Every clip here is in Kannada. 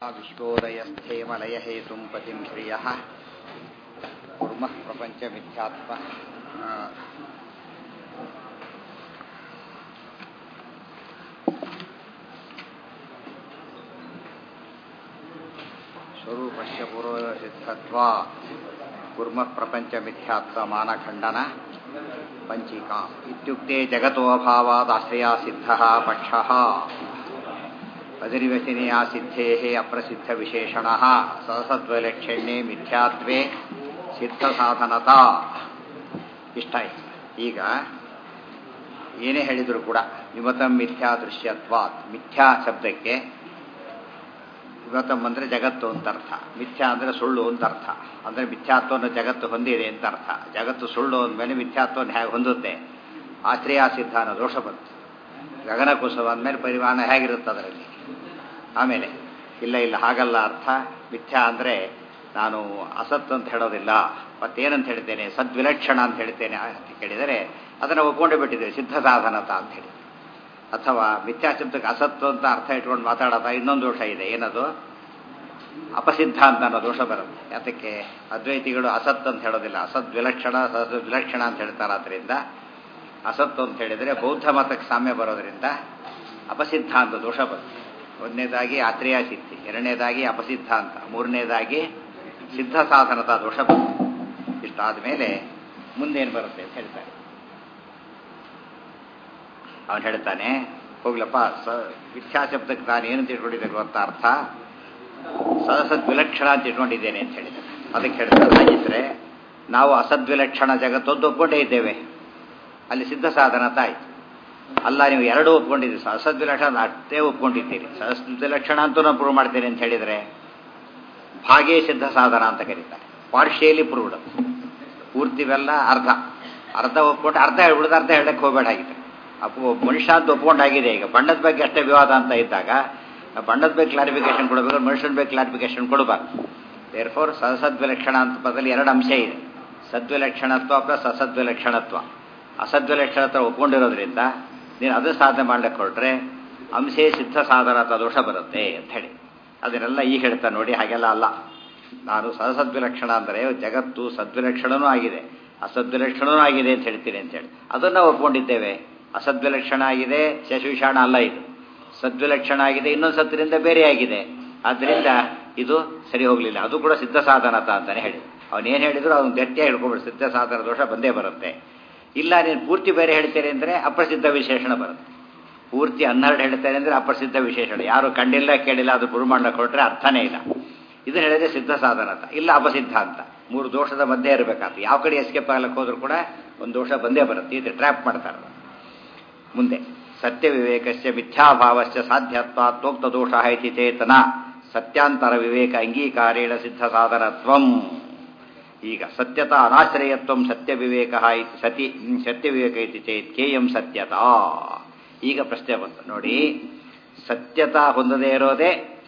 विश्वोदयस्थे मलयहेतुं पतिं श्रियः कुर्मः प्रपञ्चमिथ्यात्म स्वरूपस्य पूर्वसिद्धत्वा कुर्मः प्रपञ्चमिथ्यात्ममानखण्डन पञ्चिका इत्युक्ते जगतोऽभावादाश्रया सिद्धः पक्षः ಅದಿರಿವಚನೆಯ ಸಿದ್ಧೇ ಅಪ್ರಸಿದ್ಧವಿಶೇಷಣ ಸಹಸದ್ವೈಲಕ್ಷಣ್ಯೆ ಮಿಥ್ಯಾತ್ವೇ ಸಿದ್ಧ ಸಾಧನತಾ ಇಷ್ಟ ಆಯ್ತು ಈಗ ಏನೇ ಹೇಳಿದರೂ ಕೂಡ ವಿಮತಂ ಮಿಥ್ಯಾ ದೃಶ್ಯತ್ವಾತ್ ಮಿಥ್ಯಾ ಶಬ್ದಕ್ಕೆ ವಿಮತಂ ಅಂದರೆ ಜಗತ್ತು ಅಂತ ಅರ್ಥ ಮಿಥ್ಯಾ ಅಂದರೆ ಸುಳ್ಳು ಅಂತ ಅರ್ಥ ಅಂದರೆ ಮಿಥ್ಯಾತ್ವವನ್ನು ಜಗತ್ತು ಹೊಂದಿದೆ ಅಂತ ಅರ್ಥ ಜಗತ್ತು ಸುಳ್ಳು ಅಂದಮೇಲೆ ಮಿಥ್ಯಾತ್ವವನ್ನು ಹೇಗೆ ಹೊಂದುತ್ತೆ ಆಶ್ರಯ ಸಿದ್ಧ ಅನ್ನೋ ದೋಷ ಬಂತು ಗಗನಕುಸುಮ ಅಂದಮೇಲೆ ಪರಿಮಾಣ ಹೇಗಿರುತ್ತೆ ಅದರಲ್ಲಿ ಆಮೇಲೆ ಇಲ್ಲ ಇಲ್ಲ ಹಾಗಲ್ಲ ಅರ್ಥ ಮಿಥ್ಯಾ ಅಂದರೆ ನಾನು ಅಸತ್ ಅಂತ ಹೇಳೋದಿಲ್ಲ ಮತ್ತೇನಂತ ಹೇಳ್ತೇನೆ ಸದ್ವಿಲಕ್ಷಣ ಅಂತ ಹೇಳ್ತೇನೆ ಅಂತ ಕೇಳಿದರೆ ಅದನ್ನು ಒಪ್ಕೊಂಡೇ ಬಿಟ್ಟಿದ್ದೇವೆ ಸಿದ್ಧ ಸಾಧನತ ಅಂತ ಹೇಳಿ ಅಥವಾ ಮಿಥ್ಯಾ ಶಬ್ದಕ್ಕೆ ಅಸತ್ತು ಅಂತ ಅರ್ಥ ಇಟ್ಕೊಂಡು ಮಾತಾಡೋದ ಇನ್ನೊಂದು ದೋಷ ಇದೆ ಏನದು ಅಪಸಿದ್ಧ ಅಂತ ಅನ್ನೋ ದೋಷ ಬರುತ್ತೆ ಅದಕ್ಕೆ ಅದ್ವೈತಿಗಳು ಅಸತ್ ಅಂತ ಹೇಳೋದಿಲ್ಲ ಅಸದ್ ವಿಲಕ್ಷಣ ಸದ್ ವಿಲಕ್ಷಣ ಅಂತ ಹೇಳ್ತಾರೆ ಅದರಿಂದ ಅಸತ್ತು ಅಂತ ಹೇಳಿದರೆ ಬೌದ್ಧ ಮತಕ್ಕೆ ಸಾಮ್ಯ ಬರೋದ್ರಿಂದ ಅಪಸಿದ್ಧ ಅಂತ ದೋಷ ಬರುತ್ತೆ ಒಂದನೇದಾಗಿ ಆತ್ರೇಯ ಸಿದ್ಧಿ ಎರಡನೇದಾಗಿ ಅಪಸಿದ್ಧ ಅಂತ ಮೂರನೇದಾಗಿ ಸಿದ್ಧ ಸಾಧನದ ದೋಷ ಬರುತ್ತೆ ಇಷ್ಟಾದ ಮೇಲೆ ಮುಂದೇನು ಬರುತ್ತೆ ಅಂತ ಹೇಳ್ತಾರೆ ಅವನು ಹೇಳ್ತಾನೆ ಹೋಗ್ಲಪ್ಪ ಸ ಮಿಥ್ಯಾ ಶಬ್ದಕ್ಕೆ ನಾನು ಏನು ತಿಳ್ಕೊಂಡಿದ್ದೆ ಗೊತ್ತಾ ಅರ್ಥ ಸದಸದ್ ವಿಲಕ್ಷಣ ಅಂತ ಇಟ್ಕೊಂಡಿದ್ದೇನೆ ಅಂತ ಹೇಳಿದ್ದಾನೆ ಅದಕ್ಕೆ ಹೇಳ್ತಾರೆ ಹಾಗಿದ್ರೆ ನಾವು ಅಸದ್ವಿಲಕ್ಷಣ ಜಗತ್ತೊಂದು ಒಪ್ಕೊಂಡೇ ಇದ್ದೇವೆ ಅಲ್ಲಿ ಸಿದ್ಧ ಸಾಧನ ತಾಯ್ತು ಅಲ್ಲ ನೀವು ಎರಡೂ ಒಪ್ಕೊಂಡಿದ್ದೀರಿ ಸಹಸದ್ವಿಲಕ್ಷಣ ಅಷ್ಟೇ ಒಪ್ಕೊಂಡಿದ್ದೀರಿ ಸಹಸದ್ವಿಲಕ್ಷಣ ಅಂತೂ ನಾನು ಪ್ರೂವ್ ಮಾಡ್ತೇನೆ ಅಂತ ಹೇಳಿದರೆ ಭಾಗೇ ಸಿದ್ಧ ಸಾಧನ ಅಂತ ಕರೀತಾರೆ ಪಾರ್ಷಿಯಲಿ ಪ್ರೂವ್ಡ್ ಪೂರ್ತಿವೆಲ್ಲ ಅರ್ಧ ಅರ್ಧ ಒಪ್ಕೊಂಡು ಅರ್ಧ ಹೇಳ್ಬಿಡ್ದು ಅರ್ಧ ಹೇಳಕ್ಕೆ ಹೋಗಬೇಡ ಆಗಿದೆ ಅಪ್ಪು ಮನುಷ್ಯ ಅಂತ ಒಪ್ಕೊಂಡಾಗಿದೆ ಈಗ ಬಣ್ಣದ ಬಗ್ಗೆ ಅಷ್ಟೇ ವಿವಾದ ಅಂತ ಇದ್ದಾಗ ಬಣ್ಣದ ಬಗ್ಗೆ ಕ್ಲಾರಿಫಿಕೇಶನ್ ಕೊಡಬೇಕು ಮನುಷ್ಯನ ಬಗ್ಗೆ ಕ್ಲಾರಿಫಿಕೇಶನ್ ಕೊಡಬಾರ್ದು ದೇರ್ ಫೋರ್ ಸಹಸದ್ವಿಲಕ್ಷಣ ಅಂತ ಪದದಲ್ಲಿ ಎರಡು ಅಂಶ ಇದೆ ಸದ್ವಿಲಕ್ಷಣತ್ವ ಪ್ಲಸ್ ಅಸದ್ವಿಲಕ್ಷಣತ್ವ ಅಸದ್ವಿಲಕ್ಷಣತ್ವ ಒಪ್ಕೊಂಡಿರೋದ್ರಿಂದ ನೀನು ಅದು ಸಾಧನೆ ಮಾಡ್ಲಿಕ್ಕೆ ಹೊರಟ್ರೆ ಅಂಶೇ ಸಿದ್ಧ ಸಾಧನತ ದೋಷ ಬರುತ್ತೆ ಅಂತ ಹೇಳಿ ಅದನ್ನೆಲ್ಲ ಈಗ ಹೇಳ್ತಾ ನೋಡಿ ಹಾಗೆಲ್ಲ ಅಲ್ಲ ನಾನು ಸಹಸದ್ವಿಲಕ್ಷಣ ಅಂದರೆ ಜಗತ್ತು ಸದ್ವಿಲಕ್ಷಣನೂ ಆಗಿದೆ ಅಸದ್ವಿಲಕ್ಷಣನೂ ಆಗಿದೆ ಅಂತ ಹೇಳ್ತೀನಿ ಅಂತೇಳಿ ಅದನ್ನು ಒಪ್ಕೊಂಡಿದ್ದೇವೆ ಅಸದ್ವಿಲಕ್ಷಣ ಆಗಿದೆ ಶಶವಿಷಾಣ ಅಲ್ಲ ಇದು ಸದ್ವಿಲಕ್ಷಣ ಆಗಿದೆ ಇನ್ನೊಂದು ಸತ್ತಿನಿಂದ ಬೇರೆ ಆಗಿದೆ ಆದ್ದರಿಂದ ಇದು ಸರಿ ಹೋಗಲಿಲ್ಲ ಅದು ಕೂಡ ಸಿದ್ಧ ಸಾಧನತ ಅಂತಾನೆ ಹೇಳಿ ಅವನೇನು ಹೇಳಿದ್ರು ಅವ್ನು ಗಟ್ಟಿಯಾಗಿ ಹಿಡ್ಕೊಬಿಡು ಸಿದ್ಧ ಸಾಧನ ದೋಷ ಬಂದೇ ಬರುತ್ತೆ ಇಲ್ಲ ನೀನು ಪೂರ್ತಿ ಬೇರೆ ಹೇಳ್ತೇನೆ ಅಂದರೆ ಅಪ್ರಸಿದ್ಧ ವಿಶೇಷಣ ಬರುತ್ತೆ ಪೂರ್ತಿ ಹನ್ನೆರಡು ಹೇಳ್ತೇನೆ ಅಂದರೆ ಅಪ್ರಸಿದ್ಧ ವಿಶೇಷಣ ಯಾರು ಕಂಡಿಲ್ಲ ಕೇಳಿಲ್ಲ ಅದು ಪ್ರೂವ್ ಮಾಡಕ್ಕೆ ಹೊರಟ್ರೆ ಅರ್ಥನೇ ಇಲ್ಲ ಇದು ಹೇಳಿದ್ರೆ ಸಿದ್ಧ ಸಾಧನ ಅಂತ ಇಲ್ಲ ಅಪಸಿದ್ಧ ಅಂತ ಮೂರು ದೋಷದ ಮಧ್ಯೆ ಇರಬೇಕಾಗ್ತದೆ ಯಾವ ಕಡೆ ಎಸ್ಕೇಪ್ ಆಗ್ಲಕ್ಕೆ ಹೋದ್ರೂ ಕೂಡ ಒಂದು ದೋಷ ಬಂದೇ ಬರುತ್ತೆ ಇದು ಟ್ರ್ಯಾಪ್ ಮಾಡ್ತಾರೆ ಮುಂದೆ ಸತ್ಯ ವಿವೇಕಸ್ಯ ಮಿಥ್ಯಾಭಾವಸ್ಯ ಸಾಧ್ಯತ್ವಾತ್ಮೋಕ್ತ ದೋಷ ಇತಿ ಚೇತನ ಸತ್ಯಾಂತರ ವಿವೇಕ ಅಂಗೀಕಾರೇಣ ಸಿದ್ಧ ಸಾಧನತ್ವಂ ಈಗ ಸತ್ಯತಾ ಅನಾಶ್ರಯತ್ವ ಸತ್ಯ ವಿವೇಕ ಇತಿ ಸತಿ ಸತ್ಯ ವಿವೇಕ ಇತಿ ಚೇತ್ ಕೇಯಂ ಸತ್ಯತಾ ಈಗ ಪ್ರಶ್ನೆ ಬಂತು ನೋಡಿ ಸತ್ಯತಾ ಹೊಂದದೇ ಇರೋದೇ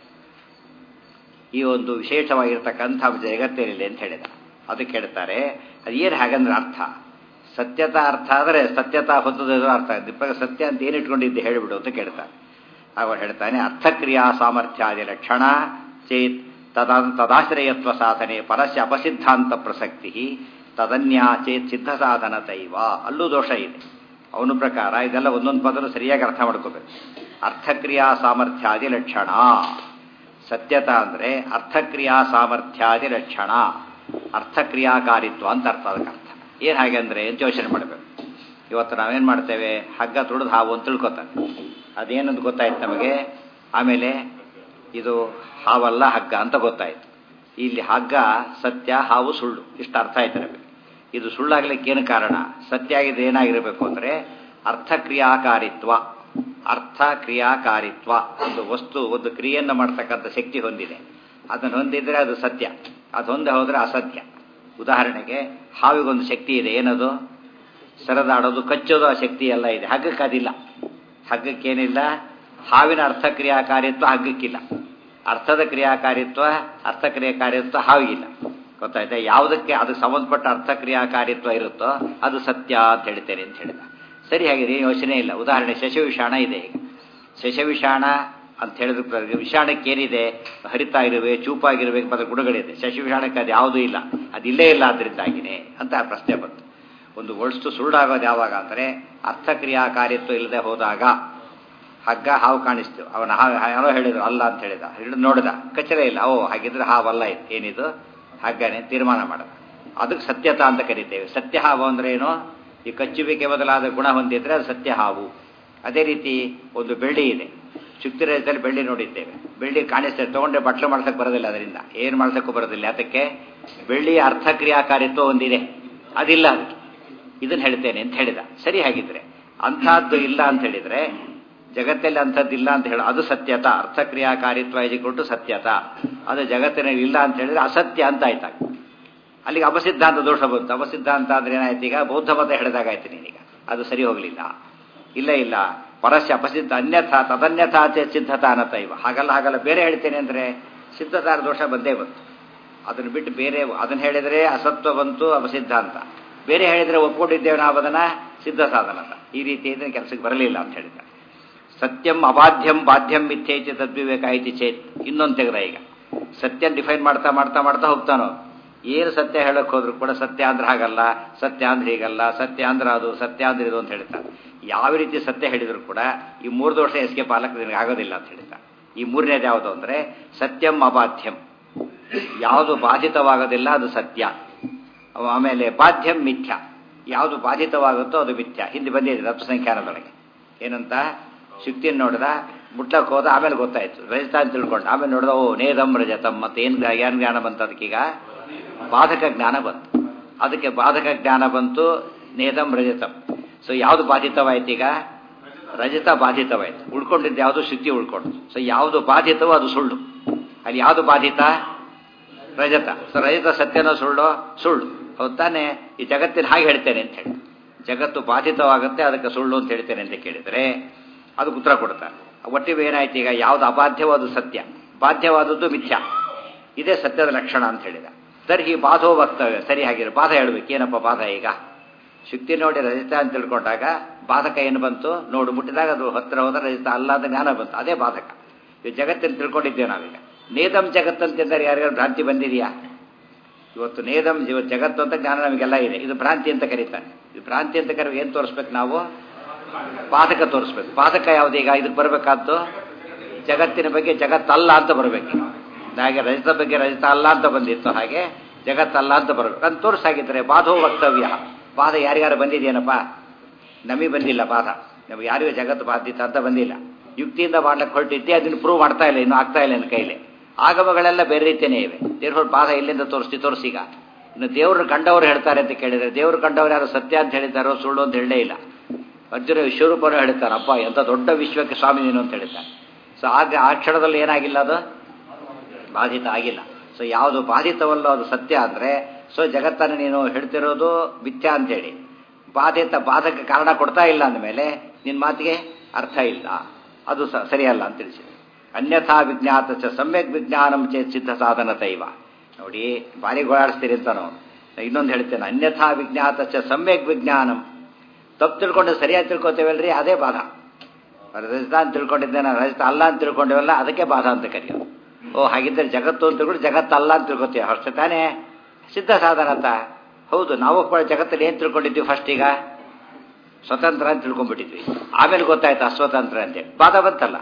ಈ ಒಂದು ವಿಶೇಷವಾಗಿರ್ತಕ್ಕಂಥ ಜಗತ್ತೇನಿಲ್ಲ ಅಂತ ಹೇಳಿದ ಅದಕ್ಕೆ ಹೇಳ್ತಾರೆ ಅದೇನು ಹಾಗಂದ್ರೆ ಅರ್ಥ ಸತ್ಯತಾ ಅರ್ಥ ಆದರೆ ಸತ್ಯತಾ ಹೊಂದದೇ ಅರ್ಥ ದಿಪ್ಪ ಸತ್ಯ ಅಂತ ಏನು ಇಟ್ಕೊಂಡಿದ್ದೆ ಹೇಳಿಬಿಡು ಅಂತ ಕೇಳ್ತಾರೆ ಅವ ಹೇಳ್ತಾನೆ ಅರ್ಥಕ್ರಿಯಾ ಸಾಮರ್ಥ್ಯಾದಿ ಲಕ್ಷಣ ಚೇತ್ ತದಾ ತದಾಶ್ರಯತ್ವ ಸಾಧನೆ ಪರಸ್ಯ ಅಪಸಿದ್ಧಾಂತ ಪ್ರಸಕ್ತಿ ತದನ್ಯಾ ಚೇತ್ ಸಿದ್ಧ ಸಾಧನ ತೈವ ಅಲ್ಲೂ ದೋಷ ಇದೆ ಅವನ ಪ್ರಕಾರ ಇದೆಲ್ಲ ಒಂದೊಂದು ಪದನು ಸರಿಯಾಗಿ ಅರ್ಥ ಮಾಡ್ಕೋಬೇಕು ಅರ್ಥಕ್ರಿಯಾ ಸಾಮರ್ಥ್ಯಾದಿ ಲಕ್ಷಣ ಸತ್ಯತಾ ಅಂದರೆ ಅರ್ಥಕ್ರಿಯಾ ಸಾಮರ್ಥ್ಯಾದಿ ಲಕ್ಷಣ ಅರ್ಥಕ್ರಿಯಾಕಾರಿತ್ವ ಅಂತ ಅರ್ಥ ಅದಕ್ಕೆ ಅರ್ಥ ಏನು ಹಾಗೆ ಅಂದರೆ ಅಂತ ಯೋಚನೆ ಮಾಡಬೇಕು ಇವತ್ತು ನಾವೇನು ಮಾಡ್ತೇವೆ ಹಗ್ಗ ತುಳಿದು ಹಾವು ಅಂತ ತಿಳ್ಕೊತಾನೆ ಅದೇನಂತ ಗೊತ್ತಾಯ್ತು ನಮಗೆ ಆಮೇಲೆ ಇದು ಹಾವಲ್ಲ ಹಗ್ಗ ಅಂತ ಗೊತ್ತಾಯ್ತು ಇಲ್ಲಿ ಹಗ್ಗ ಸತ್ಯ ಹಾವು ಸುಳ್ಳು ಇಷ್ಟು ಅರ್ಥ ಆಯ್ತು ನಮಗೆ ಇದು ಸುಳ್ಳಾಗ್ಲಿಕ್ಕೆ ಏನು ಕಾರಣ ಸತ್ಯ ಆಗಿದೆ ಏನಾಗಿರಬೇಕು ಅಂದರೆ ಅರ್ಥಕ್ರಿಯಾಕಾರಿತ್ವ ಅರ್ಥ ಕ್ರಿಯಾಕಾರಿತ್ವ ಒಂದು ವಸ್ತು ಒಂದು ಕ್ರಿಯೆಯನ್ನು ಮಾಡ್ತಕ್ಕಂಥ ಶಕ್ತಿ ಹೊಂದಿದೆ ಅದನ್ನು ಹೊಂದಿದ್ರೆ ಅದು ಸತ್ಯ ಅದು ಹೊಂದೆ ಹೋದರೆ ಅಸತ್ಯ ಉದಾಹರಣೆಗೆ ಹಾವಿಗೊಂದು ಶಕ್ತಿ ಇದೆ ಏನದು ಸರದಾಡೋದು ಕಚ್ಚೋದು ಆ ಶಕ್ತಿ ಎಲ್ಲ ಇದೆ ಹಗ್ಗಕ್ಕೆ ಅದಿಲ್ಲ ಹಗ್ಗಕ್ಕೇನಿಲ್ಲ ಹಾವಿನ ಅರ್ಥಕ್ರಿಯಾಕಾರಿತ್ವ ಹಗ್ಗಕ್ಕಿಲ್ಲ ಅರ್ಥದ ಕ್ರಿಯಾಕಾರಿತ್ವ ಅರ್ಥಕ್ರಿಯಾಕಾರಿತ್ವ ಹಾವಿಗಿಲ್ಲ ಗೊತ್ತಾಯ್ತಾ ಯಾವುದಕ್ಕೆ ಅದಕ್ಕೆ ಸಂಬಂಧಪಟ್ಟ ಅರ್ಥಕ್ರಿಯಾಕಾರಿತ್ವ ಇರುತ್ತೋ ಅದು ಸತ್ಯ ಅಂತ ಹೇಳ್ತೇನೆ ಅಂತ ಹೇಳಿದ ಸರಿ ಹಾಗಿದೆ ಯೋಚನೆ ಇಲ್ಲ ಉದಾಹರಣೆ ಶಶವಿಷಾಣ ಇದೆ ಈಗ ಶಶವಿಷಾಣ ಅಂತ ಹೇಳಿದ್ರೆ ವಿಷಾಣಕ್ಕೆ ಏನಿದೆ ಹರಿತಾ ಇರುವೆ ಚೂಪಾಗಿರ್ಬೇಕು ಮತ್ತೆ ಗುಣಗಳಿದೆ ಶಶಿ ವಿಷಾಣಕ್ಕೆ ಅದು ಯಾವುದೂ ಇಲ್ಲ ಅದು ಇಲ್ಲೇ ಇಲ್ಲ ಅದರಿಂದಾಗಿನೇ ಅಂತ ಆ ಪ್ರಶ್ನೆ ಬಂತು ಒಂದು ವಸ್ತು ಸುರುಳಾಗೋದು ಯಾವಾಗ ಅಂದರೆ ಅರ್ಥಕ್ರಿಯಾಕಾರಿತ್ವ ಇಲ್ಲದೆ ಹೋದಾಗ ಹಗ್ಗ ಹಾವು ಕಾಣಿಸ್ತು ಅವನ ಯಾರೋ ಹೇಳಿದ್ರು ಅಲ್ಲ ಅಂತ ಹೇಳಿದ ಹಿಡಿದು ನೋಡಿದ ಕಚರೆ ಇಲ್ಲ ಓ ಹಾಗಿದ್ರೆ ಹಾವಲ್ಲ ಇದು ಏನಿದು ಹಗ್ಗನೇ ತೀರ್ಮಾನ ಮಾಡದ ಅದಕ್ಕೆ ಸತ್ಯತಾ ಅಂತ ಕರಿತೇವೆ ಸತ್ಯ ಹಾವು ಅಂದ್ರೆ ಏನು ಈ ಕಚ್ಚುವಿಕೆ ಬದಲಾದ ಗುಣ ಹೊಂದಿದ್ರೆ ಅದು ಸತ್ಯ ಹಾವು ಅದೇ ರೀತಿ ಒಂದು ಬೆಳ್ಳಿ ಇದೆ ಶುಕ್ತಿ ರಜದಲ್ಲಿ ಬೆಳ್ಳಿ ನೋಡಿದ್ದೇವೆ ಬೆಳ್ಳಿ ಕಾಣಿಸ್ತೇವೆ ತಗೊಂಡೆ ಬಟ್ಲು ಮಾಡ್ಸಕ್ಕೆ ಬರೋದಿಲ್ಲ ಅದರಿಂದ ಏನು ಮಾಡ್ಸಕ್ಕೂ ಬರೋದಿಲ್ಲ ಅದಕ್ಕೆ ಬೆಳ್ಳಿಯ ಅರ್ಥಕ್ರಿಯಾಕಾರಿತ್ವ ಒಂದಿದೆ ಅದಿಲ್ಲ ಅದಕ್ಕೆ ಇದನ್ನ ಹೇಳ್ತೇನೆ ಅಂತ ಹೇಳಿದ ಸರಿ ಹಾಗಿದ್ರೆ ಅಂಥದ್ದು ಇಲ್ಲ ಅಂತ ಹೇಳಿದ್ರೆ ಜಗತ್ತಲ್ಲಿ ಅಂಥದ್ದಿಲ್ಲ ಅಂತ ಹೇಳಿ ಅದು ಸತ್ಯತ ಅರ್ಥಕ್ರಿಯಾಕಾರಿತ್ವ ಕೊಟ್ಟು ಸತ್ಯತ ಅದು ಜಗತ್ತಿನಲ್ಲಿ ಇಲ್ಲ ಅಂತ ಹೇಳಿದ್ರೆ ಅಸತ್ಯ ಅಂತ ಆಯ್ತಾಗ ಅಲ್ಲಿಗೆ ಅಪಸಿದ್ಧಾಂತ ದೋಷ ಬಂತು ಅಪಸಿದ್ಧಾಂತ ಅಂದ್ರೆ ಏನಾಯ್ತು ಈಗ ಬೌದ್ಧ ಮತ ಹೇಳಿದಾಗಾಯ್ತು ನೀನೀಗ ಅದು ಸರಿ ಹೋಗಲಿಲ್ಲ ಇಲ್ಲ ಇಲ್ಲ ಪರಸ್ಯ ಅಪಸಿದ್ಧ ಅನ್ಯಥಾ ತದನ್ಯಥಾಚೆ ಸಿದ್ಧತಾ ಅನ್ನತ ಇವ ಹಾಗಲ್ಲ ಹಾಗಲ್ಲ ಬೇರೆ ಹೇಳ್ತೇನೆ ಅಂದ್ರೆ ಸಿದ್ಧತಾರ ದೋಷ ಬಂದೇ ಬಂತು ಅದನ್ನು ಬಿಟ್ಟು ಬೇರೆ ಅದನ್ನು ಹೇಳಿದರೆ ಅಸತ್ವ ಬಂತು ಅಪಸಿದ್ಧಾಂತ ಬೇರೆ ಹೇಳಿದರೆ ಒಪ್ಕೊಂಡಿದ್ದೇವೆ ನಾವು ಅದನ್ನ ಸಿದ್ಧ ಸಾಧನ ಈ ರೀತಿ ಇದ್ರೆ ಕೆಲಸಕ್ಕೆ ಬರಲಿಲ್ಲ ಅಂತ ಹೇಳಿದ ಸತ್ಯಂ ಅಬಾಧ್ಯಂ ಬಾಧ್ಯಂ ಮಿಥ್ಯೈತಿ ತದ್ವಿವೇಕ ಐತಿ ಚೇತ್ ಇನ್ನೊಂದು ತೆಗೆದ ಈಗ ಸತ್ಯ ಡಿಫೈನ್ ಮಾಡ್ತಾ ಮಾಡ್ತಾ ಮಾಡ್ತಾ ಹೋಗ್ತಾನೋ ಏನು ಸತ್ಯ ಹೇಳಕ್ ಹೋದ್ರು ಕೂಡ ಸತ್ಯ ಅಂದ್ರೆ ಹಾಗಲ್ಲ ಸತ್ಯ ಅಂದ್ರೆ ಹೀಗಲ್ಲ ಸತ್ಯ ಅಂದ್ರೆ ಅದು ಸತ್ಯ ಅಂದ್ರೆ ಇದು ಅಂತ ಹೇಳ್ತಾರೆ ಯಾವ ರೀತಿ ಸತ್ಯ ಹೇಳಿದ್ರು ಕೂಡ ಈ ಮೂರು ದೋಷ ಎಸ್ಕೇಪ್ ಪಾಲಕ ನಿನಗೆ ಆಗೋದಿಲ್ಲ ಅಂತ ಹೇಳ್ತಾರೆ ಈ ಮೂರನೇದು ಯಾವುದು ಅಂದ್ರೆ ಸತ್ಯಂ ಅಬಾಧ್ಯಂ ಯಾವುದು ಬಾಧಿತವಾಗೋದಿಲ್ಲ ಅದು ಸತ್ಯ ಆಮೇಲೆ ಬಾಧ್ಯಂ ಮಿಥ್ಯ ಯಾವುದು ಬಾಧಿತವಾಗುತ್ತೋ ಅದು ಮಿಥ್ಯ ಹಿಂದೆ ಬಂದಿದೆ ರಪ್ಸಂಖ್ಯಾನದೊಳಗೆ ಏನಂತ ಶುಕ್ತಿಯನ್ನು ನೋಡಿದ ಮುಟ್ಲಕ್ಕೆ ಹೋದ ಆಮೇಲೆ ಗೊತ್ತಾಯ್ತು ರಜತ ಅಂತ ತಿಳ್ಕೊಂಡು ಆಮೇಲೆ ನೋಡಿದ ಓ ನೇದಂ ರಜತಂ ಮತ್ತೆ ಏನು ಏನು ಜ್ಞಾನ ಬಂತು ಅದಕ್ಕೀಗ ಬಾಧಕ ಜ್ಞಾನ ಬಂತು ಅದಕ್ಕೆ ಬಾಧಕ ಜ್ಞಾನ ಬಂತು ನೇದಂ ರಜತಂ ಸೊ ಯಾವುದು ಬಾಧಿತವಾಯ್ತು ಈಗ ರಜತ ಬಾಧಿತವಾಯ್ತು ಉಳ್ಕೊಂಡಿದ್ದು ಯಾವುದು ಶುದ್ಧಿ ಉಳ್ಕೊಂಡು ಸೊ ಯಾವುದು ಬಾಧಿತವೋ ಅದು ಸುಳ್ಳು ಅಲ್ಲಿ ಯಾವುದು ಬಾಧಿತ ರಜತ ಸೊ ರಜತ ಸತ್ಯನೋ ಸುಳ್ಳು ಸುಳ್ಳು ಹೌದು ತಾನೆ ಈ ಜಗತ್ತಿನ ಹಾಗೆ ಹೇಳ್ತೇನೆ ಅಂತ ಹೇಳಿ ಜಗತ್ತು ಬಾಧಿತವಾಗುತ್ತೆ ಅದಕ್ಕೆ ಸುಳ್ಳು ಅಂತ ಹೇಳ್ತೇನೆ ಅಂತ ಕೇಳಿದರೆ ಅದಕ್ಕೆ ಉತ್ತರ ಕೊಡ್ತಾರೆ ಒಟ್ಟಿಗೆ ಏನಾಯ್ತು ಈಗ ಯಾವುದು ಅಬಾಧ್ಯವಾದ ಸತ್ಯ ಬಾಧ್ಯವಾದದ್ದು ಮಿಥ್ಯ ಇದೇ ಸತ್ಯದ ಲಕ್ಷಣ ಅಂತ ಹೇಳಿದ ತರ್ಹಿ ಬಾಧೋ ವಕ್ತವ್ಯ ಸರಿ ಹಾಗಿರೋ ಬಾಧ ಹೇಳ್ಬೇಕು ಏನಪ್ಪ ಬಾಧ ಈಗ ಶುಕ್ತಿ ನೋಡಿ ರಜಿತ ಅಂತ ತಿಳ್ಕೊಂಡಾಗ ಬಾಧಕ ಏನು ಬಂತು ನೋಡು ಮುಟ್ಟಿದಾಗ ಅದು ಹತ್ತಿರ ಹೋದ ರಜಿತ ಅಲ್ಲ ಅಂತ ಜ್ಞಾನ ಬಂತು ಅದೇ ಬಾಧಕ ಈ ಜಗತ್ತನ್ನು ತಿಳ್ಕೊಂಡಿದ್ದೇವೆ ನಾವೀಗ ನೇದಂ ಜಗತ್ತಂತಿದ್ದರೆ ಯಾರಿಗಾರು ಭ್ರಾಂತಿ ಬಂದಿದೆಯಾ ಇವತ್ತು ನೇದಂ ಇವತ್ತು ಜಗತ್ತು ಅಂತ ಜ್ಞಾನ ನಮಗೆಲ್ಲ ಇದೆ ಇದು ಭ್ರಾಂತಿ ಅಂತ ಕರೀತಾರೆ ಇದು ಭ್ರಾಂತಿ ಅಂತ ಕರೆ ಏನು ತೋರಿಸ್ಬೇಕು ನಾವು ಬಾಧಕ ತೋರಿಸ್ಬೇಕು ಬಾಧಕ ಯಾವುದು ಈಗ ಇದಕ್ಕೆ ಬರಬೇಕಾದ್ದು ಜಗತ್ತಿನ ಬಗ್ಗೆ ಜಗತ್ತಲ್ಲ ಅಂತ ಬರಬೇಕು ಹಾಗೆ ರಜತ ಬಗ್ಗೆ ರಜತ ಅಲ್ಲ ಅಂತ ಬಂದಿತ್ತು ಹಾಗೆ ಜಗತ್ತಲ್ಲ ಅಂತ ಬರಬೇಕು ಅಂತ ತೋರಿಸಾಗಿದ್ರೆ ಬಾಧೋ ವಕ್ತವ್ಯ ಬಾಧ ಯಾರಿಗಾರು ಬಂದಿದೆಯೇನಪ್ಪ ನಮಗೆ ಬಂದಿಲ್ಲ ಬಾಧ ನಮಗೆ ಯಾರಿಗೂ ಜಗತ್ತು ಬಾಧಿತ ಅಂತ ಬಂದಿಲ್ಲ ಯುಕ್ತಿಯಿಂದ ಮಾಡ್ಲಿಕ್ಕೆ ಹೊರಟಿದ್ದೆ ಅದನ್ನು ಪ್ರೂವ್ ಮಾಡ್ತಾ ಇಲ್ಲ ಇನ್ನೂ ಆಗ್ತಾ ಇಲ್ಲ ನನ್ನ ಕೈಲಿ ಆಗಮಗಳೆಲ್ಲ ಬೇರೆ ರೀತಿಯೇ ಇವೆ ದೇವ್ರ ಬಾಧ ಎಲ್ಲಿಂದ ತೋರಿಸ್ತಿ ತೋರಿಸೀಗ ಇನ್ನು ದೇವ್ರನ್ನ ಕಂಡವರು ಹೇಳ್ತಾರೆ ಅಂತ ಕೇಳಿದರೆ ದೇವ್ರು ಕಂಡವ್ರು ಯಾರು ಸತ್ಯ ಅಂತ ಹೇಳಿದ್ದಾರೋ ಸುಳ್ಳು ಅಂತ ಹೇಳಲೇ ಇಲ್ಲ ಅರ್ಜುನ ವಿಶ್ವರೂಪರು ಹೇಳ್ತಾರೆ ಅಪ್ಪ ಎಂಥ ದೊಡ್ಡ ವಿಶ್ವಕ್ಕೆ ಸ್ವಾಮಿ ನೀನು ಅಂತ ಹೇಳ್ತಾರೆ ಸೊ ಆಗ ಆ ಕ್ಷಣದಲ್ಲಿ ಏನಾಗಿಲ್ಲ ಅದು ಬಾಧಿತ ಆಗಿಲ್ಲ ಸೊ ಯಾವುದು ಬಾಧಿತವಲ್ಲೋ ಅದು ಸತ್ಯ ಅಂದರೆ ಸೊ ಜಗತ್ತನ್ನು ನೀನು ಹೇಳ್ತಿರೋದು ಮಿಥ್ಯ ಅಂತೇಳಿ ಬಾಧಿತ ಬಾಧಕ ಕಾರಣ ಕೊಡ್ತಾ ಇಲ್ಲ ಅಂದಮೇಲೆ ನಿನ್ನ ಮಾತಿಗೆ ಅರ್ಥ ಇಲ್ಲ ಅದು ಸರಿಯಲ್ಲ ಅಂತ ತಿಳಿಸಿದೆ ಅನ್ಯಥಾ ವಿಜ್ಞಾತ ಚ ಸಮ್ಯಕ್ ವಿಜ್ಞಾನಂ ಚೇತ್ ಸಿದ್ಧ ಸಾಧನ ತೈವ ನೋಡಿ ಭಾರಿ ಗೋಳಾಡಿಸ್ತೀರಿ ಅಂತ ನಾವು ಇನ್ನೊಂದು ಹೇಳ್ತೇನೆ ಅನ್ಯಥಾ ವಿಜ್ಞಾತ ಚ ಸಮ್ಯಕ್ ವಿಜ್ಞಾನಂ ತಪ್ಪು ತಿಳ್ಕೊಂಡು ಸರಿಯಾಗಿ ತಿಳ್ಕೊತೇವಲ್ರಿ ಅದೇ ಬಾಧ ರಜತ ಅಂತ ತಿಳ್ಕೊಂಡಿದ್ದೇನೆ ರಜತ ಅಲ್ಲ ಅಂತ ತಿಳ್ಕೊಂಡೇವಲ್ಲ ಅದಕ್ಕೆ ಬಾಧ ಅಂತ ಕರೆಯೋದು ಓ ಹಾಗಿದ್ದರೆ ಜಗತ್ತು ಅಂತ ತಿಳ್ಕೊಂಡು ಜಗತ್ತಲ್ಲ ಅಂತ ತಿಳ್ಕೊತೀವಿ ಅಷ್ಟೇ ತಾನೇ ಸಿದ್ಧ ಸಾಧನ ಅಂತ ಹೌದು ನಾವು ಜಗತ್ತಲ್ಲಿ ಏನು ತಿಳ್ಕೊಂಡಿದ್ವಿ ಫಸ್ಟ್ ಈಗ ಸ್ವತಂತ್ರ ಅಂತ ತಿಳ್ಕೊಂಡ್ಬಿಟ್ಟಿದ್ವಿ ಆಮೇಲೆ ಗೊತ್ತಾಯ್ತು ಅಸ್ವತಂತ್ರ ಅಂತೇಳಿ ಬಾಧ ಬಂತಲ್ಲ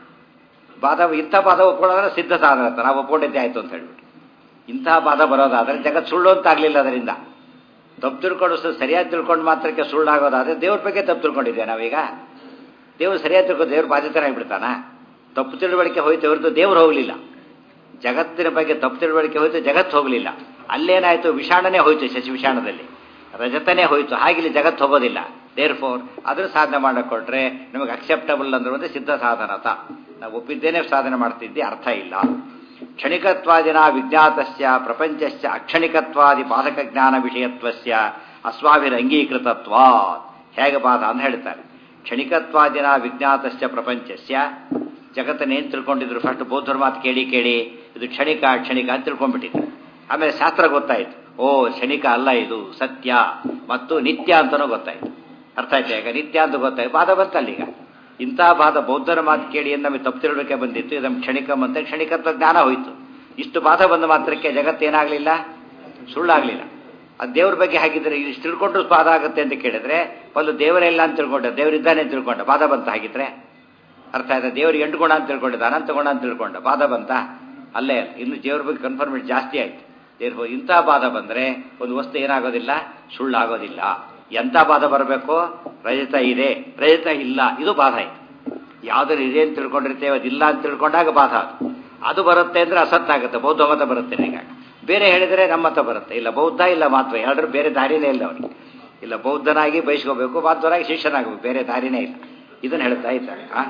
ಬಾಧ ಇಂಥ ಬಾಧ ಒಪ್ಕೊಳ್ಳೋದ್ರೆ ಸಿದ್ಧ ಸಾಧನ ಅಂತ ನಾವು ಒಪ್ಕೊಂಡಿದ್ದೆ ಆಯ್ತು ಅಂತ ಹೇಳ್ಬಿಟ್ಟು ಇಂತಹ ಬಾಧ ಬರೋದಾದ್ರೆ ಜಗತ್ ಸುಳ್ಳು ಅಂತ ಆಗಲಿಲ್ಲ ಅದರಿಂದ ತಪ್ಪು ತಿಳ್ಕೊಂಡು ಸರಿಯಾಗಿ ತಿಳ್ಕೊಂಡು ಮಾತ್ರಕ್ಕೆ ಸುಳ್ಳಾಗೋದಾದ್ರೆ ದೇವ್ರ ಬಗ್ಗೆ ತಪ್ಪು ತಿಳ್ಕೊಂಡಿದ್ದೆ ನಾವೀಗ ದೇವ್ರು ಸರಿಯಾಗಿ ತಿಳ್ಕೊಂಡು ದೇವ್ರು ಬಾಧಿತನಾಗಿಬಿಡ್ತಾನ ತಪ್ಪು ತಿಳುವಳಿಕೆ ಹೋಯ್ತು ಹೊರತು ದೇವ್ರು ಹೋಗಲಿಲ್ಲ ಜಗತ್ತಿನ ಬಗ್ಗೆ ತಪ್ಪು ತಿಳುವಳಿಕೆ ಹೋಯ್ತು ಜಗತ್ತು ಹೋಗಲಿಲ್ಲ ಅಲ್ಲೇನಾಯ್ತು ವಿಷಾಣನೇ ಹೋಯ್ತು ಶಶಿ ವಿಷಾಣದಲ್ಲಿ ರಜತನೇ ಹೋಯ್ತು ಹಾಗಿಲ್ಲಿ ಜಗತ್ತು ಹೋಗೋದಿಲ್ಲ ದೇರ್ ಫೋರ್ ಅದ್ರ ಸಾಧನೆ ಮಾಡಕೊಟ್ರೆ ನಮಗೆ ಅಕ್ಸೆಪ್ಟಬಲ್ ಅಂದ್ರೆ ಒಂದು ಸಿದ್ಧ ಸಾಧನತ ನಾವು ಒಪ್ಪಿದ್ದೇನೆ ಸಾಧನೆ ಮಾಡ್ತಿದ್ದೆ ಅರ್ಥ ಇಲ್ಲ ಕ್ಷಣಿಕತ್ವಾದಿನ ವಿಜ್ಞಾತಸ್ಯ ಪ್ರಪಂಚಸ್ಯ ಅಕ್ಷಣಿಕತ್ವಾದಿ ಬಾಧಕ ಜ್ಞಾನ ವಿಷಯತ್ವಸ್ಯ ಅಸ್ವಾಭಿರ ಅಂಗೀಕೃತತ್ವಾ ಹೇಗೆ ಬಾಧ ಅಂತ ಹೇಳ್ತಾರೆ ಕ್ಷಣಿಕತ್ವಾದಿನ ವಿಜ್ಞಾತಸ್ಯ ಪ್ರಪಂಚಸ್ಯ ಜಗತ್ತನ್ನೇನು ತಿಳ್ಕೊಂಡಿದ್ರು ಫಸ್ಟ್ ಬೌದ್ಧರ ಮಾತು ಕೇಳಿ ಕೇಳಿ ಇದು ಕ್ಷಣಿಕ ಕ್ಷಣಿಕ ಅಂತ ತಿಳ್ಕೊಂಡ್ಬಿಟ್ಟಿದ್ರು ಆಮೇಲೆ ಶಾಸ್ತ್ರ ಗೊತ್ತಾಯ್ತು ಓ ಕ್ಷಣಿಕ ಅಲ್ಲ ಇದು ಸತ್ಯ ಮತ್ತು ನಿತ್ಯ ಅಂತನೂ ಗೊತ್ತಾಯ್ತು ಅರ್ಥ ಆಯ್ತು ಈಗ ನಿತ್ಯ ಅಂತ ಗೊತ್ತಾಯ್ತು ಬಾಧ ಬಂತಲ್ಲ ಈಗ ಇಂಥ ಬಾಧ ಬೌದ್ಧರ ಮಾತು ಕೇಳಿ ಏನು ನಮಗೆ ತಪ್ಪು ತಿಳುವಳಿಕೆ ಬಂದಿತ್ತು ಇದು ನಮ್ಗೆ ಕ್ಷಣಿಕಂ ಅಂತ ಕ್ಷಣಿಕತ್ವ ಜ್ಞಾನ ಹೋಯಿತು ಇಷ್ಟು ಬಾಧ ಬಂದ ಮಾತ್ರಕ್ಕೆ ಜಗತ್ತೇನಾಗಲಿಲ್ಲ ಸುಳ್ಳಾಗಲಿಲ್ಲ ಅದು ದೇವ್ರ ಬಗ್ಗೆ ಹಾಗಿದ್ರೆ ಇಷ್ಟು ತಿಳ್ಕೊಂಡ್ರು ಬಾಧ ಆಗುತ್ತೆ ಅಂತ ಕೇಳಿದ್ರೆ ಒಂದು ದೇವರೇ ಇಲ್ಲ ಅಂತ ತಿಳ್ಕೊಂಡೆ ದೇವರಿದ್ದಾನೆ ಅಂತ ತಿಳ್ಕೊಂಡ ಬಾಧ ಬಂತ ಹಾಗಿದ್ರೆ ಅರ್ಥ ಆಯ್ತಾ ದೇವರಿಗೆ ಎಂಟು ಗುಣ ಅಂತ ತಿಳ್ಕೊಂಡಿದ್ದ ಅನಂತ ಗುಣ ಅಂತ ತಿಳ್ಕೊಂಡ ಬಾಧ ಬಂತ ಅಲ್ಲೇ ಇನ್ನು ದೇವ್ರ ಬಗ್ಗೆ ಕನ್ಫರ್ಮೇಟ್ ಜಾಸ್ತಿ ಆಯ್ತು ದೇವ್ರ ಇಂಥ ಬಾಧ ಬಂದರೆ ಒಂದು ವಸ್ತು ಏನಾಗೋದಿಲ್ಲ ಸುಳ್ಳಾಗೋದಿಲ್ಲ ಎಂಥ ಬಾಧ ಬರಬೇಕು ರಜತ ಇದೆ ರಜತ ಇಲ್ಲ ಇದು ಬಾಧ ಆಯ್ತು ಯಾವ್ದಾರು ಇದೆ ಅಂತ ತಿಳ್ಕೊಂಡಿರ್ತೇವೆ ಅದಿಲ್ಲ ಅಂತ ತಿಳ್ಕೊಂಡಾಗ ಬಾಧ ಅದು ಅದು ಬರುತ್ತೆ ಅಂದ್ರೆ ಅಸತ್ತಾಗುತ್ತೆ ಬೌದ್ಧ ಮತ ಬರುತ್ತೆ ಈಗ ಬೇರೆ ಹೇಳಿದರೆ ನಮ್ಮ ಮತ ಬರುತ್ತೆ ಇಲ್ಲ ಬೌದ್ಧ ಇಲ್ಲ ಮಾತ್ವ ಎರಡರೂ ಬೇರೆ ದಾರಿನೇ ಇಲ್ಲ ಅವನಿಗೆ ಇಲ್ಲ ಬೌದ್ಧನಾಗಿ ಬಯಸ್ಕೋಬೇಕು ಮಾಧ್ವರಾಗಿ ಶಿಷ್ಯನಾಗಬೇಕು ಬೇರೆ ದಾರಿನೇ ಇಲ್ಲ ಇದನ್ನು ಹೇಳ್ತಾ ಇದ್ದಾರೆ ಆ?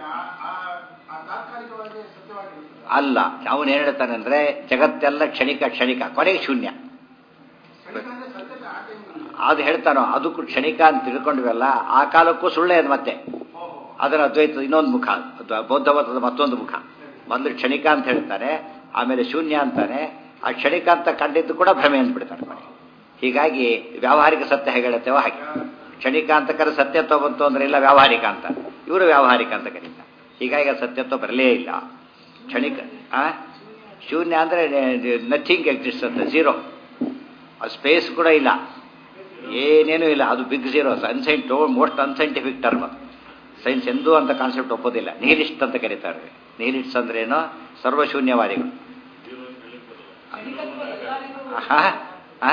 ಅಲ್ಲ ಅವನು ಏನು ಹೇಳ್ತಾನೆ ಅಂದ್ರೆ ಜಗತ್ತೆಲ್ಲ ಕ್ಷಣಿಕ ಕ್ಷಣಿಕ ಕೊನೆಗೆ ಶೂನ್ಯ ಅದು ಹೇಳ್ತಾನೋ ಅದಕ್ಕೂ ಕ್ಷಣಿಕ ಅಂತ ತಿಳ್ಕೊಂಡ್ವಲ್ಲ ಆ ಕಾಲಕ್ಕೂ ಸುಳ್ಳೇ ಅದು ಮತ್ತೆ ಅದರ ಅದ್ವೈತ ಇನ್ನೊಂದು ಮುಖ ಅದು ಬೌದ್ಧ ಮತದ ಮತ್ತೊಂದು ಮುಖ ಮೊದಲು ಕ್ಷಣಿಕ ಅಂತ ಹೇಳ್ತಾನೆ ಆಮೇಲೆ ಶೂನ್ಯ ಅಂತಾನೆ ಆ ಕ್ಷಣಿಕ ಅಂತ ಕಂಡಿದ್ದು ಕೂಡ ಭ್ರಮೆ ಅಂದ್ಬಿಡ್ತಾನೆ ಕೊನೆಗೆ ಹೀಗಾಗಿ ವ್ಯಾವಹಾರಿಕ ಸತ್ಯ ಹೇಗೆ ಹೇಳುತ್ತೇವೋ ಹಾಗೆ ಕ್ಷಣಿಕ ಅಂತ ಕರೆ ಸತ್ಯತ್ವ ಬಂತು ಅಂದ್ರೆ ಇಲ್ಲ ವ್ಯಾವಹಾರಿಕ ಅಂತ ಇವರು ವ್ಯಾವಹಾರಿಕ ಅಂತ ಕರೀತಾರೆ ಹೀಗಾಗಿ ಅದು ಸತ್ಯತ್ವ ಬರಲೇ ಇಲ್ಲ ಕ್ಷಣಿಕ ಆ ಶೂನ್ಯ ಅಂದರೆ ನಥಿಂಗ್ ಎಕ್ಸಿಸ್ಟ್ ಅಂತ ಝೀರೋ ಅದು ಸ್ಪೇಸ್ ಕೂಡ ಇಲ್ಲ ಏನೇನೂ ಇಲ್ಲ ಅದು big zero ancient most unscientific term ಅದು ಸೈನ್ಸ್ ಎಂದೂ ಅಂತ ಕಾನ್ಸೆಪ್ಟ್ ಒಪ್ಪೋದಿಲ್ಲ ನೀಲಿಸ್ಟ್ ಅಂತ ಕರೀತಾರೆ ನೀಲಿಸ್ಟ್ ಅಂದ್ರೇನು ಸರ್ವಶೂನ್ಯವಾದಿಗಳು ಆಹಾ, ಆ?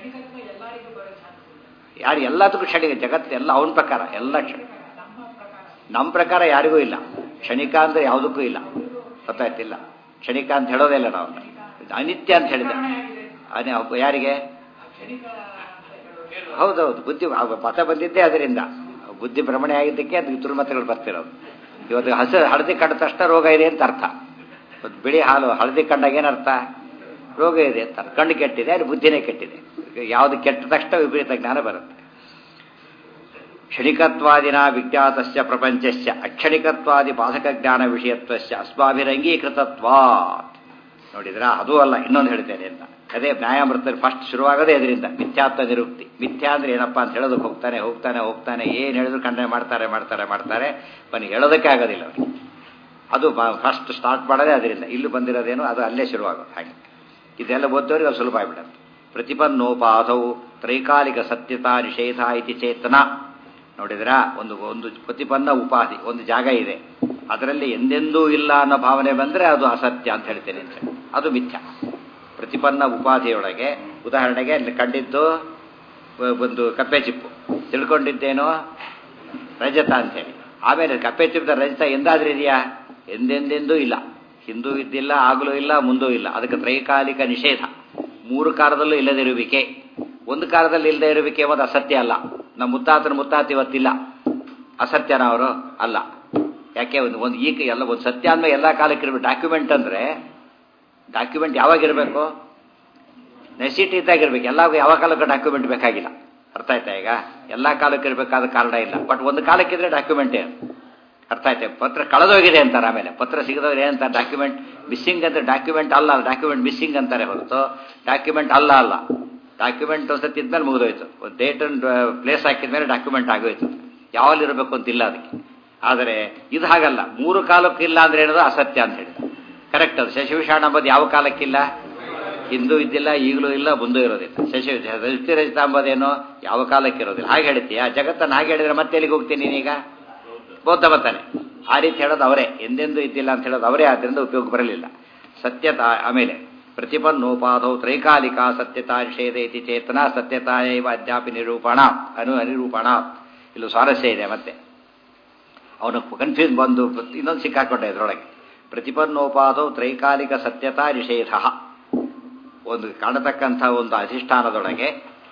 ಯಾರು ಎಲ್ಲದಕ್ಕೂ ಕ್ಷಣಿಕ ಜಗತ್ತು ಎಲ್ಲ ಅವನ ಪ್ರಕಾರ ಎಲ್ಲ ಕ್ಷಣಿಕ ನಮ್ಮ ಪ್ರಕಾರ ಯಾರಿಗೂ ಇಲ್ಲ ಕ್ಷಣಿಕ ಅಂದ್ರೆ ಯಾವುದಕ್ಕೂ ಇಲ್ಲ ಗೊತ್ತಾಯ್ತಿಲ್ಲ ಕ್ಷಣಿಕ ಅಂತ ಹೇಳೋದೇ ಇಲ್ಲ ನಾವು ಅನಿತ್ಯ ಅಂತ ಹೇಳಿದೆ ಅದೇ ಅಪ್ಪ ಯಾರಿಗೆ ಹೌದೌದು ಬುದ್ಧಿ ಅವ ಮತ ಬಂದಿದ್ದೇ ಅದರಿಂದ ಬುದ್ಧಿ ಭ್ರಮಣೆ ಆಗಿದ್ದಕ್ಕೆ ಅದು ದುರ್ಮತಗಳು ಬರ್ತಿರೋದು ಇವತ್ತು ಹಸ ಹಳದಿ ಕಂಡ ತಕ್ಷಣ ರೋಗ ಇದೆ ಅಂತ ಅರ್ಥ ಇವತ್ತು ಬಿಳಿ ಹಾಲು ಹಳದಿ ಕಂಡಾಗ ಏನರ್ಥ ರೋಗ ಇದೆ ಅಂತ ಕಣ್ಣು ಕೆಟ್ಟಿದೆ ಅಲ್ಲಿ ಬುದ್ಧಿನೇ ಕೆಟ್ಟಿದೆ ಯಾವುದು ಕೆಟ್ಟ ತಕ್ಷಣ ವಿಪರೀತ ಜ್ಞಾನ ಬರುತ್ತೆ ಕ್ಷಣಿಕತ್ವಾದಿನ ವಿಜ್ಞಾತಸ್ಯ ಪ್ರಪಂಚಸ್ಯ ಅಕ್ಷಣಿಕತ್ವಾದಿ ಬಾಧಕ ಜ್ಞಾನ ವಿಷಯತ್ವಸ್ಯ ಅಸ್ಮಾಭಿರಂಗೀಕೃತತ್ವಾ ನೋಡಿದ್ರ ಅದು ಅಲ್ಲ ಇನ್ನೊಂದು ಹೇಳ್ತೇನೆ ಅಂತ ಅದೇ ನ್ಯಾಯಾಮೃತ ಫಸ್ಟ್ ಶುರುವಾಗೋದೇ ಅದರಿಂದ ಮಿಥ್ಯಾತ್ವ ನಿರುಕ್ತಿ ಮಿಥ್ಯಾ ಅಂದ್ರೆ ಏನಪ್ಪಾ ಅಂತ ಹೇಳೋದಕ್ಕೆ ಹೋಗ್ತಾನೆ ಹೋಗ್ತಾನೆ ಹೋಗ್ತಾನೆ ಏನು ಹೇಳಿದ್ರು ಖಂಡನೆ ಮಾಡ್ತಾರೆ ಮಾಡ್ತಾರೆ ಮಾಡ್ತಾರೆ ಬನ್ನಿ ಹೇಳೋದಕ್ಕೆ ಆಗೋದಿಲ್ಲ ಅವರಿಗೆ ಅದು ಫಸ್ಟ್ ಸ್ಟಾರ್ಟ್ ಮಾಡೋದೇ ಅದರಿಂದ ಇಲ್ಲಿ ಬಂದಿರೋದೇನು ಅದು ಅಲ್ಲೇ ಶುರುವಾಗೋದು ಹಾಗೆ ಇದೆಲ್ಲ ಓದೋರಿಗೆ ಅದು ಸುಲಭ ಆಗಿಬಿಡುತ್ತೆ ಪ್ರತಿಪನ್ನೋಪಾಧೌ ತ್ರೈಕಾಲಿಕ ಸತ್ಯತಾ ನಿಷೇಧ ಇತಿ ಚೇತನ ನೋಡಿದ್ರಾ ಒಂದು ಒಂದು ಪ್ರತಿಪನ್ನ ಉಪಾಧಿ ಒಂದು ಜಾಗ ಇದೆ ಅದರಲ್ಲಿ ಎಂದೆಂದೂ ಇಲ್ಲ ಅನ್ನೋ ಭಾವನೆ ಬಂದರೆ ಅದು ಅಸತ್ಯ ಅಂತ ಹೇಳ್ತೇನೆ ಅಂತ ಅದು ಮಿಥ್ಯ ಪ್ರತಿಪನ್ನ ಉಪಾಧಿಯೊಳಗೆ ಉದಾಹರಣೆಗೆ ಅಲ್ಲಿ ಕಂಡಿದ್ದು ಒಂದು ಕಪ್ಪೆ ಚಿಪ್ಪು ತಿಳ್ಕೊಂಡಿದ್ದೇನೋ ರಜತ ಅಂತೇಳಿ ಆಮೇಲೆ ಕಪ್ಪೆ ಚಿಪ್ಪದ ರಜತ ಎಂದಾದ್ರೂ ಇದೆಯಾ ಎಂದೆಂದೆಂದೂ ಇಲ್ಲ ಹಿಂದೂ ಇದ್ದಿಲ್ಲ ಆಗಲೂ ಇಲ್ಲ ಮುಂದೂ ಇಲ್ಲ ಅದಕ್ಕೆ ತ್ರೈಕಾಲಿಕ ನಿಷೇಧ ಮೂರು ಕಾಲದಲ್ಲೂ ಇಲ್ಲದಿರುವಿಕೆ ಒಂದು ಕಾಲದಲ್ಲಿ ಇಲ್ಲದೆ ಇರುವಿಕೆ ಒಂದು ಅಸತ್ಯ ಅಲ್ಲ ನಮ್ಮ ಮುತ್ತಾತನ ಮುತ್ತಾತ ಇವತ್ತಿಲ್ಲ ಅಸತ್ಯನ ಅವರು ಅಲ್ಲ ಯಾಕೆ ಒಂದು ಒಂದು ಈಗ ಎಲ್ಲ ಒಂದು ಸತ್ಯ ಅಂದಮೇಲೆ ಎಲ್ಲ ಕಾಲಕ್ಕೆ ಇರಬೇಕು ಡಾಕ್ಯುಮೆಂಟ್ ಅಂದರೆ ಡಾಕ್ಯುಮೆಂಟ್ ಯಾವಾಗ ಇರಬೇಕು ನೆಸಿಟಿ ಇದ್ದಾಗಿರ್ಬೇಕು ಎಲ್ಲ ಯಾವ ಕಾಲಕ್ಕೆ ಡಾಕ್ಯುಮೆಂಟ್ ಬೇಕಾಗಿಲ್ಲ ಅರ್ಥ ಆಯ್ತಾ ಈಗ ಎಲ್ಲ ಕಾಲಕ್ಕೆ ಇರಬೇಕಾದ ಕಾರಣ ಇಲ್ಲ ಬಟ್ ಒಂದು ಕಾಲಕ್ಕಿದ್ರೆ ಡಾಕ್ಯುಮೆಂಟೇ ಅರ್ಥ ಆಯ್ತಾ ಪತ್ರ ಕಳೆದೋಗಿದೆ ಅಂತಾರೆ ಆಮೇಲೆ ಪತ್ರ ಸಿಗದವ್ರು ಏನಂತಾರೆ ಡಾಕ್ಯುಮೆಂಟ್ ಮಿಸ್ಸಿಂಗ್ ಅಂದ್ರೆ ಡಾಕ್ಯುಮೆಂಟ್ ಅಲ್ಲ ಡಾಕ್ಯುಮೆಂಟ್ ಮಿಸ್ಸಿಂಗ್ ಅಂತಾರೆ ಹೊರತು ಡಾಕ್ಯುಮೆಂಟ್ ಅಲ್ಲ ಅಲ್ಲ ಡಾಕ್ಯುಮೆಂಟ್ ಒಂದ್ಸತಿ ಇದ್ಮೇಲೆ ಮುಗಿದೋಯ್ತು ಒಂದು ಡೇಟ್ ಅಂಡ್ ಪ್ಲೇಸ್ ಹಾಕಿದ್ಮೇಲೆ ಡಾಕ್ಯುಮೆಂಟ್ ಆಗೋಯ್ತು ಯಾವಲ್ಲಿ ಇರಬೇಕು ಅಂತಿಲ್ಲ ಅದಕ್ಕೆ ಆದರೆ ಇದು ಹಾಗಲ್ಲ ಮೂರು ಕಾಲಕ್ಕಿಲ್ಲ ಅಂದ್ರೆ ಏನದು ಅಸತ್ಯ ಅಂತ ಹೇಳಿದ ಕರೆಕ್ಟ್ ಅದು ಶಶಿವಿಷಾಣ ಅಂಬೋದು ಯಾವ ಕಾಲಕ್ಕಿಲ್ಲ ಹಿಂದೂ ಇದ್ದಿಲ್ಲ ಈಗಲೂ ಇಲ್ಲ ಮುಂದೂ ಇರೋದಿಲ್ಲ ಶಶಿ ರಜಿತ ರಜಿತ ಅಂಬೋದೇನೋ ಯಾವ ಕಾಲಕ್ಕೆ ಇರೋದಿಲ್ಲ ಹಾಗೆ ಹೇಳ್ತೀಯ ಜಗತ್ತನ್ನು ಹಾಗೆ ಹೇಳಿದ್ರೆ ಮತ್ತೆ ಎಲ್ಲಿಗೆ ಹೋಗ್ತೀನಿ ನೀನೀಗ ಬೌದ್ಧ ಬರ್ತಾನೆ ಆ ರೀತಿ ಹೇಳೋದು ಅವರೇ ಎಂದೆಂದೂ ಇದ್ದಿಲ್ಲ ಅಂತ ಹೇಳೋದು ಅವರೇ ಆದ್ದರಿಂದ ಉಪಯೋಗ ಬರಲಿಲ್ಲ ಸತ್ಯತಾ ಆಮೇಲೆ ಪ್ರತಿಪನ್ನೋಪಾಧೌ ತ್ರೈಕಾಲಿಕ ಸತ್ಯತಾ ನಿಷೇಧ ಇತಿ ಚೇತನ ಸತ್ಯತಾ ಇವ ಅದ್ಯಾಪಿ ನಿರೂಪಣ ಅನು ಅನಿರೂಪಣ ಇಲ್ಲೂ ಸ್ವಾರಸ್ಯ ಇದೆ ಮತ್ತೆ ಅವನು ಕನ್ಫ್ಯೂಸ್ ಬಂದು ಇನ್ನೊಂದು ಸಿಕ್ಕಾಕೊಂಡೆ ಇದರೊಳಗೆ ಪ್ರತಿಪನ್ನೋಪಾಧೌ ತ್ರೈಕಾಲಿಕ ಸತ್ಯತಾ ನಿಷೇಧ ಒಂದು ಕಾಣತಕ್ಕಂಥ ಒಂದು ಅಧಿಷ್ಠಾನದೊಳಗೆ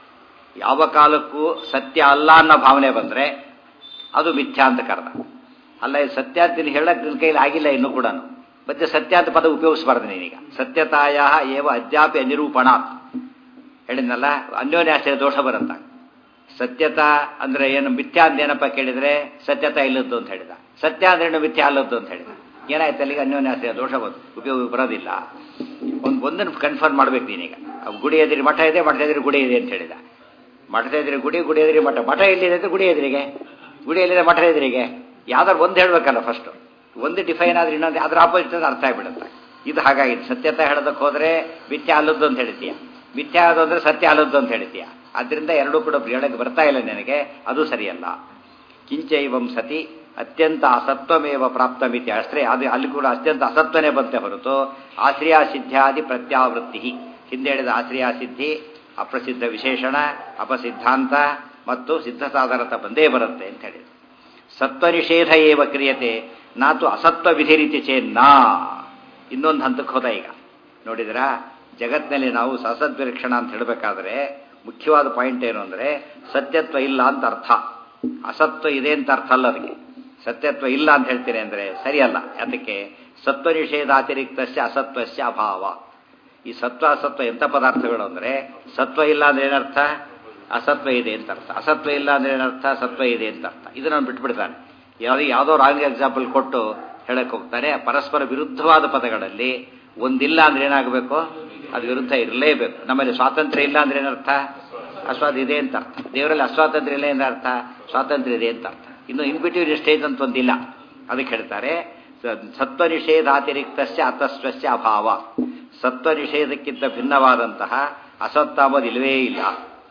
ಯಾವ ಕಾಲಕ್ಕೂ ಸತ್ಯ ಅಲ್ಲ ಅನ್ನೋ ಭಾವನೆ ಬಂದರೆ ಅದು ಮಿಥ್ಯಾ ಅಂತ ಕರೆದ ಅಲ್ಲ ಇದು ಸತ್ಯ ಅಂತ ನೀನು ಹೇಳಕ್ಕೆ ನಿನ್ನ ಕೈಲಿ ಆಗಿಲ್ಲ ಇನ್ನೂ ಕೂಡ ಮತ್ತೆ ಸತ್ಯ ಅಂತ ಪದ ಉಪಯೋಗಿಸಬಾರ್ದು ನೀನೀಗ ಸತ್ಯತಾಯ ಏವ ಅದ್ಯಾಪಿ ಅನಿರೂಪಣಾತ್ ಹೇಳಿದ್ನಲ್ಲ ಅನ್ಯೋನ್ಯಾಶ್ರಯ ದೋಷ ಬರಂತ ಸತ್ಯತಾ ಅಂದ್ರೆ ಏನು ಮಿಥ್ಯಾ ಅಂತ ಏನಪ್ಪ ಕೇಳಿದ್ರೆ ಸತ್ಯತಾ ಇಲ್ಲದ್ದು ಅಂತ ಹೇಳಿದ ಸತ್ಯ ಅಂದ್ರೆ ಏನು ಮಿಥ್ಯಾ ಅಲ್ಲದ್ದು ಅಂತ ಹೇಳಿದ ಏನಾಯ್ತು ಅಲ್ಲಿಗೆ ಅನ್ಯೋನ್ಯಾಶ್ರಯ ದೋಷ ಬಂತು ಉಪಯೋಗ ಬರೋದಿಲ್ಲ ಒಂದು ಒಂದನ್ನು ಕನ್ಫರ್ಮ್ ಮಾಡ್ಬೇಕು ನೀನೀಗ ಗುಡಿ ಎದುರಿ ಮಠ ಇದೆ ಮಠದ ಎದುರು ಗುಡಿ ಇದೆ ಅಂತ ಹೇಳಿದ ಮಠದ ಎದುರು ಗುಡಿ ಗುಡಿ ಎದುರಿ ಮಠ ಮಠ ಎಲ್ಲಿದೆ ಅಂತ ಗುಡಿ ಎದುರಿಗೆ ಗುಡಿ ಎಲ್ಲಿದೆ ಮಠದ ಎದುರಿಗೆ ಯಾವ್ದಾರು ಒಂದು ಹೇಳ್ಬೇಕಲ್ಲ ಫಸ್ಟು ಒಂದು ಡಿಫೈನ್ ಆದ್ರೆ ಇನ್ನೊಂದು ಅದ್ರ ಆಪೋಸಿಟ್ ಅರ್ಥ ಆಗಿಬಿಡುತ್ತೆ ಇದು ಹಾಗಾಗಿದೆ ಸತ್ಯತೆ ಹೇಳೋದಕ್ಕೆ ಹೋದ್ರೆ ಮಿಥ್ಯ ಅಲ್ಲದ್ದು ಅಂತ ಹೇಳ್ತೀಯ ಮಿಥ್ಯ ಆದದ್ದು ಅಂದ್ರೆ ಸತ್ಯ ಅಲ್ಲದ್ದು ಅಂತ ಹೇಳ್ತೀಯ ಅದರಿಂದ ಎರಡೂ ಕೂಡ ಹೇಳಕ್ಕೆ ಬರ್ತಾ ಇಲ್ಲ ನನಗೆ ಅದು ಸರಿಯಲ್ಲ ಕಿಂಚೈವಂ ಸತಿ ಅತ್ಯಂತ ಅಸತ್ವಮೇವ ಪ್ರಾಪ್ತ ಮಿತಿ ಅಷ್ಟೇ ಅದು ಅಲ್ಲಿ ಕೂಡ ಅತ್ಯಂತ ಅಸತ್ವನೇ ಬಂತೆ ಹೊರತು ಆಶ್ರಯ ಸಿದ್ಧಾದಿ ಪ್ರತ್ಯಾವೃತ್ತಿ ಹಿಂದೆ ಹೇಳಿದ ಆಶ್ರಯ ಸಿದ್ಧಿ ಅಪ್ರಸಿದ್ಧ ವಿಶೇಷಣ ಅಪಸಿದ್ಧಾಂತ ಮತ್ತು ಸಿದ್ಧ ಸಾಧನತ ಬಂದೇ ಬರುತ್ತೆ ಅಂತ ಹೇಳಿದ್ರು ಸತ್ವ ನಿಷೇಧ ಏವ ಕ್ರಿಯತೆ ನಾತು ಅಸತ್ವ ವಿಧಿ ರೀತಿ ಚೇನ್ನ ಇನ್ನೊಂದು ಹಂತಕ್ಕೆ ಹೋದ ಈಗ ನೋಡಿದ್ರಾ ಜಗತ್ತಿನಲ್ಲಿ ನಾವು ಸಸದ್ವಿರಕ್ಷಣ ಅಂತ ಹೇಳಬೇಕಾದ್ರೆ ಮುಖ್ಯವಾದ ಪಾಯಿಂಟ್ ಏನು ಅಂದರೆ ಸತ್ಯತ್ವ ಇಲ್ಲ ಅಂತ ಅರ್ಥ ಅಸತ್ವ ಇದೆ ಅಂತ ಅರ್ಥ ಅಲ್ಲ ಅದಕ್ಕೆ ಸತ್ಯತ್ವ ಇಲ್ಲ ಅಂತ ಹೇಳ್ತೀನಿ ಅಂದರೆ ಸರಿಯಲ್ಲ ಅದಕ್ಕೆ ಸತ್ವ ನಿಷೇಧಾತಿರಿಕ್ತಸ್ಯ ಅಸತ್ವಸ್ಯ ಅಭಾವ ಈ ಸತ್ವ ಅಸತ್ವ ಎಂಥ ಪದಾರ್ಥಗಳು ಅಂದರೆ ಸತ್ವ ಇಲ್ಲ ಅಂದ್ರೆ ಏನರ್ಥ ಅಸತ್ವ ಇದೆ ಅಂತ ಅರ್ಥ ಅಸತ್ವ ಇಲ್ಲ ಅಂದ್ರೆ ಏನರ್ಥ ಸತ್ವ ಇದೆ ಅಂತ ಅರ್ಥ ಇದನ್ನು ಬಿಟ್ಬಿಡ್ತಾನೆ ಯಾವುದೇ ಯಾವುದೋ ರಾಂಗ್ ಎಕ್ಸಾಂಪಲ್ ಕೊಟ್ಟು ಹೇಳಕ್ಕೆ ಹೋಗ್ತಾನೆ ಪರಸ್ಪರ ವಿರುದ್ಧವಾದ ಪದಗಳಲ್ಲಿ ಒಂದಿಲ್ಲ ಅಂದ್ರೆ ಏನಾಗಬೇಕು ಅದು ವಿರುದ್ಧ ಇರಲೇಬೇಕು ನಮ್ಮಲ್ಲಿ ಸ್ವಾತಂತ್ರ್ಯ ಇಲ್ಲ ಅಂದ್ರೆ ಏನರ್ಥ ಅಸ್ವಾದ ಇದೆ ಅಂತ ಅರ್ಥ ದೇವರಲ್ಲಿ ಅಸ್ವಾತಂತ್ರ್ಯ ಇಲ್ಲ ಅಂದ್ರೆ ಅರ್ಥ ಸ್ವಾತಂತ್ರ್ಯ ಇದೆ ಅಂತ ಅರ್ಥ ಇನ್ನು ಇನ್ಬಿಟ್ವೀನ್ ಸ್ಟೇಜ್ ಅಂತ ಒಂದಿಲ್ಲ ಅದಕ್ಕೆ ಹೇಳ್ತಾರೆ ಸತ್ವ ನಿಷೇಧಾತಿರಿಕ್ತಸ್ಯ ಅತಸ್ವಸ್ಯ ಅಭಾವ ಸತ್ವ ನಿಷೇಧಕ್ಕಿಂತ ಭಿನ್ನವಾದಂತಹ ಅಸತ್ವ ಅಂಬುದು ಇಲ್ಲವೇ ಇಲ್ಲ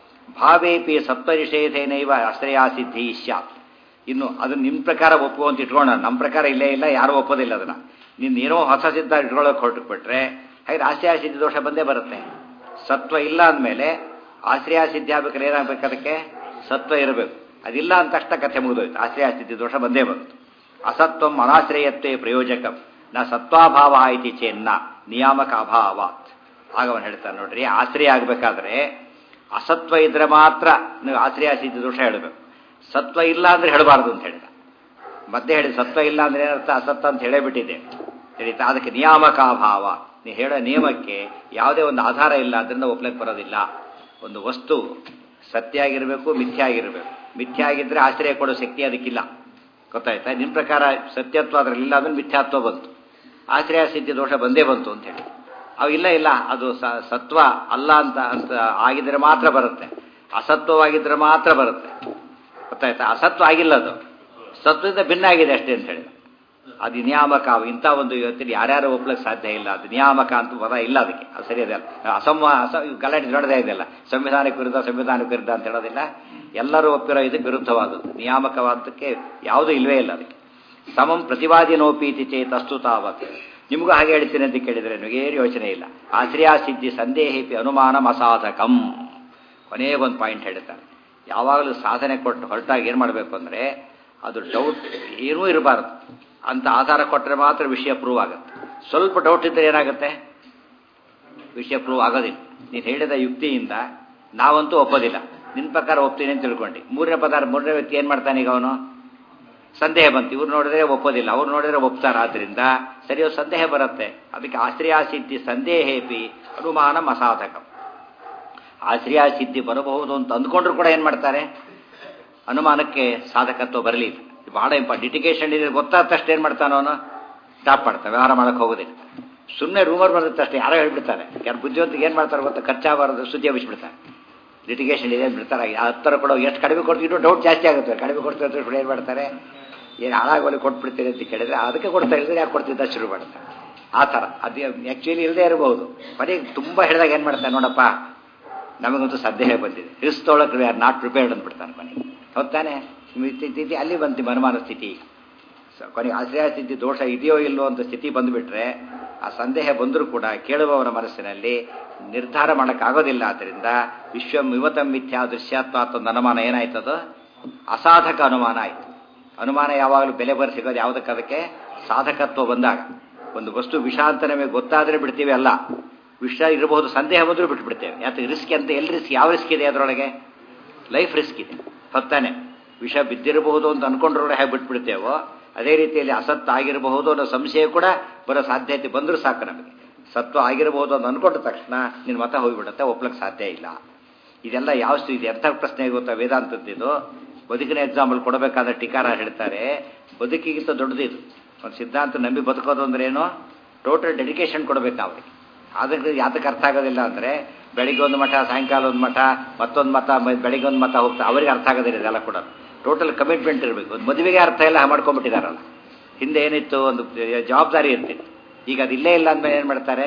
ಭಾವೇಪಿ ಸತ್ವ ನಿಷೇಧೇನೈವ ಆಶ್ರಯಾಸಿದ್ಧಿ ಸ್ಯಾತ್ ಇನ್ನು ಅದನ್ನ ನಿಮ್ಮ ಪ್ರಕಾರ ಒಪ್ಪುವಂತ ಇಟ್ಕೊಳ್ಳೋಣ ನಮ್ಮ ಪ್ರಕಾರ ಇಲ್ಲೇ ಇಲ್ಲ ಯಾರೂ ಒಪ್ಪೋದಿಲ್ಲ ಅದನ್ನ ನಿನ್ನ ಏನೋ ಹೊಸ ಸಿದ್ಧ ಇಟ್ಕೊಳ್ಳೋಕೆ ಹೊರಟುಬಿಟ್ರೆ ಹಾಗೆ ಆಶ್ರಯ ಸಿದ್ಧಿ ದೋಷ ಬಂದೇ ಬರುತ್ತೆ ಸತ್ವ ಇಲ್ಲ ಅಂದಮೇಲೆ ಆಶ್ರಯ ಸಿದ್ಧಿ ಆಗ್ಬೇಕಾದ್ರೆ ಏನಾಗಬೇಕು ಅದಕ್ಕೆ ಸತ್ವ ಇರಬೇಕು ಅದಿಲ್ಲ ಅಂತ ತಕ್ಷಣ ಕಥೆ ಮುಗಿದೋಯ್ತು ಆಶ್ರಯ ಸಿದ್ಧಿ ದೋಷ ಬಂದೇ ಬಂತು ಅಸತ್ವಂ ಅನಾಶ್ರಯತ್ವೇ ಪ್ರಯೋಜಕಂ ನ ಸತ್ವಾಭಾವ ಇತಿ ಚೇನ್ನ ನಿಯಾಮಕ ಅಭಾವಾತ್ ಆಗ ಅವನು ಹೇಳ್ತಾನೆ ನೋಡ್ರಿ ಆಶ್ರಯ ಆಗಬೇಕಾದ್ರೆ ಅಸತ್ವ ಇದ್ರೆ ಮಾತ್ರ ನೀವು ಆಶ್ರಯ ಸಿದ್ಧಿ ದೋಷ ಹೇಳಬೇಕು ಸತ್ವ ಇಲ್ಲ ಅಂದ್ರೆ ಹೇಳಬಾರ್ದು ಅಂತ ಹೇಳಿದ ಮತ್ತೆ ಹೇಳಿ ಸತ್ವ ಇಲ್ಲ ಅಂದ್ರೆ ಏನರ್ಥ ಅಸತ್ವ ಅಂತ ಹೇಳೇ ಬಿಟ್ಟಿದೆ ತಿಳಿತಾ ಅದಕ್ಕೆ ನಿಯಾಮಕ ಅಭಾವ ನೀವು ಹೇಳೋ ನಿಯಮಕ್ಕೆ ಯಾವುದೇ ಒಂದು ಆಧಾರ ಇಲ್ಲ ಅದರಿಂದ ಒಪ್ಲಕ್ಕೆ ಬರೋದಿಲ್ಲ ಒಂದು ವಸ್ತು ಸತ್ಯ ಆಗಿರಬೇಕು ಮಿಥ್ಯ ಆಗಿರಬೇಕು ಮಿಥ್ಯ ಆಗಿದ್ರೆ ಆಶ್ರಯ ಕೊಡೋ ಶಕ್ತಿ ಅದಕ್ಕಿಲ್ಲ ಗೊತ್ತಾಯ್ತಾ ನಿಮ್ಮ ಪ್ರಕಾರ ಸತ್ಯತ್ವ ಅದರಲ್ಲಿಲ್ಲ ಅಂದ್ರೆ ಮಿಥ್ಯಾತ್ವ ಬಂತು ಆಶ್ರಯ ಸಿದ್ಧಿ ದೋಷ ಬಂದೇ ಬಂತು ಅಂತ ಹೇಳಿ ಅವು ಇಲ್ಲ ಇಲ್ಲ ಅದು ಸತ್ವ ಅಲ್ಲ ಅಂತ ಅಂತ ಆಗಿದ್ರೆ ಮಾತ್ರ ಬರುತ್ತೆ ಅಸತ್ವವಾಗಿದ್ರೆ ಮಾತ್ರ ಬರುತ್ತೆ ಗೊತ್ತಾಯ್ತಾ ಅಸತ್ವ ಆಗಿಲ್ಲ ಅದು ಸತ್ವದಿಂದ ಭಿನ್ನ ಆಗಿದೆ ಅಷ್ಟೇ ಅಂತ ಹೇಳಿ ಅದು ನಿಯಾಮಕ ಇಂಥ ಒಂದು ಇವತ್ತಿನ ಯಾರ್ಯಾರು ಒಪ್ಲಕ್ಕೆ ಸಾಧ್ಯ ಇಲ್ಲ ಅದು ನಿಯಾಮಕ ಅಂತ ಪದ ಇಲ್ಲ ಅದಕ್ಕೆ ಅದು ಸರಿ ಅದಲ್ಲ ಅಸಮ ಅಸ ಗಲಾಟೆ ನೋಡದೇ ಇದೆಯಲ್ಲ ಸಂವಿಧಾನಕ್ಕೆ ವಿರುದ್ಧ ಸಂವಿಧಾನಕ್ಕೆ ವಿರುದ್ಧ ಅಂತ ಹೇಳೋದಿಲ್ಲ ಎಲ್ಲರೂ ಒಪ್ಪಿರೋ ಇದಕ್ಕೆ ವಿರುದ್ಧವಾದದ್ದು ನಿಯಾಮಕವಾದಕ್ಕೆ ಯಾವುದೂ ಇಲ್ವೇ ಇಲ್ಲ ಅದಕ್ಕೆ ಸಮಂ ಪ್ರತಿವಾದಿನೋಪೀತಿ ಚೇತ್ ಅಸ್ತು ತಾವತ್ ನಿಮಗೂ ಹಾಗೆ ಹೇಳ್ತೀನಿ ಅಂತ ಕೇಳಿದರೆ ನಿಮಗೇನು ಯೋಚನೆ ಇಲ್ಲ ಆಶ್ರಯ ಸಿದ್ಧಿ ಸಂದೇಹಿಪಿ ಅನುಮಾನಂ ಅಸಾಧಕಂ ಕೊನೆಯ ಒಂದು ಪಾಯಿಂಟ್ ಹೇಳ್ತಾರೆ ಯಾವಾಗಲೂ ಸಾಧನೆ ಕೊಟ್ಟು ಹೊರಟಾಗಿ ಏನು ಮಾಡಬೇಕು ಅಂದರೆ ಅದು ಡೌಟ್ ಏನೂ ಇರಬಾರ್ದು ಅಂತ ಆಧಾರ ಕೊಟ್ಟರೆ ಮಾತ್ರ ವಿಷಯ ಪ್ರೂವ್ ಆಗುತ್ತೆ ಸ್ವಲ್ಪ ಡೌಟ್ ಇದ್ದರೆ ಏನಾಗುತ್ತೆ ವಿಷಯ ಪ್ರೂವ್ ಆಗೋದಿಲ್ಲ ನೀನು ಹೇಳಿದ ಯುಕ್ತಿಯಿಂದ ನಾವಂತೂ ಒಪ್ಪೋದಿಲ್ಲ ನಿನ್ನ ಪ್ರಕಾರ ಒಪ್ತೀನಿ ಅಂತ ತಿಳ್ಕೊಂಡು ಮೂರನೇ ಪದಾರ್ಥ ಮೂರನೇ ವ್ಯಕ್ತಿ ಏನು ಮಾಡ್ತಾನೆ ಈಗ ಅವನು ಸಂದೇಹ ಬಂತು ಇವ್ರು ನೋಡಿದ್ರೆ ಒಪ್ಪೋದಿಲ್ಲ ಅವ್ರು ನೋಡಿದ್ರೆ ಒಪ್ತಾರ ಆದ್ರಿಂದ ಸರಿಯೋ ಸಂದೇಹ ಬರುತ್ತೆ ಅದಕ್ಕೆ ಆಶ್ರಯ ಸಿದ್ಧಿ ಸಂದೇಹೇಪಿ ಅನುಮಾನ ಅಸಾಧಕ ಆಶ್ರಯ ಸಿದ್ಧಿ ಬರಬಹುದು ಅಂತ ಅಂದ್ಕೊಂಡ್ರು ಕೂಡ ಏನು ಮಾಡ್ತಾರೆ ಅನುಮಾನಕ್ಕೆ ಸಾಧಕತ್ವ ಬರಲಿ ಬಹಳ ಇಂಪ ಡಿಟಿಕೇಶನ್ ಇದೆ ಗೊತ್ತಾದ ತಕ್ಷಣ ಏನು ಮಾಡ್ತಾನೆ ಅವನು ಸ್ಟಾಪ್ ಮಾಡ್ತಾನೆ ವ್ಯವಹಾರ ಮಾಡಕ್ಕೆ ಹೋಗೋದಿಲ್ಲ ಸುಮ್ಮನೆ ರೂಮರ್ ಬರುತ್ತೆ ಅಷ್ಟೇ ಯಾರೋ ಹೇಳ್ಬಿಡ್ತಾರೆ ಯಾರು ಬುದ್ಧಿವಂತಿಗೆ ಏನು ಮಾಡ್ತಾರೆ ಗೊತ್ತಾ ಖರ್ಚಾಗಬಾರದು ಸುದ್ದಿ ಹಬ್ಬಿಸ್ಬಿಡ್ತಾರೆ ಲಿಟಿಗೇಷನ್ ಇದೆ ಬಿಡ್ತಾರೆ ಹತ್ತರ ಕೊಡೋ ಎಷ್ಟು ಕಡಿಮೆ ಕೊಡ್ತಿದ್ರು ಡೌಟ್ ಜಾಸ್ತಿ ಆಗುತ್ತೆ ಕಡಿಮೆ ಕೊಡ್ತಾರೆ ಏನು ಮಾಡ್ತಾರೆ ಏನು ಹಾಳಾಗೋಲಿ ಕೊಟ್ಬಿಡ್ತೀರಿ ಅಂತ ಕೇಳಿದ್ರೆ ಅದಕ್ಕೆ ಕೊಡ್ತಾ ಇದ್ರೆ ಯಾಕೆ ಕೊಡ್ತಿದ್ದ ಶುರು ಮಾಡ್ತಾರೆ ಆ ಥರ ಅದು ಆ್ಯಕ್ಚುಲಿ ಇಲ್ಲದೆ ಇರಬಹುದು ಕೊನೆಗೆ ತುಂಬ ಹೇಳಿದಾಗ ಏನು ಮಾಡ್ತಾರೆ ನೋಡಪ್ಪ ನಮಗಂತೂ ಸಂದೇಹ ಬಂದಿದೆ ರಿಸ್ಕ್ ತೊಗೊಳಕ್ಕೆ ವಿ ಆರ್ ನಾಟ್ ಪ್ರಿಪೇರ್ಡ್ ಅಂದ್ಬಿಡ್ತಾನೆ ಕೊನೆಗೆ ಹೌದಾನೆ ಸ್ಥಿತಿ ಅಲ್ಲಿ ಬಂತು ಮನುಮಾನ ಸ್ಥಿತಿ ಕೊನೆಗೆ ಆಶ್ರಯ ಸ್ಥಿತಿ ದೋಷ ಇದೆಯೋ ಇಲ್ಲೋ ಅಂತ ಸ್ಥಿತಿ ಬಂದುಬಿಟ್ರೆ ಆ ಸಂದೇಹ ಬಂದರೂ ಕೂಡ ಕೇಳುವವರ ಮನಸ್ಸಿನಲ್ಲಿ ನಿರ್ಧಾರ ಮಾಡೋಕ್ಕಾಗೋದಿಲ್ಲ ಆದ್ದರಿಂದ ವಿಶ್ವ ವಿಮತಂ ಮಿಥ್ಯಾ ದೃಶ್ಯಾತ್ಮ ಒಂದು ಅನುಮಾನ ಏನಾಯ್ತದು ಅಸಾಧಕ ಅನುಮಾನ ಆಯಿತು ಅನುಮಾನ ಯಾವಾಗಲೂ ಬೆಲೆ ಬರ ಸಿಗೋದು ಯಾವುದಕ್ಕೆ ಅದಕ್ಕೆ ಸಾಧಕತ್ವ ಬಂದಾಗ ಒಂದು ವಸ್ತು ವಿಷ ಅಂತ ನಮಗೆ ಗೊತ್ತಾದರೆ ಬಿಡ್ತೀವಿ ಅಲ್ಲ ವಿಷ ಇರಬಹುದು ಸಂದೇಹ ಬಂದರೂ ಬಿಟ್ಬಿಡ್ತೇವೆ ಯಾಕೆ ರಿಸ್ಕ್ ಅಂತ ಎಲ್ಲಿ ರಿಸ್ಕ್ ಯಾವ ರಿಸ್ಕ್ ಇದೆ ಅದರೊಳಗೆ ಲೈಫ್ ರಿಸ್ಕ್ ಇದೆ ಹೊತ್ತಾನೆ ವಿಷ ಬಿದ್ದಿರಬಹುದು ಅಂತ ಅನ್ಕೊಂಡ್ರೊಳಗೆ ಹೇಗೆ ಬಿಟ್ಬಿಡ್ತೇವೋ ಅದೇ ರೀತಿಯಲ್ಲಿ ಅಸತ್ ಆಗಿರಬಹುದು ಅನ್ನೋ ಸಂಶಯ ಕೂಡ ಬರೋ ಸಾಧ್ಯತೆ ಬಂದರೂ ಸಾಕು ನಮಗೆ ಸತ್ವ ಆಗಿರಬಹುದು ಅಂತ ಅನ್ಕೊಂಡ ತಕ್ಷಣ ನಿನ್ನ ಮತ ಹೋಗಿಬಿಡುತ್ತೆ ಒಪ್ಲಕ್ಕೆ ಸಾಧ್ಯ ಇಲ್ಲ ಇದೆಲ್ಲ ಯಾವ ಇದು ಎಂಥ ಪ್ರಶ್ನೆ ಗೊತ್ತಾ ವೇದಾಂತದ್ದು ಬದುಕಿನ ಎಕ್ಸಾಂಪಲ್ ಕೊಡಬೇಕಾದ ಟೀಕಾರ ಹೇಳ್ತಾರೆ ಬದುಕಿಗಿಂತ ದೊಡ್ಡದಿದು ಒಂದು ಸಿದ್ಧಾಂತ ನಂಬಿ ಬದುಕೋದು ಅಂದ್ರೆ ಏನು ಟೋಟಲ್ ಡೆಡಿಕೇಶನ್ ಕೊಡಬೇಕು ಅವ್ರಿಗೆ ಅದಕ್ಕೆ ಯಾತಕ್ಕೆ ಅರ್ಥ ಆಗೋದಿಲ್ಲ ಅಂದರೆ ಬೆಳಿಗ್ಗೆ ಒಂದು ಮಠ ಸಾಯಂಕಾಲ ಒಂದು ಮಠ ಮತ್ತೊಂದು ಮತ ಬೆಳಿಗ್ಗೆ ಒಂದು ಮತ ಹೋಗ್ತಾ ಅವ್ರಿಗೆ ಅರ್ಥ ಆಗೋದಿಲ್ಲ ಇದೆಲ್ಲ ಕೂಡ ಟೋಟಲ್ ಕಮಿಟ್ಮೆಂಟ್ ಇರಬೇಕು ಒಂದು ಮದುವೆಗೆ ಅರ್ಥ ಎಲ್ಲ ಮಾಡ್ಕೊಂಡ್ಬಿಟ್ಟಿದಾರಲ್ಲ ಹಿಂದೆ ಏನಿತ್ತು ಒಂದು ಜವಾಬ್ದಾರಿ ಇರ್ತಿತ್ತು ಈಗ ಅದು ಇಲ್ಲೇ ಇಲ್ಲ ಅಂದ್ಮೇಲೆ ಏನು ಮಾಡ್ತಾರೆ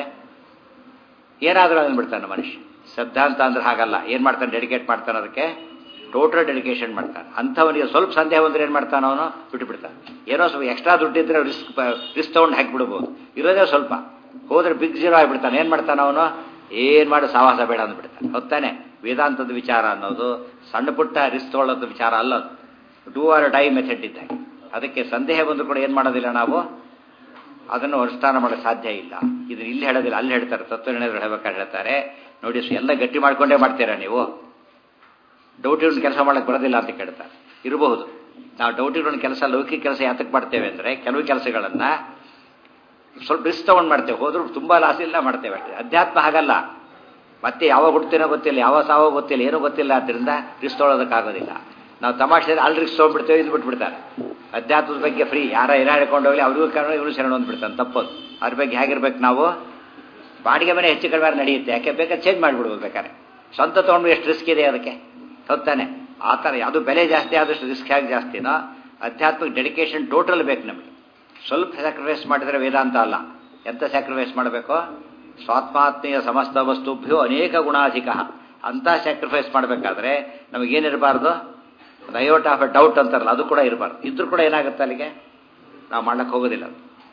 ಏನಾದರೂ ಅಂದ್ಬಿಡ್ತಾನೆ ಮನುಷ್ಯ ಸಿದ್ಧಾಂತ ಅಂದ್ರೆ ಹಾಗಲ್ಲ ಏನು ಮಾಡ್ತಾನೆ ಡೆಡಿಕೇಟ್ ಮಾಡ್ತಾನೆ ಅದಕ್ಕೆ ಟೋಟಲ್ ಡೆಡಿಕೇಶನ್ ಮಾಡ್ತಾನೆ ಅಂಥವನಿಗೆ ಸ್ವಲ್ಪ ಸಂದೇಹ ಬಂದ್ರೆ ಏನು ಮಾಡ್ತಾನೆ ಅವನು ಬಿಟ್ಟು ಬಿಡ್ತಾನೆ ಏನೋ ಸ್ವಲ್ಪ ಎಕ್ಸ್ಟ್ರಾ ದುಡ್ಡಿದ್ರೆ ರಿಸ್ಕ್ ರಿಸ್ಕ್ ತೊಗೊಂಡು ಹಾಕಿಬಿಡ್ಬೋದು ಇರೋದೇ ಸ್ವಲ್ಪ ಹೋದ್ರೆ ಬಿಗ್ ಜೀರೋ ಆಗಿಬಿಡ್ತಾನೆ ಏನು ಮಾಡ್ತಾನೆ ಅವನು ಏನು ಮಾಡಿ ಸಾವಾಸ ಬೇಡ ಅಂದ್ಬಿಡ್ತಾನೆ ಹೊತ್ತಾನೆ ವೇದಾಂತದ ವಿಚಾರ ಅನ್ನೋದು ಸಣ್ಣ ಪುಟ್ಟ ರಿಸ್ಕ್ ತೊಗೊಳ್ಳೋದು ವಿಚಾರ ಅಲ್ಲ ಅದು ಡೂ ಆರ್ ಡೈ ಮೆಥಡ್ ಇದ್ದಾಗ ಅದಕ್ಕೆ ಸಂದೇಹ ಬಂದರೂ ಕೂಡ ಏನು ಮಾಡೋದಿಲ್ಲ ನಾವು ಅದನ್ನು ಅನುಷ್ಠಾನ ಮಾಡೋಕ್ಕೆ ಸಾಧ್ಯ ಇಲ್ಲ ಇದನ್ನ ಇಲ್ಲಿ ಹೇಳೋದಿಲ್ಲ ಅಲ್ಲಿ ಹೇಳ್ತಾರೆ ತತ್ವನಿರ್ಣಯಗಳು ಹೇಳ್ಬೇಕಾದ್ರೆ ಹೇಳ್ತಾರೆ ನೋಡಿ ಎಲ್ಲ ಗಟ್ಟಿ ಮಾಡ್ಕೊಂಡೇ ಮಾಡ್ತೀರಾ ನೀವು ಡೌಟ್ ಇರೋನ್ ಕೆಲಸ ಮಾಡಕ್ಕೆ ಬರೋದಿಲ್ಲ ಅಂತ ಕೇಳ್ತಾರೆ ಇರಬಹುದು ನಾವು ಡೌಟ್ ಇರೋನ್ ಕೆಲಸ ಲೌಕಿಕ ಕೆಲಸ ಯಾತಕ್ಕೆ ಮಾಡ್ತೇವೆ ಅಂದರೆ ಕೆಲವು ಕೆಲಸಗಳನ್ನು ಸ್ವಲ್ಪ ರಿಸ್ಕ್ ತೊಗೊಂಡು ಮಾಡ್ತೇವೆ ಹೋದ್ರೂ ತುಂಬ ಲಾಸ್ ಇಲ್ಲ ಮಾಡ್ತೇವೆ ಅಷ್ಟೇ ಅಧ್ಯಾತ್ಮ ಹಾಗಲ್ಲ ಮತ್ತೆ ಯಾವಾಗ ಹುಡ್ತೀನೋ ಗೊತ್ತಿಲ್ಲ ಯಾವ ಸಾವೋ ಗೊತ್ತಿಲ್ಲ ಏನೂ ಗೊತ್ತಿಲ್ಲ ಆದ್ದರಿಂದ ರಿಸ್ಕ್ ತೊಗೊಳೋದಕ್ಕಾಗೋದಿಲ್ಲ ನಾವು ತಮಾಷೆ ಅಲ್ಲಿ ರಿಸ್ಕ್ ತೊಗೊಂಡ್ಬಿಡ್ತೇವೆ ಇದು ಬಿಟ್ಬಿಡ್ತಾರೆ ಅಧ್ಯಾತ್ಮದ ಬಗ್ಗೆ ಫ್ರೀ ಯಾರ ಏನ ಹೇಳ್ಕೊಂಡು ಹೋಗಲಿ ಅವ್ರಿಗೂ ಕಾರಣ ಇವರು ಶರಣ ಅಂದ್ಬಿಡ್ತಾನೆ ತಪ್ಪದು ಅದ್ರ ಬಗ್ಗೆ ಹೇಗಿರ್ಬೇಕು ನಾವು ಬಾಡಿಗೆ ಮನೆ ಹೆಚ್ಚು ಕಡಿಮೆ ನಡೆಯುತ್ತೆ ಯಾಕೆ ಬೇಕಾದ್ರೆ ಚೇಂಜ್ ಮಾಡಿಬಿಡ್ಬೋದು ಬೇಕಾದ್ರೆ ಸ್ವಂತ ತೊಗೊಂಡು ಎಷ್ಟು ರಿಸ್ಕ್ ಇದೆ ಅದಕ್ಕೆ ಹೊತ್ತಾನೆ ಆ ಥರ ಯಾವುದು ಬೆಲೆ ಜಾಸ್ತಿ ಆದಷ್ಟು ರಿಸ್ಕ್ ಹೇಗೆ ಜಾಸ್ತಿನೋ ಅಧ್ಯಾತ್ಮಿಕ ಡೆಡಿಕೇಶನ್ ಟೋಟಲ್ ಬೇಕು ನಮಗೆ ಸ್ವಲ್ಪ ಸ್ಯಾಕ್ರಿಫೈಸ್ ಮಾಡಿದರೆ ವೇದಾಂತ ಅಲ್ಲ ಎಂತ ಸ್ಯಾಕ್ರಿಫೈಸ್ ಮಾಡಬೇಕು ಸ್ವಾತ್ಮಾತ್ಮೀಯ ಸಮಸ್ತ ವಸ್ತುಭ್ಯೋ ಅನೇಕ ಗುಣಾಧಿಕ ಅಂತ ಸ್ಯಾಕ್ರಿಫೈಸ್ ಮಾಡಬೇಕಾದ್ರೆ ನಮಗೇನಿರಬಾರ್ದು ಡಯೋಟ್ ಆಫ್ ಎ ಡೌಟ್ ಅಂತಾರಲ್ಲ ಅದು ಕೂಡ ಇರಬಾರ್ದು ಇದ್ರೂ ಕೂಡ ಏನಾಗುತ್ತೆ ಅಲ್ಲಿಗೆ ನಾವು ಮಾಡ್ಲಿಕ್ಕೆ ಹೋಗೋದಿಲ್ಲ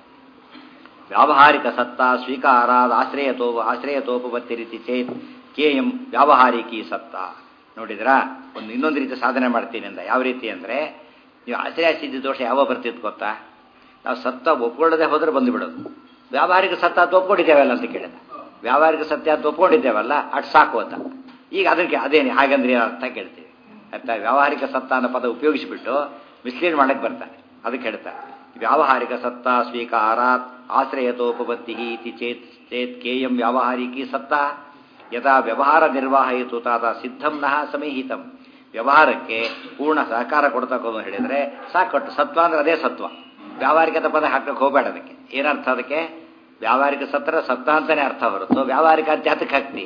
ವ್ಯಾವಹಾರಿಕ ಸತ್ತ ಸ್ವೀಕಾರಾದ ಆಶ್ರಯತೋ ಆಶ್ರಯತೋಪತ್ತಿ ರೀತಿ ಚೇತ್ ಕೇಯಂ ವ್ಯಾವಹಾರಿಕಿ ಸತ್ತ ನೋಡಿದ್ರಾ ಒಂದು ಇನ್ನೊಂದು ರೀತಿ ಸಾಧನೆ ಮಾಡ್ತೀನಿ ಅಂತ ಯಾವ ರೀತಿ ಅಂದರೆ ನೀವು ಆಶ್ರಯ ಸಿದ್ಧಿ ದೋಷ ಯಾವ ಬರ್ತಿತ್ತು ಗೊತ್ತಾ ನಾವು ಸತ್ತ ಒಪ್ಕೊಳ್ಳದೆ ಹೋದ್ರೆ ಬಂದುಬಿಡೋದು ವ್ಯಾವಹಾರಿಕ ಸತ್ತ ಅದು ಒಪ್ಕೊಂಡಿದ್ದೇವಲ್ಲ ಅಂತ ಕೇಳಿದ ವ್ಯಾವಹಾರಿಕ ಸತ್ಯ ಅದು ಒಪ್ಕೊಂಡಿದ್ದೇವಲ್ಲ ಅಟ್ ಸಾಕು ಅಂತ ಈಗ ಅದಕ್ಕೆ ಅದೇನು ಹಾಗಂದ್ರೆ ಅರ್ಥ ಕೇಳ್ತೀವಿ ಅರ್ಥ ವ್ಯಾವಹಾರಿಕ ಸತ್ತ ಅನ್ನೋ ಪದ ಉಪಯೋಗಿಸಿಬಿಟ್ಟು ಮಿಸ್ಲೀಡ್ ಮಾಡಕ್ಕೆ ಬರ್ತಾನೆ ಅದಕ್ಕೆ ಹೇಳ್ತಾರೆ ವ್ಯಾವಹಾರಿಕ ಸತ್ತ ಸ್ವೀಕಾರಾತ್ ಆಶ್ರಯತೋಪತ್ತಿ ಇತಿ ಚೇತ್ ಚೇತ್ ಕೇಯಂ ವ್ಯಾವಹಾರಿಕಿ ಸತ್ತ ಯಥಾ ವ್ಯವಹಾರ ನಿರ್ವಾಹಯಿತು ತಾದ ಸಿದ್ಧಂ ನಹ ಸಮೀಹಿತಂ ವ್ಯವಹಾರಕ್ಕೆ ಪೂರ್ಣ ಸಹಕಾರ ಕೊಡ್ತಕ್ಕಂಥ ಹೇಳಿದರೆ ಸಾಕಟ್ಟು ಸತ್ವ ಅಂದ್ರೆ ಅದೇ ಸತ್ವ ವ್ಯಾವಹಾರಿಕತೆ ಪದ ಹಾಕಕ್ಕೆ ಹೋಗಬೇಡ ಅದಕ್ಕೆ ಏನರ್ಥ ಅದಕ್ಕೆ ವ್ಯಾವಹಾರಿಕ ಸತ್ರ ಸತ್ತ ಅಂತಾನೆ ಅರ್ಥ ಬರುತ್ತೋ ವ್ಯಾವಹಾರಿಕ ಅಂತ ಜಾತಕ್ಕೆ ಹಾಕ್ತಿ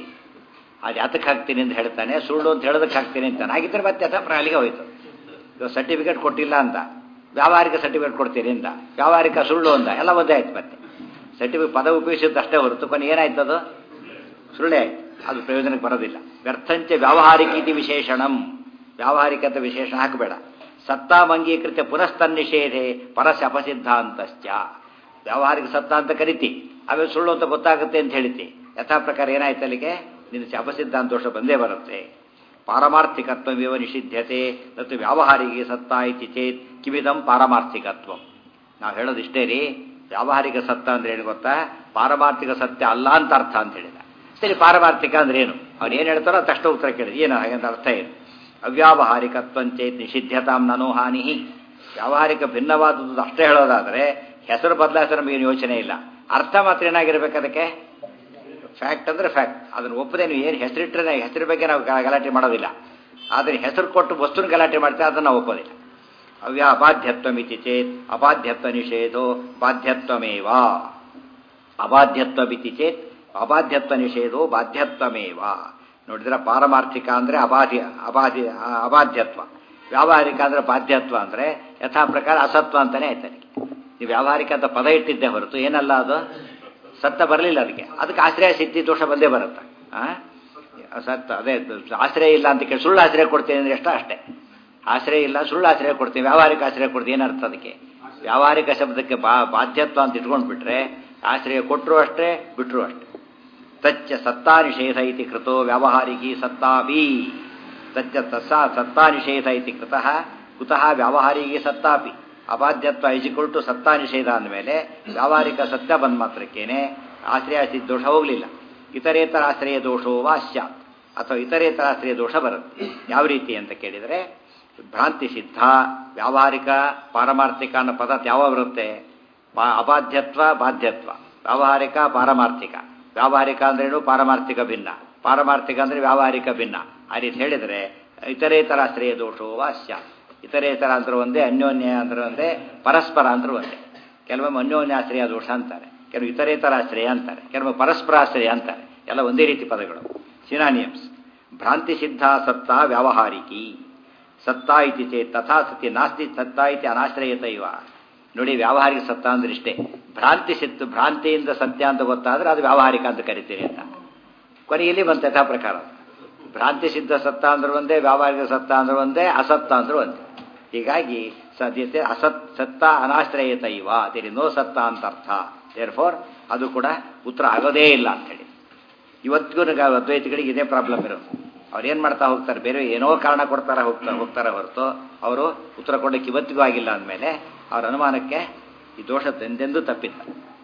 ಆ ಜಾತಕ್ಕೆ ಹಾಕ್ತೀನಿ ಅಂತ ಹೇಳ್ತಾನೆ ಸುಳ್ಳು ಅಂತ ಹೇಳೋದಕ್ಕೆ ಹಾಕ್ತೀನಿ ಅಂತಾನೆ ಹಾಗಿದ್ರೆ ಮತ್ತೆ ಅಥ ಅಲ್ಲಿಗೆ ಹೋಯ್ತು ಇವಾಗ ಸರ್ಟಿಫಿಕೇಟ್ ಕೊಟ್ಟಿಲ್ಲ ಅಂತ ವ್ಯಾವಹಾರಿಕ ಸರ್ಟಿಫಿಕೇಟ್ ಕೊಡ್ತೀನಿ ಅಂತ ವ್ಯಾವಹಾರಿಕ ಸುಳ್ಳು ಅಂತ ಎಲ್ಲ ಒಂದೇ ಆಯ್ತು ಮತ್ತೆ ಸರ್ಟಿಫಿಕೇಟ್ ಪದ ಉಪಯೋಗಿಸಿದ್ದು ಅಷ್ಟೇ ಹೊರತು ಕೊನೆ ಏನಾಯ್ತು ಅದು ಸುಳ್ಳೇ ಆಯ್ತು ಅದು ಪ್ರಯೋಜನಕ್ಕೆ ಬರೋದಿಲ್ಲ ವ್ಯರ್ಥಂಚ ವ್ಯಾವಹಾರಿಕ ಇತಿ ವಿಶೇಷಣಂ ವ್ಯಾವಹಾರಿಕತೆ ವಿಶೇಷಣ ಹಾಕಬೇಡ ಸತ್ತಾಮಂಗೀಕೃತ ಪುನಸ್ತನ್ನಿಷೇಧೆ ಪರಶಪಸಿದ್ಧಾಂತಶ್ಚ ವ್ಯಾವಹಾರಿಕ ಸತ್ತ ಅಂತ ಕರಿತಿ ಆಮೇಲೆ ಸುಳ್ಳು ಅಂತ ಗೊತ್ತಾಗುತ್ತೆ ಅಂತ ಹೇಳಿತಿ ಯಥಾ ಪ್ರಕಾರ ಏನಾಯ್ತು ಅಲ್ಲಿಗೆ ನಿನ್ನ ಶಪಸಿದ್ಧಾಂತ ದೋಷ ಬಂದೇ ಬರುತ್ತೆ ಪಾರಮಾರ್ಥಿಕತ್ವವಿವ ನಿಷಿದ್ಧತೆ ಮತ್ತು ವ್ಯಾವಹಾರಿಕ ಸತ್ತ ಇತಿ ಚೇತ್ ಕಿವಿದಂ ಪಾರಮಾರ್ಥಿಕತ್ವ ನಾವು ಹೇಳೋದಿಷ್ಟೇ ರೀ ವ್ಯಾವಹಾರಿಕ ಸತ್ತ ಅಂದ್ರೆ ಏನು ಗೊತ್ತಾ ಪಾರಮಾರ್ಥಿಕ ಸತ್ಯ ಅಲ್ಲ ಅಂತ ಅರ್ಥ ಅಂತ ಹೇಳಿದ ಸರಿ ಪಾರಮಾರ್ಥಿಕ ಅಂದ್ರೆ ಏನು ಅವ್ನು ಏನು ಹೇಳ್ತಾರೋ ತಕ್ಷಣ ಉತ್ತರ ಕೇಳಿದ ಏನು ಹಾಗಂತ ಅರ್ಥ ಏನು ಅವ್ಯಾವಹಾರಿಕತ್ವಂಚೇತ್ ನಿಷಿದ್ಧತಾಂ ನನೋ ಹಾನಿ ವ್ಯಾವಹಾರಿಕ ಭಿನ್ನವಾದದ್ದು ಅಷ್ಟೇ ಹೇಳೋದಾದರೆ ಹೆಸರು ಬದಲಾಯಿಸೋ ನಮಗೇನು ಯೋಚನೆ ಇಲ್ಲ ಅರ್ಥ ಮಾತ್ರ ಏನಾಗಿರ್ಬೇಕು ಅದಕ್ಕೆ ಫ್ಯಾಕ್ಟ್ ಅಂದ್ರೆ ಫ್ಯಾಕ್ಟ್ ಅದನ್ನು ಒಪ್ಪದೆ ನೀವು ಏನು ಹೆಸರಿಟ್ಟರೆ ಹೆಸರು ಬಗ್ಗೆ ನಾವು ಗಲಾಟೆ ಮಾಡೋದಿಲ್ಲ ಆದರೆ ಹೆಸರು ಕೊಟ್ಟು ವಸ್ತುನ ಗಲಾಟೆ ಮಾಡ್ತೇವೆ ಅದನ್ನು ನಾವು ಒಪ್ಪೋದಿಲ್ಲ ಅವ್ಯ ಅಬಾಧ್ಯತ್ವಮಿತಿ ಚೇತ್ ಅಬಾಧ್ಯತ್ವ ನಿಷೇಧೋ ಬಾಧ್ಯತ್ವಮೇವ ಅಬಾಧ್ಯತ್ವಮಿತಿ ಚೇತ್ ಅಬಾಧ್ಯತ್ವ ನಿಷೇಧೋ ಬಾಧ್ಯತ್ವಮೇವ ನೋಡಿದ್ರೆ ಪಾರಮಾರ್ಥಿಕ ಅಂದರೆ ಅಬಾಧ್ಯ ಅಬಾಧ್ಯ ಅಬಾಧ್ಯತ್ವ ವ್ಯಾವಹಾರಿಕ ಅಂದರೆ ಬಾಧ್ಯತ್ವ ಅಂದರೆ ಯಥಾ ಪ್ರಕಾರ ಅಸತ್ವ ಅಂತಲೇ ಆಯ್ತು ಅದಕ್ಕೆ ನೀವು ವ್ಯಾವಹಾರಿಕ ಅಂತ ಪದ ಇಟ್ಟಿದ್ದೆ ಹೊರತು ಏನಲ್ಲ ಅದು ಸತ್ತ ಬರಲಿಲ್ಲ ಅದಕ್ಕೆ ಅದಕ್ಕೆ ಆಶ್ರಯ ಸಿದ್ಧಿ ದೋಷ ಬಂದೇ ಬರುತ್ತೆ ಸತ್ತ ಅದೇ ಆಶ್ರಯ ಇಲ್ಲ ಅಂತ ಕೇಳಿ ಸುಳ್ಳು ಆಶ್ರಯ ಕೊಡ್ತೀನಿ ಅಂದರೆ ಎಷ್ಟೋ ಅಷ್ಟೇ ಆಶ್ರಯ ಇಲ್ಲ ಸುಳ್ಳು ಆಶ್ರಯ ಕೊಡ್ತೀನಿ ವ್ಯಾವಹಾರಿಕ ಆಶ್ರಯ ಕೊಡ್ತೀನಿ ಏನರ್ಥ ಅದಕ್ಕೆ ವ್ಯಾವಹಾರಿಕ ಶಬ್ದಕ್ಕೆ ಬಾ ಬಾಧ್ಯತ್ವ ಅಂತ ಇಟ್ಕೊಂಡು ಬಿಟ್ರೆ ಆಶ್ರಯ ಕೊಟ್ಟರು ಅಷ್ಟೇ ಬಿಟ್ಟರು ಅಷ್ಟೇ ತಚ್ಚ ಸತ್ತಾ ನಿಷೇಧ ಇತಿ ಕೃತೋ ವ್ಯಾವಹಾರಿಕಿ ಸತ್ತಾಪಿ ತಚ್ಚ ತಸ್ಸಾ ಸತ್ತಾ ನಿಷೇಧ ಇತಿ ಕೃತಃ ಕುತಃ ವ್ಯಾವಹಾರಿಕಿ ಸತ್ತಾಪಿ ಅಬಾಧ್ಯತ್ವ ಇಜಿಕುಲ್ ಟು ಸತ್ತಾ ನಿಷೇಧ ಅಂದಮೇಲೆ ವ್ಯಾವಹಾರಿಕ ಸತ್ಯ ಬಂದ ಮಾತ್ರಕ್ಕೇನೆ ಆಶ್ರಯ ದೋಷ ಹೋಗಲಿಲ್ಲ ಇತರೇತರ ಆಶ್ರಯ ದೋಷೋ ವಾಸ್ಯ ಅಥವಾ ಇತರೇತರ ಆಶ್ರಯ ದೋಷ ಬರುತ್ತೆ ಯಾವ ರೀತಿ ಅಂತ ಕೇಳಿದರೆ ಭ್ರಾಂತಿ ಸಿದ್ಧ ವ್ಯಾವಹಾರಿಕ ಪಾರಮಾರ್ಥಿಕ ಅನ್ನೋ ಪದ ಯಾವ ಬರುತ್ತೆ ಅಬಾಧ್ಯತ್ವ ಬಾಧ್ಯತ್ವ ವ್ಯಾವಹಾರಿಕ ಪಾರಮಾರ್ಥಿಕ ವ್ಯಾವಹಾರಿಕ ಅಂದ್ರೇನು ಪಾರಮಾರ್ಥಿಕ ಭಿನ್ನ ಪಾರಮಾರ್ಥಿಕ ಅಂದರೆ ವ್ಯಾವಹಾರಿಕ ಭಿನ್ನ ಆ ರೀತಿ ಹೇಳಿದರೆ ಇತರೇತರ ಆಶ್ರಯ ದೋಷೋ ವಾಸ್ಯ ಇತರೇತರ ಅಂದ್ರೆ ಒಂದೇ ಅನ್ಯೋನ್ಯ ಅಂದ್ರೆ ಒಂದೇ ಪರಸ್ಪರ ಅಂದ್ರೆ ಒಂದೇ ಕೆಲವೊಮ್ಮೆ ಅನ್ಯೋನ್ಯಾಶ್ರಯ ದೋಷ ಅಂತಾರೆ ಕೆಲವು ಇತರೇತರ ಆಶ್ರಯ ಅಂತಾರೆ ಕೆಲವೊಮ್ಮೆ ಪರಸ್ಪರ ಆಶ್ರಯ ಅಂತಾರೆ ಎಲ್ಲ ಒಂದೇ ರೀತಿ ಪದಗಳು ಸಿನಾನಿಯಮ್ಸ್ ಭ್ರಾಂತಿ ಸಿದ್ಧ ಸತ್ತ ವ್ಯಾವಹಾರಿಕಿ ಸತ್ತಾ ಇತಿ ಚೇತ್ ತಥಾ ಸತಿ ನಾಸ್ತಿ ಸತ್ತಾ ಇತಿ ಅನಾಶ್ರಯತ ಇವ ನೋಡಿ ವ್ಯಾವಹಾರಿಕ ಸತ್ತ ಅಂದ್ರೆ ಇಷ್ಟೇ ಭ್ರಾಂತಿ ಸಿತ್ತು ಭ್ರಾಂತಿಯಿಂದ ಸತ್ಯ ಅಂತ ಗೊತ್ತಾದ್ರೆ ಅದು ವ್ಯಾವಹಾರಿಕ ಅಂತ ಕರಿತೀರಿ ಅಂತ ಕೊನೆಯಲ್ಲಿ ಬಂತ ಯಥಾ ಪ್ರಕಾರ ಭ್ರಾಂತಿ ಸಿದ್ಧ ಸತ್ತ ಅಂದ್ರೆ ಒಂದೇ ವ್ಯಾವಹಾರಿಕ ಸತ್ತ ಅಂದ್ರೆ ಒಂದೇ ಅಸತ್ತ ಅಂದ್ರೆ ಒಂದೇ ಹೀಗಾಗಿ ಸದ್ಯತೆ ಅಸತ್ ಸತ್ತ ಅನಾಶ್ರಯತ ಇವ ದೇರಿ ನೋ ಸತ್ತ ಅಂತ ಅರ್ಥ ದೇರ್ ಫೋರ್ ಅದು ಕೂಡ ಉತ್ತರ ಆಗೋದೇ ಇಲ್ಲ ಅಂತೇಳಿ ಇವತ್ತಿಗೂ ಅದ್ವೈತಿಗಳಿಗೆ ಇದೇ ಪ್ರಾಬ್ಲಮ್ ಇರೋದು ಅವ್ರು ಏನು ಮಾಡ್ತಾ ಹೋಗ್ತಾರೆ ಬೇರೆ ಏನೋ ಕಾರಣ ಕೊಡ್ತಾರ ಹೋಗ್ತಾ ಹೋಗ್ತಾರೆ ಹೊರತು ಅವರು ಉತ್ತರ ಕೊಡೋಕ್ಕೆ ಇವತ್ತಿಗೂ ಆಗಿಲ್ಲ ಅಂದಮೇಲೆ ಅವ್ರ ಅನುಮಾನಕ್ಕೆ ಈ ದೋಷ ಎಂದೆಂದೂ ತಪ್ಪಿಲ್ಲ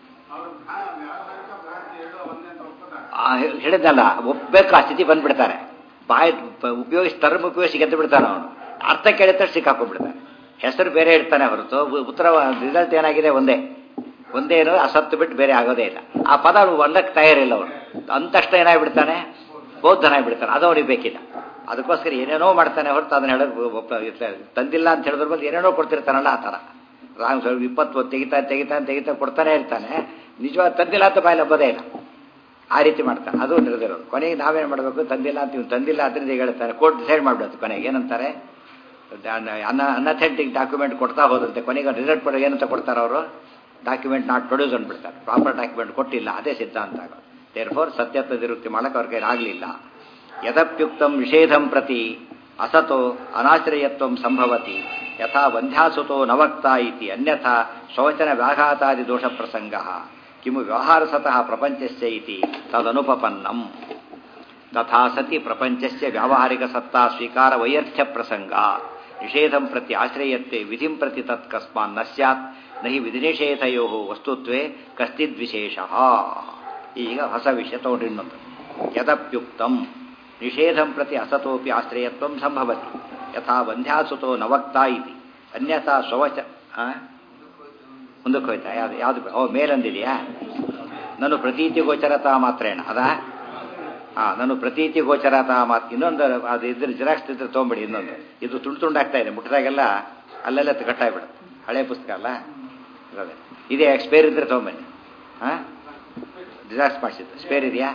ಹೇಳಿದ್ನಲ್ಲ ಒಪ್ಪಬೇಕು ಆ ಸ್ಥಿತಿ ಬಂದ್ಬಿಡ್ತಾರೆ ಬಾಯಿ ಉಪಯೋಗಿಸಿ ಟರ್ಮ್ ಉಪಯೋಗಿಸಿ ಗೆದ್ದು ಬಿಡ್ತಾನೆ ಅವನು ಅರ್ಥ ಕೇಳಿದ ಸಿಕ್ಕಾಕೊಂಡ್ಬಿಡ್ತಾನೆ ಹೆಸರು ಬೇರೆ ಇಡ್ತಾನೆ ಹೊರತು ಉತ್ತರ ರಿಸಲ್ಟ್ ಏನಾಗಿದೆ ಒಂದೇ ಒಂದೇ ಏನೋ ಅಸತ್ತು ಬಿಟ್ಟು ಬೇರೆ ಆಗೋದೇ ಇಲ್ಲ ಆ ಪದ ಒಂದಕ್ಕೆ ತಯಾರಿಲ್ಲ ಅವನು ಅಂತಷ್ಟ ಏನಾಗ್ಬಿಡ್ತಾನೆ ಬೌದ್ಧನಾಗ್ಬಿಡ್ತಾನೆ ಅದು ಅವ್ರಿಗೆ ಬೇಕಿಲ್ಲ ಅದಕ್ಕೋಸ್ಕರ ಏನೇನೋ ಮಾಡ್ತಾನೆ ಹೊರತು ಅದನ್ನ ಹೇಳೋದು ತಂದಿಲ್ಲ ಅಂತ ಹೇಳಿದ್ರ ಬಂದು ಏನೇನೋ ಕೊಡ್ತಿರ್ತಾನಲ್ಲ ಆ ಥರ ರಾಂಗ್ ಸ್ವಲ್ಪ ಇಪ್ಪತ್ತು ತೆಗಿತಾ ತೆಗಿತಾ ತೆಗಿತಾ ಕೊಡ್ತಾನೆ ಇರ್ತಾನೆ ನಿಜವಾದ ತಂದಿಲ್ಲ ಅಂತ ಬಾಯಲ್ಲಿ ಹಬ್ಬದೇ ಇಲ್ಲ ಆ ರೀತಿ ಮಾಡ್ತಾನೆ ಅದು ನಿರ್ದಿರೋದು ಕೊನೆಗೆ ನಾವೇನು ಮಾಡಬೇಕು ತಂದಿಲ್ಲ ಅಂತ ಇವ್ನು ತಂದಿಲ್ಲ ಅಂತ ಹೇಳ್ತಾರೆ ಕೋರ್ಟ್ ಡಿಸೈಡ್ ಮಾಡ್ಬಿಡುತ್ತೆ ಕೊನೆಗೆ ಏನಂತಾರೆ ಅನ್ನ ಅನ್ಅಥೆಂಟಿಕ್ ಡಾಕ್ಯುಮೆಂಟ್ ಕೊಡ್ತಾ ಹೋದಂತೆ ಕೊನೆಗೆ ರಿಸಲ್ಟ್ ಕೊಡೋ ಏನಂತ ಕೊಡ್ತಾರೆ ಅವರು ಡಾಕ್ಯುಮೆಂಟ್ ನಾಟ್ ಪ್ರೊಡ್ಯೂಸ್ ಅಂದ್ಬಿಡ್ತಾರೆ ಪ್ರಾಪರ್ ಡಾಕ್ಯುಮೆಂಟ್ ಕೊಟ್ಟಿಲ್ಲ ಅದೇ ಸಿದ್ಧಾಂತ ಆಗೋದು ದೇರ್ ಫೋರ್ ಸತ್ಯತ್ವ ನಿವೃತ್ತಿ ಮಾಡಕ್ಕೆ ಅವ್ರ ಕೈ ಆಗಲಿಲ್ಲ ಯದಪ್ಯುಕ್ತಂ ನಿಷೇಧಂ ಪ್ರತಿ ಅಸತೋ ಅನಾಶ್ರಯತ್ವ ಸಂಭವತಿ ಯಥಾ ವಂಧ್ಯಾಸುತೋ ನವಕ್ತ ಇತಿ ಅನ್ಯಥಾ ಶೌಚನ ವ್ಯಾಘಾತಾದಿ ದೋಷ ಪ್ರಸಂಗ ಕಿಮು ವ್ಯವಹಾರಸತಃ ಪ್ರಪಂಚಸ್ಯ ಇತಿ ತದನುಪಪನ್ನಂ ತಥಾ ಸತಿ ಪ್ರಪಂಚಸ್ಯ ವ್ಯಾವಹಾರಿಕ ಸತ್ತಾ ಸ್ವೀಕಾರ ವೈಯರ್ಥ್ಯ ಪ್ರಸಂಗ ನಿಷೇಧಂ ಪ್ರತಿ ಆಶ್ರಯತ್ವೆ ವಿಧಿಂ ಪ್ರತಿ ತತ್ ಕಸ್ಮಾನ್ ನ ಸ್ಯಾತ್ ನಹಿ ವಿಧಿನಿಷೇಧಯೋ ವಸ್ತುತ್ವೇ ಕಶ್ಚಿದ್ವಿಶೇಷ ಈಗ ಹೊಸ ವಿಷಯ ತಗೊಂಡ್ರಿ ಇನ್ನೊಂದು ಯದಪ್ಯುಕ್ತಂ ನಿಷೇಧಂ ಪ್ರತಿ ಅಸತೋಪಿ ಆಶ್ರಯತ್ವ ಸಂಭವತಿ ಯಥಾ ವಂಧ್ಯಾಸುತೋ ನವಕ್ತ ಇತಿ ಅನ್ಯಥಾ ಸ್ವವಚ ಮುಂದಕ್ಕೆ ಹೋಯ್ತಾ ಯಾವ್ದು ಯಾವುದು ಓ ಮೇಲಂದಿದೆಯಾ ನಾನು ಪ್ರತೀತಿ ಗೋಚರತಾ ಮಾತ್ರೇಣ ಅದಾ ಹಾಂ ನಾನು ಪ್ರತೀತಿ ಗೋಚರತಾ ಮಾತು ಇನ್ನೊಂದು ಅದು ಇದ್ರ ಜಿರಾಕ್ಸ್ ಇದ್ರೆ ತೊಗೊಂಬಿಡಿ ಇನ್ನೊಂದು ಇದು ತುಂಡು ತುಂಡಾಗ್ತಾ ಇದೆ ಮುಟ್ಟಿದಾಗೆಲ್ಲ ಅಲ್ಲೆಲ್ಲ ಕಟ್ಟಾಗ್ಬಿಡುತ್ತೆ ಹಳೆ ಪುಸ್ತಕ ಅಲ್ಲ ಅದೇ ಇದೇ ಸ್ಪೇರ್ ಇದ್ರೆ ತೊಗೊಂಬನ್ನಿ ಹಾಂ ಜಿರಾಕ್ಸ್ ಮಾಡಿಸಿದ್ದು ಸ್ಪೇರ್ ಇದೆಯಾ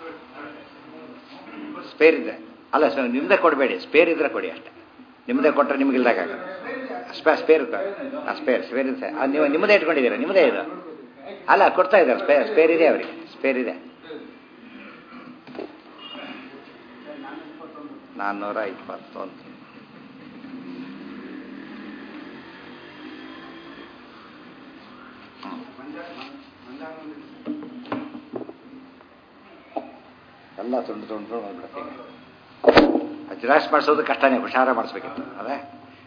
ಸ್ಪೇರ್ ಇದೆ ಅಲ್ಲ ಸರ್ ನಿಮ್ಮದೇ ಕೊಡಬೇಡಿ ಸ್ಪೇರ್ ಇದ್ರೆ ಕೊಡಿ ಅಷ್ಟೇ ನಿಮ್ಮದೇ ಕೊಟ್ಟರೆ ನಿಮ್ಗೆ ಇಲ್ದಾಗಲ್ಲ ಸ್ಪೇ ಸ್ಪೇರ್ ಸ್ಪೇರ್ ಸ್ಪೇರ್ ಇದೆ ಅದು ನೀವು ನಿಮ್ಮದೇ ಇಟ್ಕೊಂಡಿದ್ದೀರಾ ನಿಮ್ಮದೇ ಇದು ಅಲ್ಲ ಕೊಡ್ತಾ ಇದ್ದಾರೆ ಸ್ಪೇರ್ ಸ್ಪೇರ್ ಇದೆ ಅವರಿಗೆ ಸ್ಪೇರ್ ಇದೆ ನಾನ್ನೂರ ಇಪ್ಪತ್ತೊಂದು ಎಲ್ಲ ತುಂಡು ತುಂಡು ತುಂಡು ಮಾಡ್ಬಿಡ್ತೀನಿ ಜಿರಾಕ್ಸ್ ಮಾಡಿಸೋದು ಕಷ್ಟನೇ ಹುಷಾರ ಮಾಡಿಸ್ಬೇಕಿತ್ತು ಅದೇ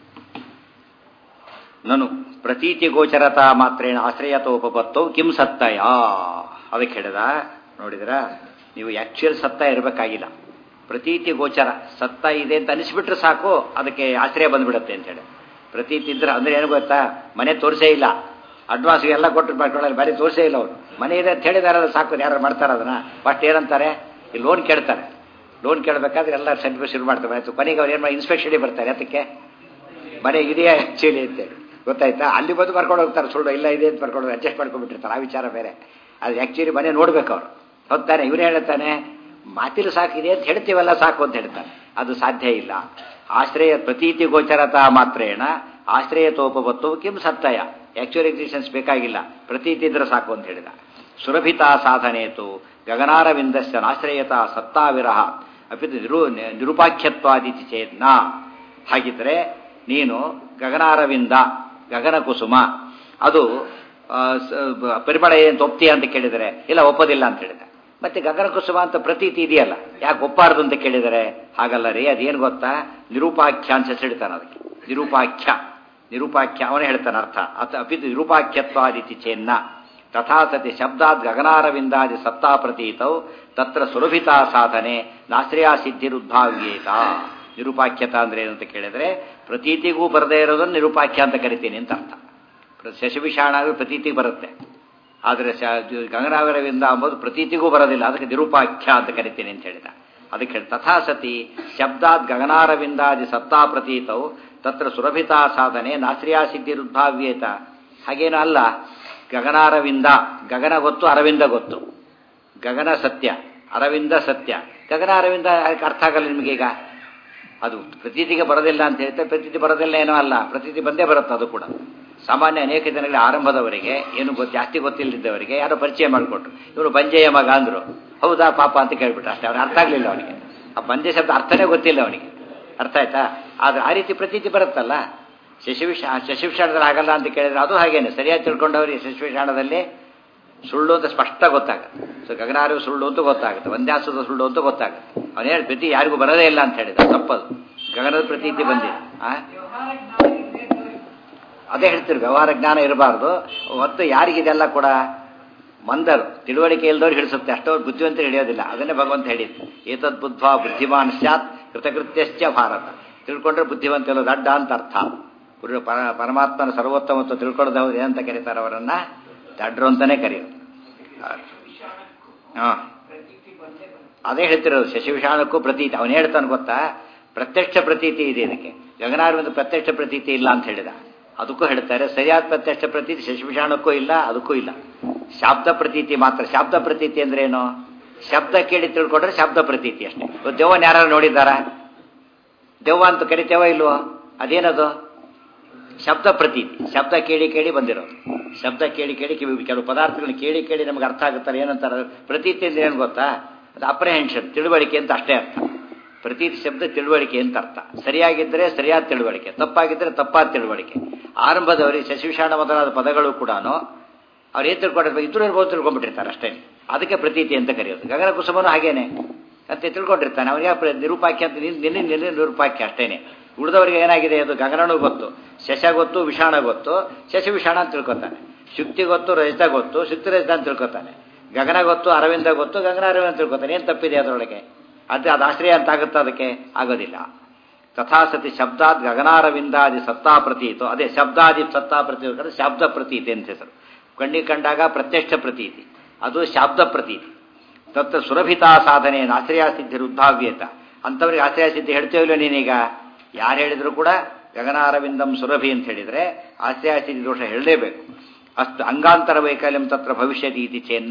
ನನು ಪ್ರತೀತಿ ಗೋಚರತಾ ಮಾತ್ರೇಣ ಆಶ್ರಯತೋಪತ್ತೋ ಕಿಂ ಸತ್ತಯ ಅದಕ್ಕೆ ಹೇಳಿದ ನೋಡಿದ್ರ ನೀವು ಆಕ್ಚುಯಲ್ ಸತ್ತ ಇರಬೇಕಾಗಿಲ್ಲ ಪ್ರತೀತಿ ಗೋಚರ ಸತ್ತ ಇದೆ ಅಂತ ಅನಿಸ್ಬಿಟ್ರೆ ಸಾಕು ಅದಕ್ಕೆ ಆಶ್ರಯ ಬಂದ್ಬಿಡುತ್ತೆ ಅಂತ ಹೇಳಿ ಪ್ರತೀತಿ ಇದ್ರೆ ಅಂದ್ರೆ ಏನು ಗೊತ್ತಾ ಮನೆ ತೋರಿಸೇ ಇಲ್ಲ ಅಡ್ವಾನ್ಸ್ ಎಲ್ಲ ಕೊಟ್ಟು ಮಾಡ್ಕೊಳ್ಳೋದು ಬರೀ ತೋರಿಸೇ ಇಲ್ಲ ಅವರು ಮನೆ ಇದೆ ಅಂತ ಹೇಳಿದಾರೆ ಸಾಕು ಯಾರು ಮಾಡ್ತಾರೆ ಅದನ್ನ ಫಸ್ಟ್ ಏನಂತಾರೆ ಈ ಲೋನ್ ಕೇಳ್ತಾರೆ ಲೋನ್ ಕೇಳಬೇಕಾದ್ರೆ ಎಲ್ಲ ಸರ್ಟಿಫಿಕೇಟ್ ಶುರು ಮಾಡ್ತಾರೆ ಆಯ್ತು ಕೊನೆಗೆ ಅವ್ರು ಏನು ಮಾಡಿ ಇನ್ಸ್ಪೆಕ್ಷನಿಗೆ ಬರ್ತಾರೆ ಅದಕ್ಕೆ ಮನೆ ಇದೆಯಾ ಆ್ಯಕ್ಚುಲಿ ಅಂತೇಳಿ ಗೊತ್ತಾಯ್ತಾ ಅಲ್ಲಿ ಬಂದು ಬರ್ಕೊಂಡು ಹೋಗ್ತಾರೆ ಸುಳ್ಳು ಇಲ್ಲ ಇದೆ ಅಂತ ಬರ್ಕೊಂಡು ಅಡ್ಜಸ್ಟ್ ಮಾಡ್ಕೊಂಡ್ಬಿಟ್ಟಿರ್ತಾರೆ ಆ ವಿಚಾರ ಬೇರೆ ಅದು ಆ್ಯಕ್ಚುಲಿ ಮನೆ ನೋಡ್ಬೇಕು ಅವರು ಹೋಗ್ತಾನೆ ಇವ್ರು ಹೇಳ್ತಾನೆ ಮಾತಿಲು ಸಾಕಿದೆ ಅಂತ ಹೇಳ್ತೀವಲ್ಲ ಸಾಕು ಅಂತ ಹೇಳ್ತಾನೆ ಅದು ಸಾಧ್ಯ ಇಲ್ಲ ಆಶ್ರಯ ಪ್ರತೀತಿ ಗೋಚರತಾ ಮಾತ್ರೇಣ ಆಶ್ರಯತೋಪವತ್ತು ಕಿಂ ಸತ್ತಯ ಆಕ್ಚುಯಲ್ ಎಕ್ಸಿಸ್ಟೆನ್ಸ್ ಬೇಕಾಗಿಲ್ಲ ಪ್ರತೀತಿ ಇದ್ರೆ ಸಾಕು ಅಂತ ಹೇಳಿದ ಸುರಭಿತಾ ಸಾಧನೆತು ಗಗನಾರವಿಂದಸ್ಯ ನಾಶ್ರಯತಾ ಸತ್ತಾವಿರಹ ಅಪಿ ನಿರು ನಿರುಪಾಖ್ಯತ್ವಾದಿತಿ ಚೇತ್ನ ಹಾಗಿದ್ರೆ ನೀನು ಗಗನಾರವಿಂದ ಗಗನ ಕುಸುಮ ಅದು ಪರಿಮಳ ಏನು ಒಪ್ತೀಯ ಅಂತ ಕೇಳಿದರೆ ಇಲ್ಲ ಒಪ್ಪೋದಿಲ್ಲ ಅಂತ ಹೇಳಿದೆ ಮತ್ತೆ ಗಗನ ಕುಸುಮ ಅಂತ ಪ್ರತೀತಿ ಇದೆಯಲ್ಲ ಯಾಕೆ ಒಪ್ಪಾರ್ದು ಅಂತ ಕೇಳಿದರೆ ಹಾಗಲ್ಲ ರೀ ಅದೇನು ಗೊತ್ತಾ ನಿರೂಪಾಖ್ಯ ಅಂತ ಹೆಸರಿಡ್ತಾನೆ ಅದಕ್ಕೆ ನಿರೂಪಾಖ್ಯ ನಿರೂಪಾಖ್ಯ ಅವನೇ ಹೇಳ್ತಾನೆ ಅರ್ಥ ಅಥ ಅಪಿತು ನಿರೂಪಾಖ್ಯತ್ವಾದಿತಿ ಚೇನ್ನ ತಥಾ ಸತಿ ಶಬ್ದಾದ್ ಗಗನಾರವಿಂದಾದಿ ಸತ್ತಾ ಪ್ರತೀತೌ ತತ್ರ ಸುಲಭಿತಾ ಸಾಧನೆ ನಾಶ್ರಯ ಸಿದ್ಧಿರುದ್ಭಾವ್ಯೇತ ನಿರೂಪಾಖ್ಯತ ಅಂದ್ರೆ ಏನಂತ ಕೇಳಿದ್ರೆ ಪ್ರತೀತಿಗೂ ಬರದೇ ಇರೋದನ್ನು ನಿರೂಪಾಖ್ಯ ಅಂತ ಕರಿತೀನಿ ಅಂತ ಅರ್ಥ ಶಶವಿಷಾಣ ಪ್ರತೀತಿಗೆ ಬರುತ್ತೆ ಆದರೆ ಗಂಗನಾವರವಿಂದ ಅಂಬೋದು ಪ್ರತೀತಿಗೂ ಬರೋದಿಲ್ಲ ಅದಕ್ಕೆ ನಿರೂಪಾಖ್ಯ ಅಂತ ಕರಿತೀನಿ ಅಂತ ಹೇಳಿದ ಅದಕ್ಕೆ ತಥಾ ಸತಿ ಶಬ್ದಾದ್ ಗಗನಾರವಿಂದಾದಿ ಸತ್ತಾ ಪ್ರತೀತವು ತತ್ರ ಸುರಭಿತಾ ಸಾಧನೆ ನಾಶ್ರಿಯಾ ಸಿದ್ಧಿರುದ್ಭಾವ್ಯೇತ ಹಾಗೇನೂ ಅಲ್ಲ ಗಗನಾರವಿಂದ ಗಗನ ಗೊತ್ತು ಅರವಿಂದ ಗೊತ್ತು ಗಗನ ಸತ್ಯ ಅರವಿಂದ ಸತ್ಯ ಗಗನ ಅರವಿಂದ ಅರ್ಥ ಆಗಲ್ಲ ನಿಮಗೀಗ ಅದು ಪ್ರತೀತಿಗೆ ಬರೋದಿಲ್ಲ ಅಂತ ಹೇಳ್ತಾರೆ ಪ್ರತೀತಿ ಬರೋದಿಲ್ಲ ಏನೋ ಅಲ್ಲ ಪ್ರತೀತಿ ಬಂದೇ ಬರುತ್ತೆ ಅದು ಕೂಡ ಸಾಮಾನ್ಯ ಅನೇಕ ಜನಗಳ ಆರಂಭದವರಿಗೆ ಏನು ಗೊತ್ತು ಜಾಸ್ತಿ ಗೊತ್ತಿಲ್ಲದಿದ್ದವರಿಗೆ ಯಾರೋ ಪರಿಚಯ ಮಾಡಿಕೊಟ್ರು ಇವರು ಬಂಜೆಯ ಮಗ ಅಂದರು ಹೌದಾ ಪಾಪ ಅಂತ ಕೇಳ್ಬಿಟ್ರು ಅಷ್ಟೇ ಅವ್ರು ಅರ್ಥ ಆಗಲಿಲ್ಲ ಅವನಿಗೆ ಆ ಬಂಜೆ ಶಬ್ದ ಅರ್ಥನೇ ಗೊತ್ತಿಲ್ಲ ಅವನಿಗೆ ಅರ್ಥ ಆಯ್ತಾ ಆದರೆ ಆ ರೀತಿ ಪ್ರತೀತಿ ಬರುತ್ತಲ್ಲ ಶಶಿವಿಷ ಶಶಿವಿಷಾಣದಲ್ಲಿ ಆಗಲ್ಲ ಅಂತ ಕೇಳಿದ್ರೆ ಅದು ಹಾಗೇನೆ ಸರಿಯಾಗಿ ತಿಳ್ಕೊಂಡವ್ರಿಗೆ ಶಶಿವಿಷಾಣದಲ್ಲಿ ಸುಳ್ಳು ಅಂತ ಸ್ಪಷ್ಟ ಗೊತ್ತಾಗುತ್ತೆ ಸೊ ಗಗನಾರು ಸುಳ್ಳು ಅಂತ ಗೊತ್ತಾಗುತ್ತೆ ಒಂದ್ಯಾಸದ ಸುಳ್ಳು ಅಂತ ಗೊತ್ತಾಗುತ್ತೆ ಅವನು ಹೇಳಿ ಪ್ರತಿ ಯಾರಿಗೂ ಬರೋದೇ ಇಲ್ಲ ಅಂತ ಹೇಳಿದ ತಪ್ಪದು ಗಗನದ ಪ್ರತೀತಿ ಬಂದಿದೆ ಆ ಅದೇ ಹೇಳ್ತೀರಿ ವ್ಯವಹಾರ ಜ್ಞಾನ ಇರಬಾರ್ದು ಮತ್ತು ಯಾರಿಗಿದೆಲ್ಲ ಕೂಡ ಮಂದರು ತಿಳುವಳಿಕೆ ಇಲ್ದವ್ರು ಹಿಡಿಸುತ್ತೆ ಅಷ್ಟವ್ರು ಬುದ್ಧಿವಂತರು ಹಿಡಿಯೋದಿಲ್ಲ ಅದನ್ನೇ ಭಗವಂತ ಹೇಳಿದ್ದು ಏತದ್ ಬುದ್ಧ ಬುದ್ಧಿಮಾನ್ ಸ್ಯಾತ್ ಕೃತಕೃತ್ಯಶ್ಚ ಭಾರತ ತಿಳ್ಕೊಂಡ್ರೆ ಬುದ್ಧಿವಂತ ಇಲ್ಲೋದು ಅಡ್ಡ ಅಂತ ಅರ್ಥ ಪುರು ಪರ- ಪರಮಾತ್ಮನ ಸರ್ವೋತ್ತಮತ್ವ ತಿಳ್ಕೊಳ್ಳೋದವ್ರು ಏನಂತ ಕರೀತಾರೆ ಅವರನ್ನ ದಡ್ರು ಅಂತಾನೆ ಕರೆಯೋದು ಹಾ ಅದೇ ಹೇಳ್ತಿರೋದು ಶಶಿವಿಷಾಣಕ್ಕೂ ಪ್ರತೀತಿ ಅವನು ಹೇಳ್ತಾನೆ ಗೊತ್ತಾ ಪ್ರತ್ಯಕ್ಷ ಪ್ರತೀತಿ ಇದೆ ಇದಕ್ಕೆ ಗಗನಾರ್ವಿಂದ ಪ್ರತ್ಯಕ್ಷ ಪ್ರತೀತಿ ಇಲ್ಲ ಅಂತ ಹೇಳಿದ ಅದಕ್ಕೂ ಹೇಳ್ತಾರೆ ಸರಿಯಾದ ಪ್ರತ್ಯಕ್ಷ ಪ್ರತೀತಿ ಶಶಿವಿಷಾಣಕ್ಕೂ ಇಲ್ಲ ಅದಕ್ಕೂ ಇಲ್ಲ ಶಾಬ್ದ ಪ್ರತೀತಿ ಮಾತ್ರ ಶಾಬ್ದ ಪ್ರತೀತಿ ಅಂದ್ರೆ ಏನು ಶಬ್ದ ಕೇಳಿ ತಿಳ್ಕೊಂಡ್ರೆ ಶಬ್ದ ಪ್ರತೀತಿ ಅಷ್ಟೇ ಇವತ್ತು ದೆವ್ವನ್ ಯಾರು ನೋಡಿದ್ದಾರ ದೆವ್ವ ಅಂತ ಕರಿತೇವ ಇಲ್ವೋ ಅದೇನದು ಶಬ್ದ ಪ್ರತೀತಿ ಶಬ್ದ ಕೇಳಿ ಕೇಳಿ ಬಂದಿರೋದು ಶಬ್ದ ಕೇಳಿ ಕೇಳಿ ಕಿವಿ ಕೆಲವು ಪದಾರ್ಥಗಳನ್ನ ಕೇಳಿ ಕೇಳಿ ನಮ್ಗೆ ಅರ್ಥ ಆಗುತ್ತಾರೆ ಏನಂತಾರೆ ಪ್ರತೀತಿ ಅಂದ್ರೆ ಏನು ಗೊತ್ತಾ ಅದು ಅಪ್ರಹೆನ್ಷನ್ ತಿಳುವಳಿಕೆ ಅಂತ ಅಷ್ಟೇ ಅರ್ಥ ಪ್ರತೀತಿ ಶಬ್ದ ತಿಳುವಳಿಕೆ ಅಂತ ಅರ್ಥ ಸರಿಯಾಗಿದ್ದರೆ ಸರಿಯಾದ ತಿಳುವಳಿಕೆ ತಪ್ಪಾಗಿದ್ದರೆ ತಪ್ಪಾದ ತಿಳುವಳಿಕೆ ಆರಂಭದವರಿಗೆ ಶಶಿವಿಷಾಣ ಮೊದಲಾದ ಪದಗಳು ಕೂಡ ಅವ್ರು ಏನು ತಿಳ್ಕೊಂಡಿರ್ಬೇಕು ಇದ್ರು ಇರ್ಬೋದು ತಿಳ್ಕೊಂಡ್ಬಿಟ್ಟಿರ್ತಾರೆ ಅಷ್ಟೇ ಅದಕ್ಕೆ ಪ್ರತೀತಿ ಅಂತ ಕರೆಯೋದು ಗಗನ ಕುಸುಮನು ಹಾಗೇನೆ ಅಂತ ತಿಳ್ಕೊಂಡಿರ್ತಾನೆ ಅವನಿಗೆ ಪ್ರ- ನಿರೂಪಾಖ್ಯ ಅಂತ ನಿನ್ನ ನಿನ್ನೆ ನಿನ್ನೆ ನಿರೂಪಾಖ್ಯ ಅಷ್ಟೇನೆ ಉಳಿದವರಿಗೆ ಏನಾಗಿದೆ ಅದು ಗಗನನೂ ಗೊತ್ತು ಶಶ ಗೊತ್ತು ವಿಷಾಣ ಗೊತ್ತು ಶಶ ವಿಷಾಣ ಅಂತ ತಿಳ್ಕೊತಾನೆ ಶುಕ್ತಿ ಗೊತ್ತು ರಜತ ಗೊತ್ತು ಶುಕ್ತಿ ರಜತ ಅಂತ ತಿಳ್ಕೊತಾನೆ ಗಗನ ಗೊತ್ತು ಅರವಿಂದ ಗೊತ್ತು ಗಗನ ಅರವಿಂದ ಅಂತ ತಿಳ್ಕೊತಾನೆ ಏನು ತಪ್ಪಿದೆ ಅದರೊಳಗೆ ಅದು ಅದು ಆಶ್ರಯ ಅಂತ ಆಗುತ್ತಾ ಅದಕ್ಕೆ ಆಗೋದಿಲ್ಲ ತಥಾಸತಿ ಶಬ್ದಾದ್ ಗಗನಾರವಿಂದಾದಿ ಸತ್ತಾ ಪ್ರತೀತು ಅದೇ ಶಬ್ದಾದಿ ಸತ್ತಾ ಪ್ರತೀತಿ ಅಂದ್ರೆ ಶಾಬ್ದ ಪ್ರತೀತಿ ಅಂತ ಹೆಸರು ಕಣ್ಣಿಗೆ ಕಂಡಾಗ ಪ್ರತ್ಯಕ್ಷ ಪ್ರತೀತಿ ಅದು ಶಾಬ್ದ ಪ್ರತೀತಿ ತತ್ತ ಸುರಭಿತಾ ಸಾಧನೆ ಆಶ್ರಯ ಸಿದ್ಧಿ ಉದ್ಭಾವ್ಯತ ಅಂಥವ್ರಿಗೆ ಆಶ್ರಯ ಸಿದ್ಧಿ ಹೇಳ್ತೇವಿಲ್ಲ ನೀನೀಗ ಯಾರು ಹೇಳಿದ್ರು ಕೂಡ ಗಗನಾರವಿಂದಂ ಸುರಭಿ ಅಂತ ಹೇಳಿದ್ರೆ ಆಶ್ರಯ ಸಿದ್ಧಿ ದೋಷ ಹೇಳಲೇಬೇಕು ಅಷ್ಟು ಅಂಗಾಂತರ ವೈಕಲ್ಯಂ ತತ್ರ ಭವಿಷ್ಯದಿ ಇತಿ ಚೆನ್ನ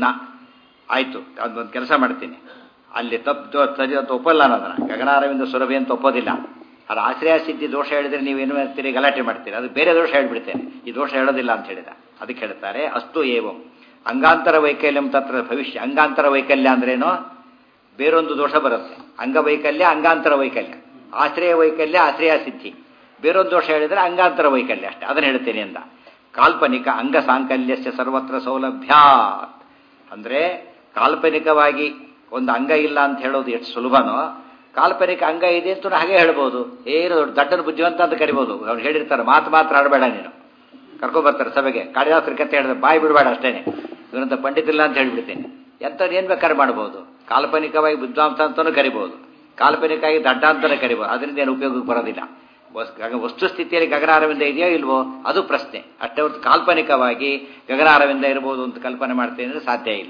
ಆಯ್ತು ಅದೊಂದು ಕೆಲಸ ಮಾಡ್ತೀನಿ ಅಲ್ಲಿ ತಪ್ಪು ಸರಿ ಅಂತ ಒಪ್ಪಲ್ಲ ನಾನು ಅದನ್ನ ಗಗನಾರವಿಂದ ಸುರಭಿ ಅಂತ ಒಪ್ಪೋದಿಲ್ಲ ಅದು ಆಶ್ರಯ ಸಿದ್ಧಿ ದೋಷ ಹೇಳಿದ್ರೆ ನೀವೇನು ಮಾಡ್ತೀರಿ ಗಲಾಟೆ ಮಾಡ್ತೀರಿ ಅದು ಬೇರೆ ದೋಷ ಹೇಳ್ಬಿಡ್ತೇನೆ ಈ ದೋಷ ಹೇಳೋದಿಲ್ಲ ಅಂತ ಹೇಳಿದ ಅದಕ್ಕೆ ಹೇಳ್ತಾರೆ ಅಷ್ಟು ಏವಂ ಅಂಗಾಂತರ ವೈಕಲ್ಯಂ ತತ್ರ ಭವಿಷ್ಯ ಅಂಗಾಂತರ ವೈಕಲ್ಯ ಅಂದ್ರೇನು ಬೇರೊಂದು ದೋಷ ಬರುತ್ತೆ ಅಂಗವೈಕಲ್ಯ ಅಂಗಾಂತರ ವೈಕಲ್ಯ ಆಶ್ರಯ ವೈಕಲ್ಯ ಆಶ್ರಯ ಸಿದ್ಧಿ ಬೇರೊಂದು ದೋಷ ಹೇಳಿದ್ರೆ ಅಂಗಾಂತರ ವೈಕಲ್ಯ ಅಷ್ಟೇ ಅದನ್ನು ಹೇಳ್ತೇನೆ ಅಂದ ಕಾಲ್ಪನಿಕ ಅಂಗ ಸಾಂಕಲ್ಯಸ್ಯ ಸರ್ವತ್ರ ಸೌಲಭ್ಯಾತ್ ಅಂದ್ರೆ ಕಾಲ್ಪನಿಕವಾಗಿ ಒಂದು ಅಂಗ ಇಲ್ಲ ಅಂತ ಹೇಳೋದು ಎಷ್ಟು ಸುಲಭನೋ ಕಾಲ್ಪನಿಕ ಅಂಗ ಇದೆ ಅಂತ ಹಾಗೆ ಹೇಳ್ಬೋದು ಏನು ದಡ್ಡನ ಬುದ್ಧಿವಂತ ಅಂತ ಕರಿಬೋದು ಅವ್ರು ಹೇಳಿರ್ತಾರೆ ಮಾತು ಮಾತ್ರ ಆಡಬೇಡ ನೀನು ಕರ್ಕೊಂಡ್ಬರ್ತಾರೆ ಸಭೆಗೆ ಕಾಳಿದಾಸರ ಕತೆ ಹೇಳಿದ್ರೆ ಬಾಯಿ ಬಿಡಬೇಡ ಅಷ್ಟೇನೆ ಇವರಂತ ಪಂಡಿತಿಲ್ಲ ಅಂತ ಹೇಳ್ಬಿಡ್ತೇನೆ ಎಂಥವ್ರು ಏನು ಬೇಕಾದ್ರೆ ಮಾಡ್ಬೋದು ಕಾಲ್ಪನಿಕವಾಗಿ ಬುದ್ಧಿವಂತ ಅಂತಲೂ ಕರಿಬೋದು ಕಾಲ್ಪನಿಕವಾಗಿ ದಡ್ಡ ಅಂತಲೇ ಕರಿಬೋದು ಅದರಿಂದ ಏನು ಉಪಯೋಗಕ್ಕೆ ಬರೋದಿಲ್ಲ ವಸ್- ಗಗ- ವಸ್ತುಸ್ಥಿತಿಯಲ್ಲಿ ಗಗನಾರವಿಂದ ಇದೆಯೋ ಇಲ್ವೋ ಅದು ಪ್ರಶ್ನೆ ಅಷ್ಟೇ ಹೊರತು ಕಾಲ್ಪನಿಕವಾಗಿ ಗಗನಾರವಿಂದ ಇರ್ಬೋದು ಅಂತ ಕಲ್ಪನೆ ಮಾಡ್ತೇನೆ ಅಂದ್ರೆ ಸಾಧ್ಯ ಇಲ್ಲ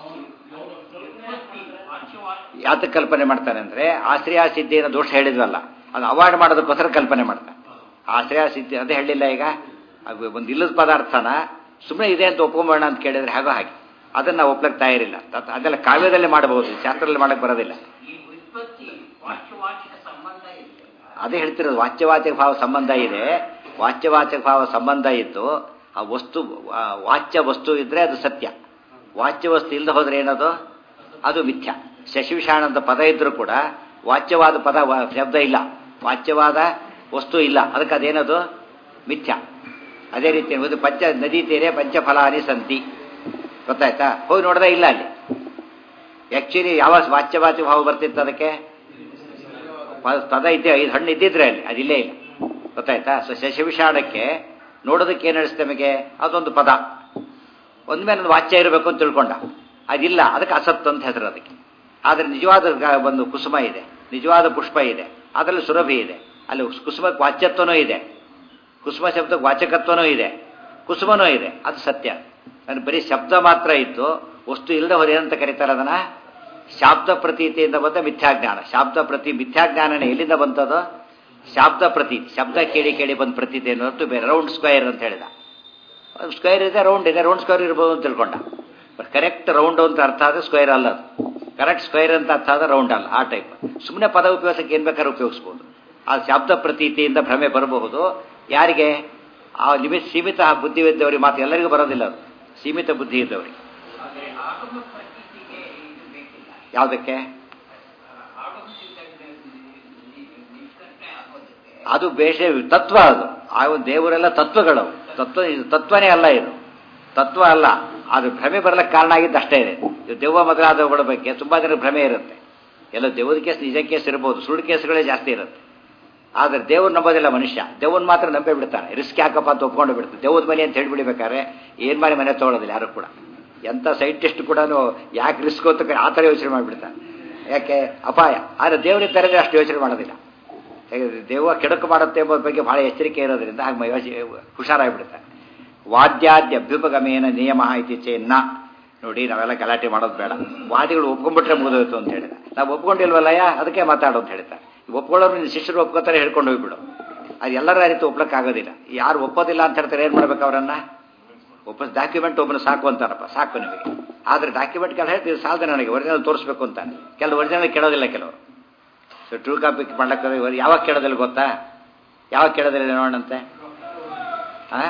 ಯಾತಕ್ಕೆ ಕಲ್ಪನೆ ಮಾಡ್ತಾನೆ ಅಂದ್ರೆ ಆಶ್ರಯ ಸಿದ್ಧಿಯನ್ನು ದೋಷ ಹೇಳಿದ್ವಲ್ಲ ಅದು ಅವಾಯ್ಡ್ ಮಾಡೋದಕ್ಕೋಸ್ಕರ ಕಲ್ಪನೆ ಮಾಡ್ತಾನೆ ಆಶ್ರಯ ಸಿದ್ಧಿ ಅದೇ ಹೇಳಿಲ್ಲ ಈಗ ಅದು ಒಂದು ಇಲ್ಲದ ಪದಾರ್ಥನ ಸುಮ್ಮನೆ ಇದೆ ಅಂತ ಒಪ್ಕೊಂಬೋಣ ಅಂತ ಕೇಳಿದ್ರೆ ಹಾಗೋ ಹಾಗೆ ಅದನ್ನ ನಾವು ಒಪ್ಲಕ್ಕೆ ತಯಾರಿಲ್ಲ ತತ್- ಅದೆಲ್ಲ ಕಾವ್ಯದಲ್ಲಿ ಮಾಡಬಹುದು ಶಾಸ್ತ್ರದಲ್ಲಿ ಮಾಡಕ್ ಬರೋದಿಲ್ಲ ಈ ವ್ಯುತ್ಪತ್ತಿ ವಾಚ್ಯವಾಚಕ ಸಂಬಂಧ ಇದೆ ಅದೇ ಹೇಳ್ತಿರೋದು ವಾಚ್ಯವಾಚಕ ಭಾವ ಸಂಬಂಧ ಇದೆ ವಾಚ್ಯವಾಚಕ ಭಾವ ಸಂಬಂಧ ಇದ್ದು ಆ ವಸ್ತು ಆ ವಾಚ್ಯ ವಸ್ತು ಇದ್ರೆ ಅದು ಸತ್ಯ ವಾಚ್ಯ ವಸ್ತು ಇಲ್ಲದೆ ಹೋದ್ರೆ ಏನದು ಅದು ಮಿಥ್ಯ ಶಶಿವಿಷಾಣ ಅಂತ ಪದ ಇದ್ರೂ ಕೂಡ ವಾಚ್ಯವಾದ ಪದ ವ- ಶಬ್ದ ಇಲ್ಲ ವಾಚ್ಯವಾದ ವಸ್ತು ಇಲ್ಲ ಅದಕ್ಕೆ ಅದೇನದು ಮಿಥ್ಯ ಅದೇ ರೀತಿ ಒಂದು ಪಂಚ ನದಿ ತೀರೆ ಪಂಚಫಲಾನಿ ಸಂತಿ ಗೊತ್ತಾಯ್ತಾ ಹೋಗಿ ನೋಡ್ದೆ ಇಲ್ಲ ಅಲ್ಲಿ ಆಕ್ಚುಲಿ ಯಾವ ವಾಚ್ಯವಾಚಕ ಭಾವ ಬರ್ತಿತ್ತು ಅದಕ್ಕೆ ಪ- ಪದ ಇದ್ದೇ ಐದು ಹಣ್ಣು ಇದ್ದಿದ್ರೆ ಅಲ್ಲಿ ಅದಿಲ್ಲೇ ಇಲ್ಲ ಗೊತ್ತಾಯ್ತಾ ಸೊ ಶಶವಿಷಾಣಕ್ಕೆ ನೋಡೋದಕ್ಕೆ ಏನು ಅನಿಸ್ತು ನಮಗೆ ಅದೊಂದು ಪದ ಒಂದ್ಮೇಲೆ ಒಂದು ವಾಚ್ಯ ಇರಬೇಕು ಅಂತ ತಿಳ್ಕೊಂಡ ಅದಿಲ್ಲ ಅದಕ್ಕೆ ಅಸತ್ತು ಅಂತ ಹೆಸರು ಅದಕ್ಕೆ ಆದರೆ ನಿಜವಾದ ಗ- ಒಂದು ಕುಸುಮ ಇದೆ ನಿಜವಾದ ಪುಷ್ಪ ಇದೆ ಅದರಲ್ಲಿ ಸುರಭಿ ಇದೆ ಅಲ್ಲಿ ಕುಸುಮಕ್ಕೆ ವಾಚ್ಯತ್ವನೂ ಇದೆ ಕುಸುಮ ಶಬ್ದಕ್ಕೆ ವಾಚಕತ್ವನೂ ಇದೆ ಕುಸುಮನೂ ಇದೆ ಅದು ಸತ್ಯ ಅಂದ್ರೆ ಬರೀ ಶಬ್ದ ಮಾತ್ರ ಇತ್ತು ವಸ್ತು ಇಲ್ಲದೆ ಹೋದ ಏನಂತ ಕರೀತಾರೆ ಅದನ್ನ ಶಾಬ್ದ ಪ್ರತೀತಿಯಿಂದ ಬಂದ ಮಿಥ್ಯಾಜ್ಞಾನ ಶಾಬ್ದ ಪ್ರತಿ ಮಿಥ್ಯಾಜ್ಞಾನನೇ ಎಲ್ಲಿಂದ ಬಂತದು ಶಾಬ್ದ ಪ್ರತೀತಿ ಶಬ್ದ ಕೇಳಿ ಕೇಳಿ ಬಂದ ಪ್ರತೀತಿ ಅನ್ನೋದು ಬೇರೆ ರೌಂಡ್ ಸ್ಕ್ವೇರ್ ಅಂತ ಹೇಳಿದ ಸ್ಕ್ವೇರ್ ಇದೆ ರೌಂಡ್ ಇದೆ ರೌಂಡ್ ಸ್ಕ್ವೇರ್ ಇರ್ಬೋದು ಅಂತ ತಿಳ್ಕೊಂಡ ಕರೆಕ್ಟ್ ರೌಂಡ್ ಅಂತ ಅರ್ಥ ಆದ್ರೆ ಸ್ಕ್ವೇರ್ ಅಲ್ಲ ಅದು ಕರೆಕ್ಟ್ ಸ್ಕ್ವೇರ್ ಅಂತ ಅರ್ಥ ಆದ್ರೆ ರೌಂಡ್ ಅಲ್ಲ ಆ ಟೈಪ್ ಸುಮ್ಮನೆ ಪದ ಉಪಯೋಗಕ್ಕೆ ಏನ್ ಬೇಕಾದ್ರೆ ಉಪಯೋಗಿಸ್ಬೋದು ಆ ಶಬ್ದ ಪ್ರತೀತಿಯಿಂದ ಭ್ರಮೆ ಬರಬಹುದು ಯಾರಿಗೆ ಆ ಲಿಮಿಟ್ ಸೀಮಿತ ಬುದ್ಧಿ ಇದ್ದವರಿಗೆ ಮಾತ್ರ ಎಲ್ಲರಿಗೂ ಬರೋದಿಲ್ಲ ಅದು ಸೀಮಿತ ಬುದ್ಧಿ ಇದ್ದವರಿಗೆ ಆದರೆ ಆಗಮ ಪ್ರತೀತಿಗೆ ಇದು ಬೇಕಿಲ್ಲ ಯಾವುದಕ್ಕೆ ಆಗಮದಿಂದ ನಿಷ್ಕರ್ಷೆ ಆಗೋದಕ್ಕೆ ಅದು ಬೇಷ ತತ್ವ ಅದು ಆ ಒಂದು ದೇವರೆಲ್ಲ ತತ್ವಗಳು ತತ್ವ ಇದು ತತ್ವನೇ ಅಲ್ಲ ಇದು ತತ್ವ ಅಲ್ಲ ಅದು ಭ್ರಮೆ ಬರಲಿಕ್ಕೆ ಕಾರಣ ಆಗಿದ್ದು ಅಷ್ಟೇ ಇದೆ ಇದು ದೆವ್ವ ಮೊದಲಾದವುಗಳ ಬಗ್ಗೆ ತುಂಬಾ ಜನ ಭ್ರಮೆ ಇರುತ್ತೆ ಎಲ್ಲ ದೆವ್ವದ ಕೇಸ್ ನಿಜ ಕೇಸ್ ಇರ್ಬೋದು ಸುಳ್ಳು ಕೇಸ್ಗಳೇ ಜಾಸ್ತಿ ಇರುತ್ತೆ ಆದರೆ ದೇವ್ರು ನಂಬೋದಿಲ್ಲ ಮನುಷ್ಯ ದೇವ್ರನ್ನ ಮಾತ್ರ ನಂಬೇ ಬಿಡ್ತಾನೆ ರಿಸ್ಕ್ ಯಾಕಪ್ಪ ಅಂತ ಒಪ್ಕೊಂಡು ಬಿಡ್ತಾನೆ ದೇವ್ರದ ಮನೆ ಅಂತ ಹೇಳ್ಬಿಡ್ಬೇಕಾದ್ರೆ ಏನ್ ಮಾಡಿ ಮನೆ ತಗೊಳ್ಳೋದಿಲ್ಲ ಯಾರು ಕೂಡ ಎಂಥ ಸೈಂಟಿಸ್ಟ್ ಕೂಡ ಯಾಕೆ ರಿಸ್ಕ್ ಅಂತ ಆ ಥರ ಯೋಚನೆ ಮಾಡಿಬಿಡ್ತಾನೆ ಯಾಕೆ ಅಪಾಯ ಆದರೆ ದೇವ್ರಿಗೆ ತರದೇ ಅಷ್ಟು ಯೋಚನೆ ಮಾಡೋದಿಲ್ಲ ಹೇಗೆ ದೇವ ಕೆಡಕು ಮಾಡುತ್ತೆ ಎಂಬುದ್ರ ಬಗ್ಗೆ ಬಹಳ ಎಚ್ಚರಿಕೆ ಇರೋದ್ರಿಂದ ಹಾಗೆ ಯೋಚನೆ ಹುಷಾರಾಗಿಬಿಡ್ತಾನೆ ವಾದ್ಯಾದ್ಯ ಅಭ್ಯುಪಗಮೇನ ನಿಯಮ ಇತಿ ಚೇನ್ನ ನೋಡಿ ನಾವೆಲ್ಲ ಗಲಾಟೆ ಮಾಡೋದು ಬೇಡ ವಾದಿಗಳು ಒಪ್ಕೊಂಡ್ಬಿಟ್ರೆ ಮುಗಿದೋಯ್ತು ಅಂತ ಹೇಳಿದ ನಾವು ಒಪ್ಕೊಂಡಿಲ್ವಲ್ಲಯ್ಯ ಅದಕ್ಕೆ ಮಾತಾಡು ಅಂತ ಹೇಳ್ತಾರೆ ಒಪ್ಕೊಳ್ಳೋರು ನಿನ್ನ ಶಿಷ್ಯರು ಒಪ್ಕೋತಾರೆ ಹೇಳ್ಕೊಂಡು ಹೋಗ್ಬಿಡು ಅದು ಎಲ್ಲರ ರೀತಿ ಒಪ್ಲಕ್ಕಾಗೋದಿಲ್ಲ ಯಾರು ಒಪ್ಪೋದಿಲ್ಲ ಅಂತ ಹೇಳ್ತಾರೆ ಏನು ಮಾಡ್ಬೇಕು ಅವರನ್ನ ಒಬ್ಬ ಡಾಕ್ಯುಮೆಂಟ್ ಒಬ್ಬನು ಸಾಕು ಅಂತಾರಪ್ಪ ಸಾಕು ನಿಮಗೆ ಆದರೆ ಡಾಕ್ಯುಮೆಂಟ್ ಕೆಲ ಹೇಳ್ತೀವಿ ಸಾಲದ ನನಗೆ ಒರಿಜಿನಲ್ ತೋರಿಸ್ಬೇಕು ಅಂತಾನೆ ಕೆಲವು ಒರಿಜಿನಲ್ ಕೇಳೋದಿಲ್ಲ ಕೆಲವರು ಸೊ ಟ್ರೂ ಕಾಪಿ ಮಾಡ್ಲಕ್ಕೆ ಯಾವಾಗ ಕೇಳೋದಿಲ್ಲ ಗೊತ್ತಾ ಯಾವಾಗ ಕೇಳೋದಿಲ್ಲ ನೋಡಂತೆ ಆ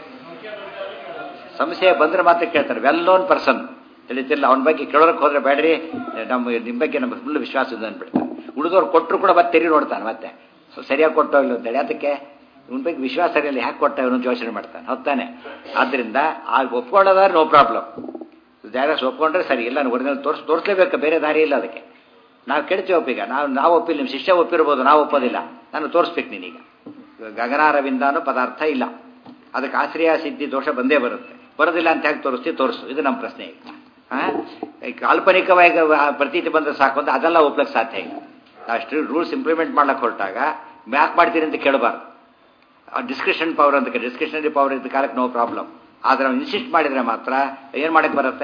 ಸಂಶಯ ಬಂದ್ರೆ ಮಾತ್ರ ಕೇಳ್ತಾರೆ ವೆಲ್ ನೋನ್ ಪರ್ಸನ್ ತಿಳಿತಿಲ್ಲ ಅವನ ಬಗ್ಗೆ ಕೇಳೋರಕ್ಕೆ ಹೋದ್ರೆ ಬೇಡ್ರಿ ನಮ್ಮ ನಿಮ್ಮ ಬಗ್ಗೆ ನಮ್ಗೆ ಫುಲ್ ವಿಶ್ವಾಸ ಇದೆ ಅಂದ್ಬಿಡ್ತಾರೆ ಉಳಿದವ್ರು ಕೊಟ್ಟರು ಕೂಡ ಮತ್ತೆ ತೆರಿ ನೋಡ್ತಾನೆ ಮತ್ತೆ ಸೊ ಸರಿಯಾಗಿ ಕೊಟ್ಟೋ ಇಲ್ಲ ಅಂತೇಳಿ ಅದಕ್ಕೆ ಇವನ ಬಗ್ಗೆ ವಿಶ್ವಾಸ ಸರಿಯಲ್ಲ ಯಾಕೆ ಕೊಟ್ಟ ಇವನು ಯೋಚನೆ ಮಾಡ್ತಾನೆ ಹೊತ್ತಾನೆ ಆದ್ದರಿಂದ ಆ ಒಪ್ಕೊಳ್ಳೋದಾದ್ರೆ ನೋ ಪ್ರಾಬ್ಲಮ್ ಡೈರೆಕ್ಟ್ ಒಪ್ಕೊಂಡ್ರೆ ಸರಿ ಇಲ್ಲ ಒರಿಜಿನಲ್ ತೋರಿಸ್ ತೋರಿಸ್ಲೇಬೇಕು ಬೇರೆ ದಾರಿ ಇಲ್ಲ ಅದಕ್ಕೆ ನಾವು ಕೆಡ್ತೀವಿ ಒಪ್ಪೀಗ ನಾವು ನಾವು ಒಪ್ಪಿಲ್ಲ ನಿಮ್ಮ ಶಿಷ್ಯ ಒಪ್ಪಿರ್ಬೋದು ನಾವು ಒಪ್ಪೋದಿಲ್ಲ ನಾನು ತೋರಿಸ್ಬೇಕು ನೀನೀಗ ಗಗನಾರವಿಂದ ಅನ್ನೋ ಪದಾರ್ಥ ಇಲ್ಲ ಅದಕ್ಕೆ ಆಶ್ರಯ ಸಿದ್ಧಿ ದೋಷ ಬಂದೇ ಬರುತ್ತೆ ಬರೋದಿಲ್ಲ ಅಂತ ಹೇಗೆ ತೋರಿಸ್ತೀವಿ ತೋರಿಸು ಇದು ನಮ್ಮ ಪ್ರಶ್ನೆ ಈಗ ಹಾಂ ಕಾಲ್ಪನಿಕವಾಗಿ ಆ ಪ್ರತೀತಿ ಬಂದರೆ ಸಾಕು ಅಂತ ಅದೆಲ್ಲ ಒಪ್ಲಕ್ಕೆ ಸಾಧ್ಯ ಇಲ್ಲ ಅಷ್ಟು ರೂಲ್ಸ್ ಇಂಪ್ಲಿಮೆಂಟ್ ಮಾಡ್ಲಿಕ್ಕೆ ಹೊರಟಾಗ ಯಾಕೆ ಮಾಡ್ತೀರಿ ಅಂತ ಕೇಳಬಾರ್ದು ಡಿಸ್ಕ್ರಿಷನ್ ಪವರ್ ಅಂತ ಡಿಸ್ಕ್ರಿಷನರಿ ಪವರ್ ಇದ್ದ ಕಾಲಕ್ಕೆ ನೋ ಪ್ರಾಬ್ಲಮ್ ಆದರೆ ನಾವು ಇನ್ಸಿಸ್ಟ್ ಮಾಡಿದರೆ ಮಾತ್ರ ಏನು ಮಾಡಕ್ಕೆ ಬರುತ್ತೆ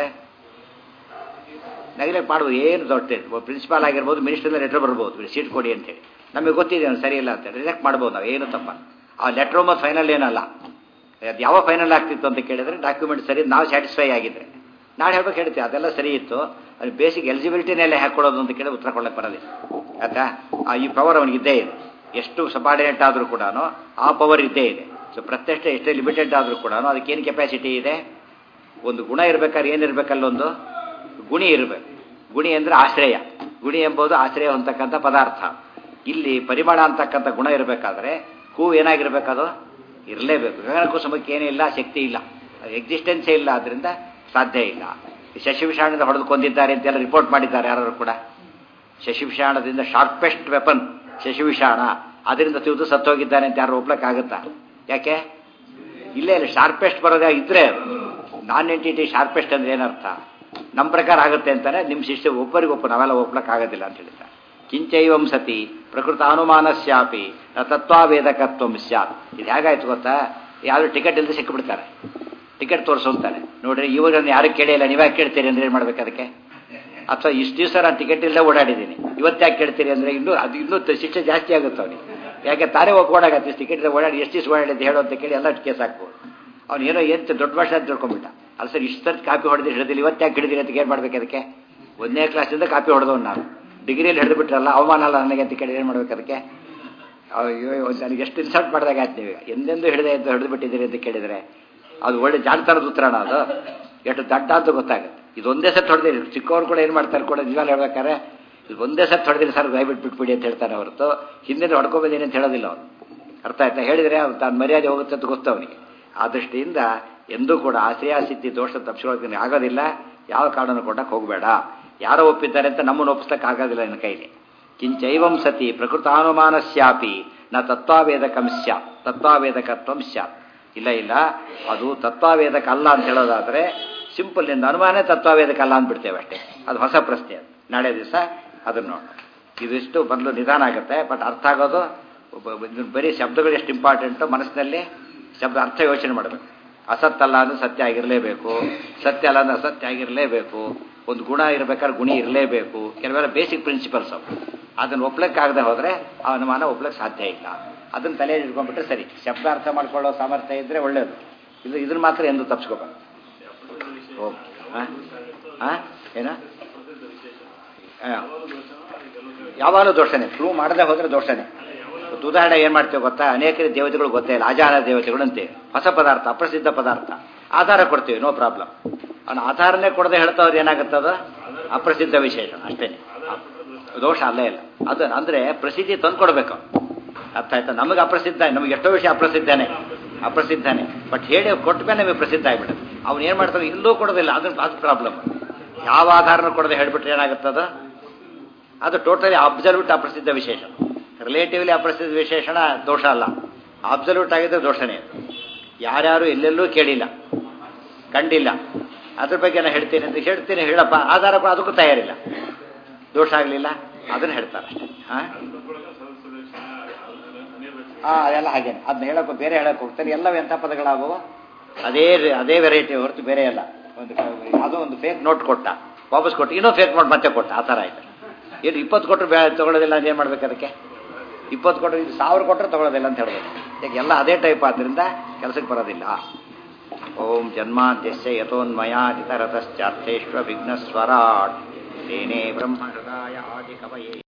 ನೆಗ್ಲೆಕ್ಟ್ ಮಾಡ್ಬೋದು ಏನು ದೊಡ್ಡ ಪ್ರಿನ್ಸಿಪಾಲ್ ಆಗಿರ್ಬೋದು ಮಿನಿಸ್ಟರ್ ಲೆಟರ್ ಬರ್ಬೋದು ಸೀಟ್ ಕೊಡಿ ಅಂತೇಳಿ ನಮಗೆ ಗೊತ್ತಿದೆ ಅವ್ನು ಸರಿ ಇಲ್ಲ ಅಂತ ರಿಜೆಕ್ಟ್ ಮಾಡ್ಬೋದು ನಾವು ಏನು ತಪ್ಪ ಆ ಲೆಟ್ರ್ ಮತ್ತು ಫೈನಲ್ ಏನಲ್ಲ ಅದು ಯಾವ ಫೈನಲ್ ಆಗ್ತಿತ್ತು ಅಂತ ಕೇಳಿದ್ರೆ ಡಾಕ್ಯುಮೆಂಟ್ ಸರಿ ನಾವು ಸ್ಯಾಟಿಸ್ಫೈ ಆಗಿದ್ರೆ ನಾಳೆ ಹೇಳ್ಬೇಕು ಹೇಳ್ತೀವಿ ಅದೆಲ್ಲ ಸರಿ ಇತ್ತು ಅದು ಬೇಸಿಕ್ ಎಲಿಜಿಬಿಲಿಟಿನೆಲ್ಲ ಹಾಕೊಡೋದು ಅಂತ ಕೇಳಿ ಉತ್ತರ ಕೊಡಕ್ಕೆ ಬರೋದಿಲ್ಲ ಆಯ್ತಾ ಆ ಈ ಪವರ್ ಅವನಿಗಿದ್ದೇ ಇದೆ ಎಷ್ಟು ಸಬಾರ್ಡಿನೇಟ್ ಆದರೂ ಕೂಡ ಆ ಪವರ್ ಇದ್ದೇ ಇದೆ ಸೊ ಪ್ರತ್ಯಕ್ಷ ಎಷ್ಟೇ ಲಿಮಿಟೆಡ್ ಆದರೂ ಕೂಡ ಅದಕ್ಕೇನು ಕೆಪಾಸಿಟಿ ಇದೆ ಒಂದು ಗುಣ ಇರಬೇಕಾದ್ರೆ ಏನಿರಬೇಕಲ್ಲೊಂದು ಗುಣಿ ಇರಬೇಕು ಗುಣಿ ಅಂದರೆ ಆಶ್ರಯ ಗುಣಿ ಎಂಬುದು ಆಶ್ರಯ ಹೊಂದತಕ್ಕಂಥ ಪದಾರ್ಥ ಇಲ್ಲಿ ಪರಿಮಾಣ ಅಂತಕ್ಕಂಥ ಗುಣ ಇರಬೇಕಾದ್ರೆ ಹೂವು ಏನಾಗಿರ್ಬೇಕದು ಇರಲೇಬೇಕು ಗಗನ ಕುಸುಮಕ್ಕೆ ಏನಿಲ್ಲ ಶಕ್ತಿ ಇಲ್ಲ ಎಕ್ಸಿಸ್ಟೆನ್ಸೇ ಇಲ್ಲ ಅದರಿಂದ ಸಾಧ್ಯ ಇಲ್ಲ ಶಶಿವಿಷಾಣದ ಹೊಡೆದು ಕೊಂದಿದ್ದಾರೆ ಅಂತೆಲ್ಲ ರಿಪೋರ್ಟ್ ಮಾಡಿದ್ದಾರೆ ಯಾರು ಕೂಡ ಶಶಿವಿಷಾಣದಿಂದ ಶಾರ್ಪೆಸ್ಟ್ ವೆಪನ್ ಶಶಿವಿಷಾಣ ಅದರಿಂದ ತಿವಿದು ಸತ್ತೋಗಿದ್ದಾನೆ ಅಂತ ಯಾರು ಒಪ್ಲಕ್ಕಾಗುತ್ತಾ ಯಾಕೆ ಇಲ್ಲೇ ಇಲ್ಲ ಶಾರ್ಪೆಸ್ಟ್ ಬರೋದೇ ಇದ್ರೆ ನಾನ್ ಎಂಟಿಟಿ ಶಾರ್ಪೆಸ್ಟ್ ಅಂದ್ರೆ ಏನರ್ಥ ನಮ್ಮ ಪ್ರಕಾರ ಆಗುತ್ತೆ ಅಂತಾನೆ ನಿಮ್ಮ ಶಿಷ್ಯ ಒಬ್ಬರಿಗೊಬ್ಬ ನಾವೆಲ್ಲ ಒಪ್ಲಕ್ಕಾಗೋದಿಲ್ಲ ಅಂತ ಹೇಳ್ತಾರೆ ಕಿಂಚೈವಂ ಸತಿ ಪ್ರಕೃತ ಅನುಮಾನಸ್ಯಾಪಿ ತತ್ವಾವೇದಕತ್ವಂ ಸ್ಯಾತ್ ಇದು ಹೇಗಾಯ್ತು ಗೊತ್ತಾ ಯಾರು ಟಿಕೆಟ್ ಇಲ್ಲದೆ ಸಿಕ್ಕಿಬಿಡ್ತಾರೆ ಟಿಕೆಟ್ ತೋರಿಸು ಅಂತಾನೆ ನೋಡ್ರಿ ಇವಾಗ ಯಾರು ಕೇಳಿಲ್ಲ ನೀವ್ಯಾಕೆ ಕೇಳ್ತೀರಿ ಅಂದ್ರೆ ಏನು ಮಾಡ್ಬೇಕು ಅದಕ್ಕೆ ಅಥವಾ ಇಷ್ಟು ದಿವಸ ನಾನು ಟಿಕೆಟ್ ಇಲ್ಲದೆ ಓಡಾಡಿದ್ದೀನಿ ಇವತ್ತು ಯಾಕೆ ಕೇಳ್ತೀರಿ ಅಂದ್ರೆ ಇನ್ನೂ ಅದು ಇನ್ನೂ ಶಿಕ್ಷೆ ಜಾಸ್ತಿ ಆಗುತ್ತೆ ಅವನಿಗೆ ಯಾಕೆ ತಾನೇ ಓಡಾಗತ್ತೆ ಟಿಕೆಟ್ ಓಡಾಡಿ ಎಷ್ಟು ದಿವಸ ಓಡಾಡಿದ್ದು ಹೇಳು ಅಂತ ಕೇಳಿ ಎಲ್ಲ ಕೇಸ್ ಹಾಕ್ಬೋದು ಅವ್ನು ಏನೋ ಏನು ದೊಡ್ಡ ಭಾಷೆ ಅಂತ ತಿಳ್ಕೊಂಬಿಟ್ಟ ಅದು ಸರ್ ಇಷ್ಟು ಸರ್ತಿ ಕಾಪಿ ಹೊಡೆದು ಹಿಡಿದಿಲ್ಲ ಇವತ್ತು ಯಾಕೆ ಹಿಡಿದಿರಿ ಅಂತ ಏನು ಮಾಡ್ಬೇಕು ಅದಕ್ಕೆ ಒಂದನೇ ಕ್ಲಾಸಿಂದ ಕಾಪಿ ಹೊಡೆದವ್ ನಾನು ಡಿಗ್ರಿಯಲ್ಲಿ ಹಿಡಿದು ಬಿಟ್ರಲ್ಲ ಅವಮಾನ ಅಲ್ಲ ನನಗೆ ಅಂತ ಕೇಳಿ ಏನು ಮಾಡ್ಬೇಕು ಅದಕ್ಕೆ ಅಯ್ಯೋ ನನಗೆ ಎಷ್ಟು ಇನ್ಸಲ್ಟ್ ಮಾಡಿದಾಗ ಆಯ್ತು ನೀವು ಎಂದೆಂದು ಹಿಡಿದೆ ಅಂತ ಹಿಡಿದು ಬಿಟ್ಟಿದ್ದೀರಿ ಅಂತ ಕೇಳಿದರೆ ಅದು ಒಳ್ಳೆ ಜಾಣತನದ ಉತ್ತರಣ ಅದು ಎಷ್ಟು ದಡ್ಡ ಅಂತ ಗೊತ್ತಾಗುತ್ತೆ ಇದು ಒಂದೇ ಸತ್ ಹೊಡೆದಿರಿ ಚಿಕ್ಕವ್ರು ಕೂಡ ಏನು ಮಾಡ್ತಾರೆ ಕೂಡ ನಿಜವಾಗ್ಲೂ ಹೇಳ್ಬೇಕಾರೆ ಇದು ಒಂದೇ ಸತ್ ಹೊಡೆದಿರಿ ಸರ್ ದಯವಿಟ್ಟು ಬಿಟ್ಬಿಡಿ ಅಂತ ಹೇಳ್ತಾನೆ ಹೊರತು ಹಿಂದೆ ಹೊಡ್ಕೊಬೇದೀನಿ ಅಂತ ಹೇಳೋದಿಲ್ಲ ಅವನು ಅರ್ಥ ಆಯ್ತಾ ಹೇಳಿದರೆ ಅವ್ನು ತಾನು ಮರ್ಯಾದೆ ಹೋಗುತ್ತೆ ಅಂತ ಗೊತ್ತು ಅವನಿಗೆ ಆ ದೃಷ್ಟಿಯಿಂದ ಎಂದೂ ಕೂಡ ಆಶ್ರಯಾಸಿದ್ಧಿ ದೋಷ ತಪ್ಪಿಸ್ಕೊಳ್ಳೋಕೆ ಆಗೋದಿಲ್ಲ ಯಾವ ಕಾರಣನೂ ಕೊಡಕ್ಕೆ ಹೋಗಬೇಡ ಯಾರೋ ಒಪ್ಪಿದ್ದಾರೆ ಅಂತ ನಮ್ಮನ್ನು ಒಪ್ಪಿಸಕ್ಕೆ ಆಗೋದಿಲ್ಲ ನನ್ನ ಕೈಲಿ ಕಿಂಚೈವಂ ಸತಿ ಪ್ರಕೃತಾನುಮಾನಸ್ಯಾಪಿ ನ ತತ್ವಾವೇದಕಂ ಸ್ಯಾತ್ ತತ್ವಾವೇದಕತ್ವಂ ಸ್ಯಾತ್ ಇಲ್ಲ ಇಲ್ಲ ಅದು ತತ್ವಾವೇದಕ ಅಲ್ಲ ಅಂತ ಹೇಳೋದಾದ್ರೆ ಸಿಂಪಲ್ ನಿಂದ ಅನುಮಾನ ತತ್ವಾವೇದಕ ಅಲ್ಲ ಅಂದ್ಬಿಡ್ತೇವೆ ಅಷ್ಟೇ ಅದು ಹೊಸ ಪ್ರಶ್ನೆ ಅದು ನಾಳೆ ದಿವಸ ಅದನ್ನು ನೋಡೋಣ ಇದಿಷ್ಟು ಮೊದಲು ನಿಧಾನ ಆಗುತ್ತೆ ಬಟ್ ಅರ್ಥ ಆಗೋದು ಬರೀ ಶಬ್ದಗಳು ಎಷ್ಟು ಇಂಪಾರ್ಟೆಂಟು ಮನಸ್ಸಿನಲ್ಲಿ ಶಬ್ದ ಅರ್ಥ ಯೋಚನೆ ಮಾಡಬೇಕು ಅಸತ್ತಲ್ಲ ಅಂದ್ರೆ ಸತ್ಯ ಆಗಿರಲೇಬೇಕು ಸತ್ಯ ಅಲ್ಲ ಅಂದ್ರೆ ಅಸತ್ಯ ಆಗಿರಲೇಬೇಕು ಒಂದು ಗುಣ ಇರಬೇಕಾದ್ರೆ ಗುಣಿ ಇರಲೇಬೇಕು ಕೆಲವೆಲ್ಲ ಬೇಸಿಕ್ ಪ್ರಿನ್ಸಿಪಲ್ಸ್ ಅವು ಅದನ್ನು ಒಪ್ಲಕ್ಕಾಗದೆ ಹೋದರೆ ಆ ಅನುಮಾನ ಒಪ್ಲಕ್ಕೆ ಸಾಧ್ಯ ಇಲ್ಲ ಅದನ್ನು ತಲೆಯಲ್ಲಿ ಇಟ್ಕೊಂಡ್ಬಿಟ್ರೆ ಸರಿ ಶಬ್ದ ಅರ್ಥ ಮಾಡ್ಕೊಳ್ಳೋ ಸಾಮರ್ಥ್ಯ ಇದ್ದರೆ ಒಳ್ಳೆಯದು ಇದು ಇದನ್ನು ಮಾತ್ರ ಎಂದು ತಪ್ಪಿಸ್ಕೋಬಾರ್ದು ಓಕೆ ಹಾಂ ಹಾಂ ಏನ ಯಾವಾಗಲೂ ದೋಷನೇ ಪ್ರೂವ್ ಮಾಡದೆ ಹೋದರೆ ದೋಷನೇ ಇವತ್ತು ಉದಾಹರಣೆ ಏನು ಮಾಡ್ತೇವೆ ಗೊತ್ತಾ ಅನೇಕ ದೇವತೆಗಳು ಗೊತ್ತೇ ಇಲ್ಲ ಆಚಾರ ದೇವತೆಗಳು ಅಂತೀವಿ ಹೊಸ ಪದಾರ್ಥ ಅಪ್ರಸಿದ್ಧ ಪದಾರ್ಥ ಆಧಾರ ಕೊಡ್ತೀವಿ ನೋ ಪ್ರಾಬ್ಲಮ್ ಅವನು ಆಧಾರನೇ ಕೊಡದೆ ಹೇಳ್ತಾವ್ರು ಏನಾಗುತ್ತದ ಅಪ್ರಸಿದ್ಧ ವಿಶೇಷಣ ಅಷ್ಟೇ ದೋಷ ಅಲ್ಲೇ ಇಲ್ಲ ಅದು ಅಂದರೆ ಪ್ರಸಿದ್ಧಿ ತಂದು ಕೊಡಬೇಕು ಅರ್ಥ ಆಯ್ತಾ ನಮಗೆ ಅಪ್ರಸಿದ್ಧ ನಮಗೆ ಎಷ್ಟೋ ವಿಷಯ ಅಪ್ರಸಿದ್ಧನೇ ಅಪ್ರಸಿದ್ಧನೇ ಬಟ್ ಹೇಳಿ ಕೊಟ್ಟ ಮೇಲೆ ನಮಗೆ ಪ್ರಸಿದ್ಧ ಆಗಿಬಿಡುತ್ತೆ ಅವ್ನು ಏನು ಮಾಡ್ತಾನೆ ಇಲ್ಲೂ ಕೊಡೋದಿಲ್ಲ ಅದು ಅದು ಪ್ರಾಬ್ಲಮ್ ಯಾವ ಆಧಾರನೂ ಕೊಡದೆ ಹೇಳ್ಬಿಟ್ರೆ ಏನಾಗುತ್ತದ ಅದು ಟೋಟಲಿ ಅಬ್ಸಲ್ಯೂಟ್ ಅಪ್ರಸಿದ್ಧ ವಿಶೇಷಣ ರಿಲೇಟಿವ್ಲಿ ಅಪ್ರಸಿದ್ಧ ವಿಶೇಷಣ ದೋಷ ಅಲ್ಲ ಅಬ್ಸಲ್ಯೂಟ್ ಆಗಿದ್ರೆ ದೋಷನೇ ಅದು ಯಾರ್ಯಾರು ಎಲ್ಲೆಲ್ಲೂ ಕೇಳಿಲ್ಲ ಕಂಡಿಲ್ಲ ಅದ್ರ ಬಗ್ಗೆ ನಾನು ಹೇಳ್ತೀನಿ ಅಂತ ಹೇಳ್ತೀನಿ ಹೇಳಪ್ಪ ಆಧಾರ ಕೂಡ ಅದಕ್ಕೂ ತಯಾರಿಲ್ಲ ದೋಷ ಆಗಲಿಲ್ಲ ಅದನ್ನು ಹೇಳ್ತಾರೆ ಅಷ್ಟೇ ಹಾಂ ಹಾಂ ಅದೆಲ್ಲ ಹಾಗೇನೆ ಅದನ್ನ ಹೇಳಕ್ಕೆ ಬೇರೆ ಹೇಳಕ್ಕೆ ಹೋಗ್ತಾರೆ ಎಲ್ಲವೂ ಎಂಥ ಪದಗಳಾಗುವ ಅದೇ ಅದೇ ವೆರೈಟಿ ಹೊರತು ಬೇರೆ ಅಲ್ಲ ಒಂದು ಯಾವುದೋ ಒಂದು ಫೇಕ್ ನೋಟ್ ಕೊಟ್ಟ ವಾಪಸ್ ಕೊಟ್ಟು ಇನ್ನೂ ಫೇಕ್ ನೋಟ್ ಮತ್ತೆ ಕೊಟ್ಟ ಆ ಥರ ಆಯ್ತು ಏನು ಇಪ್ಪತ್ತು ಕೊಟ್ಟರು ಬೇ ತೊಗೊಳೋದಿಲ್ಲ ಅಂತ ಏನು ಮಾಡ್ಬೇಕು ಅದಕ್ಕೆ ಇಪ್ಪತ್ತು ಕೊಟ್ಟರು ಇದು ಸಾವಿರ ಕೊಟ್ಟರು ತೊಗೊಳೋದಿಲ್ಲ ಅಂತ ಹೇಳ್ಬೇಕು ಯಾಕೆ ಎಲ್ಲ ಅದೇ ಟೈಪ್ ಆದ್ದರಿಂದ ಕೆಲಸಕ್ಕೆ ಬರೋದಿಲ್ಲ ಓಂ ಜನ್ಮಾದ್ಯಸ್ಯ ಯಥೋನ್ಮಯಾದಿತರತಶ್ಚಾರ್ಥೇಶ್ವ ವಿಘ್ನಸ್ವರಾಟ್ ತೇನೇ ಬ್ರಹ್ಮ ಹೃದಯ ಆದಿ ಕವಯೇ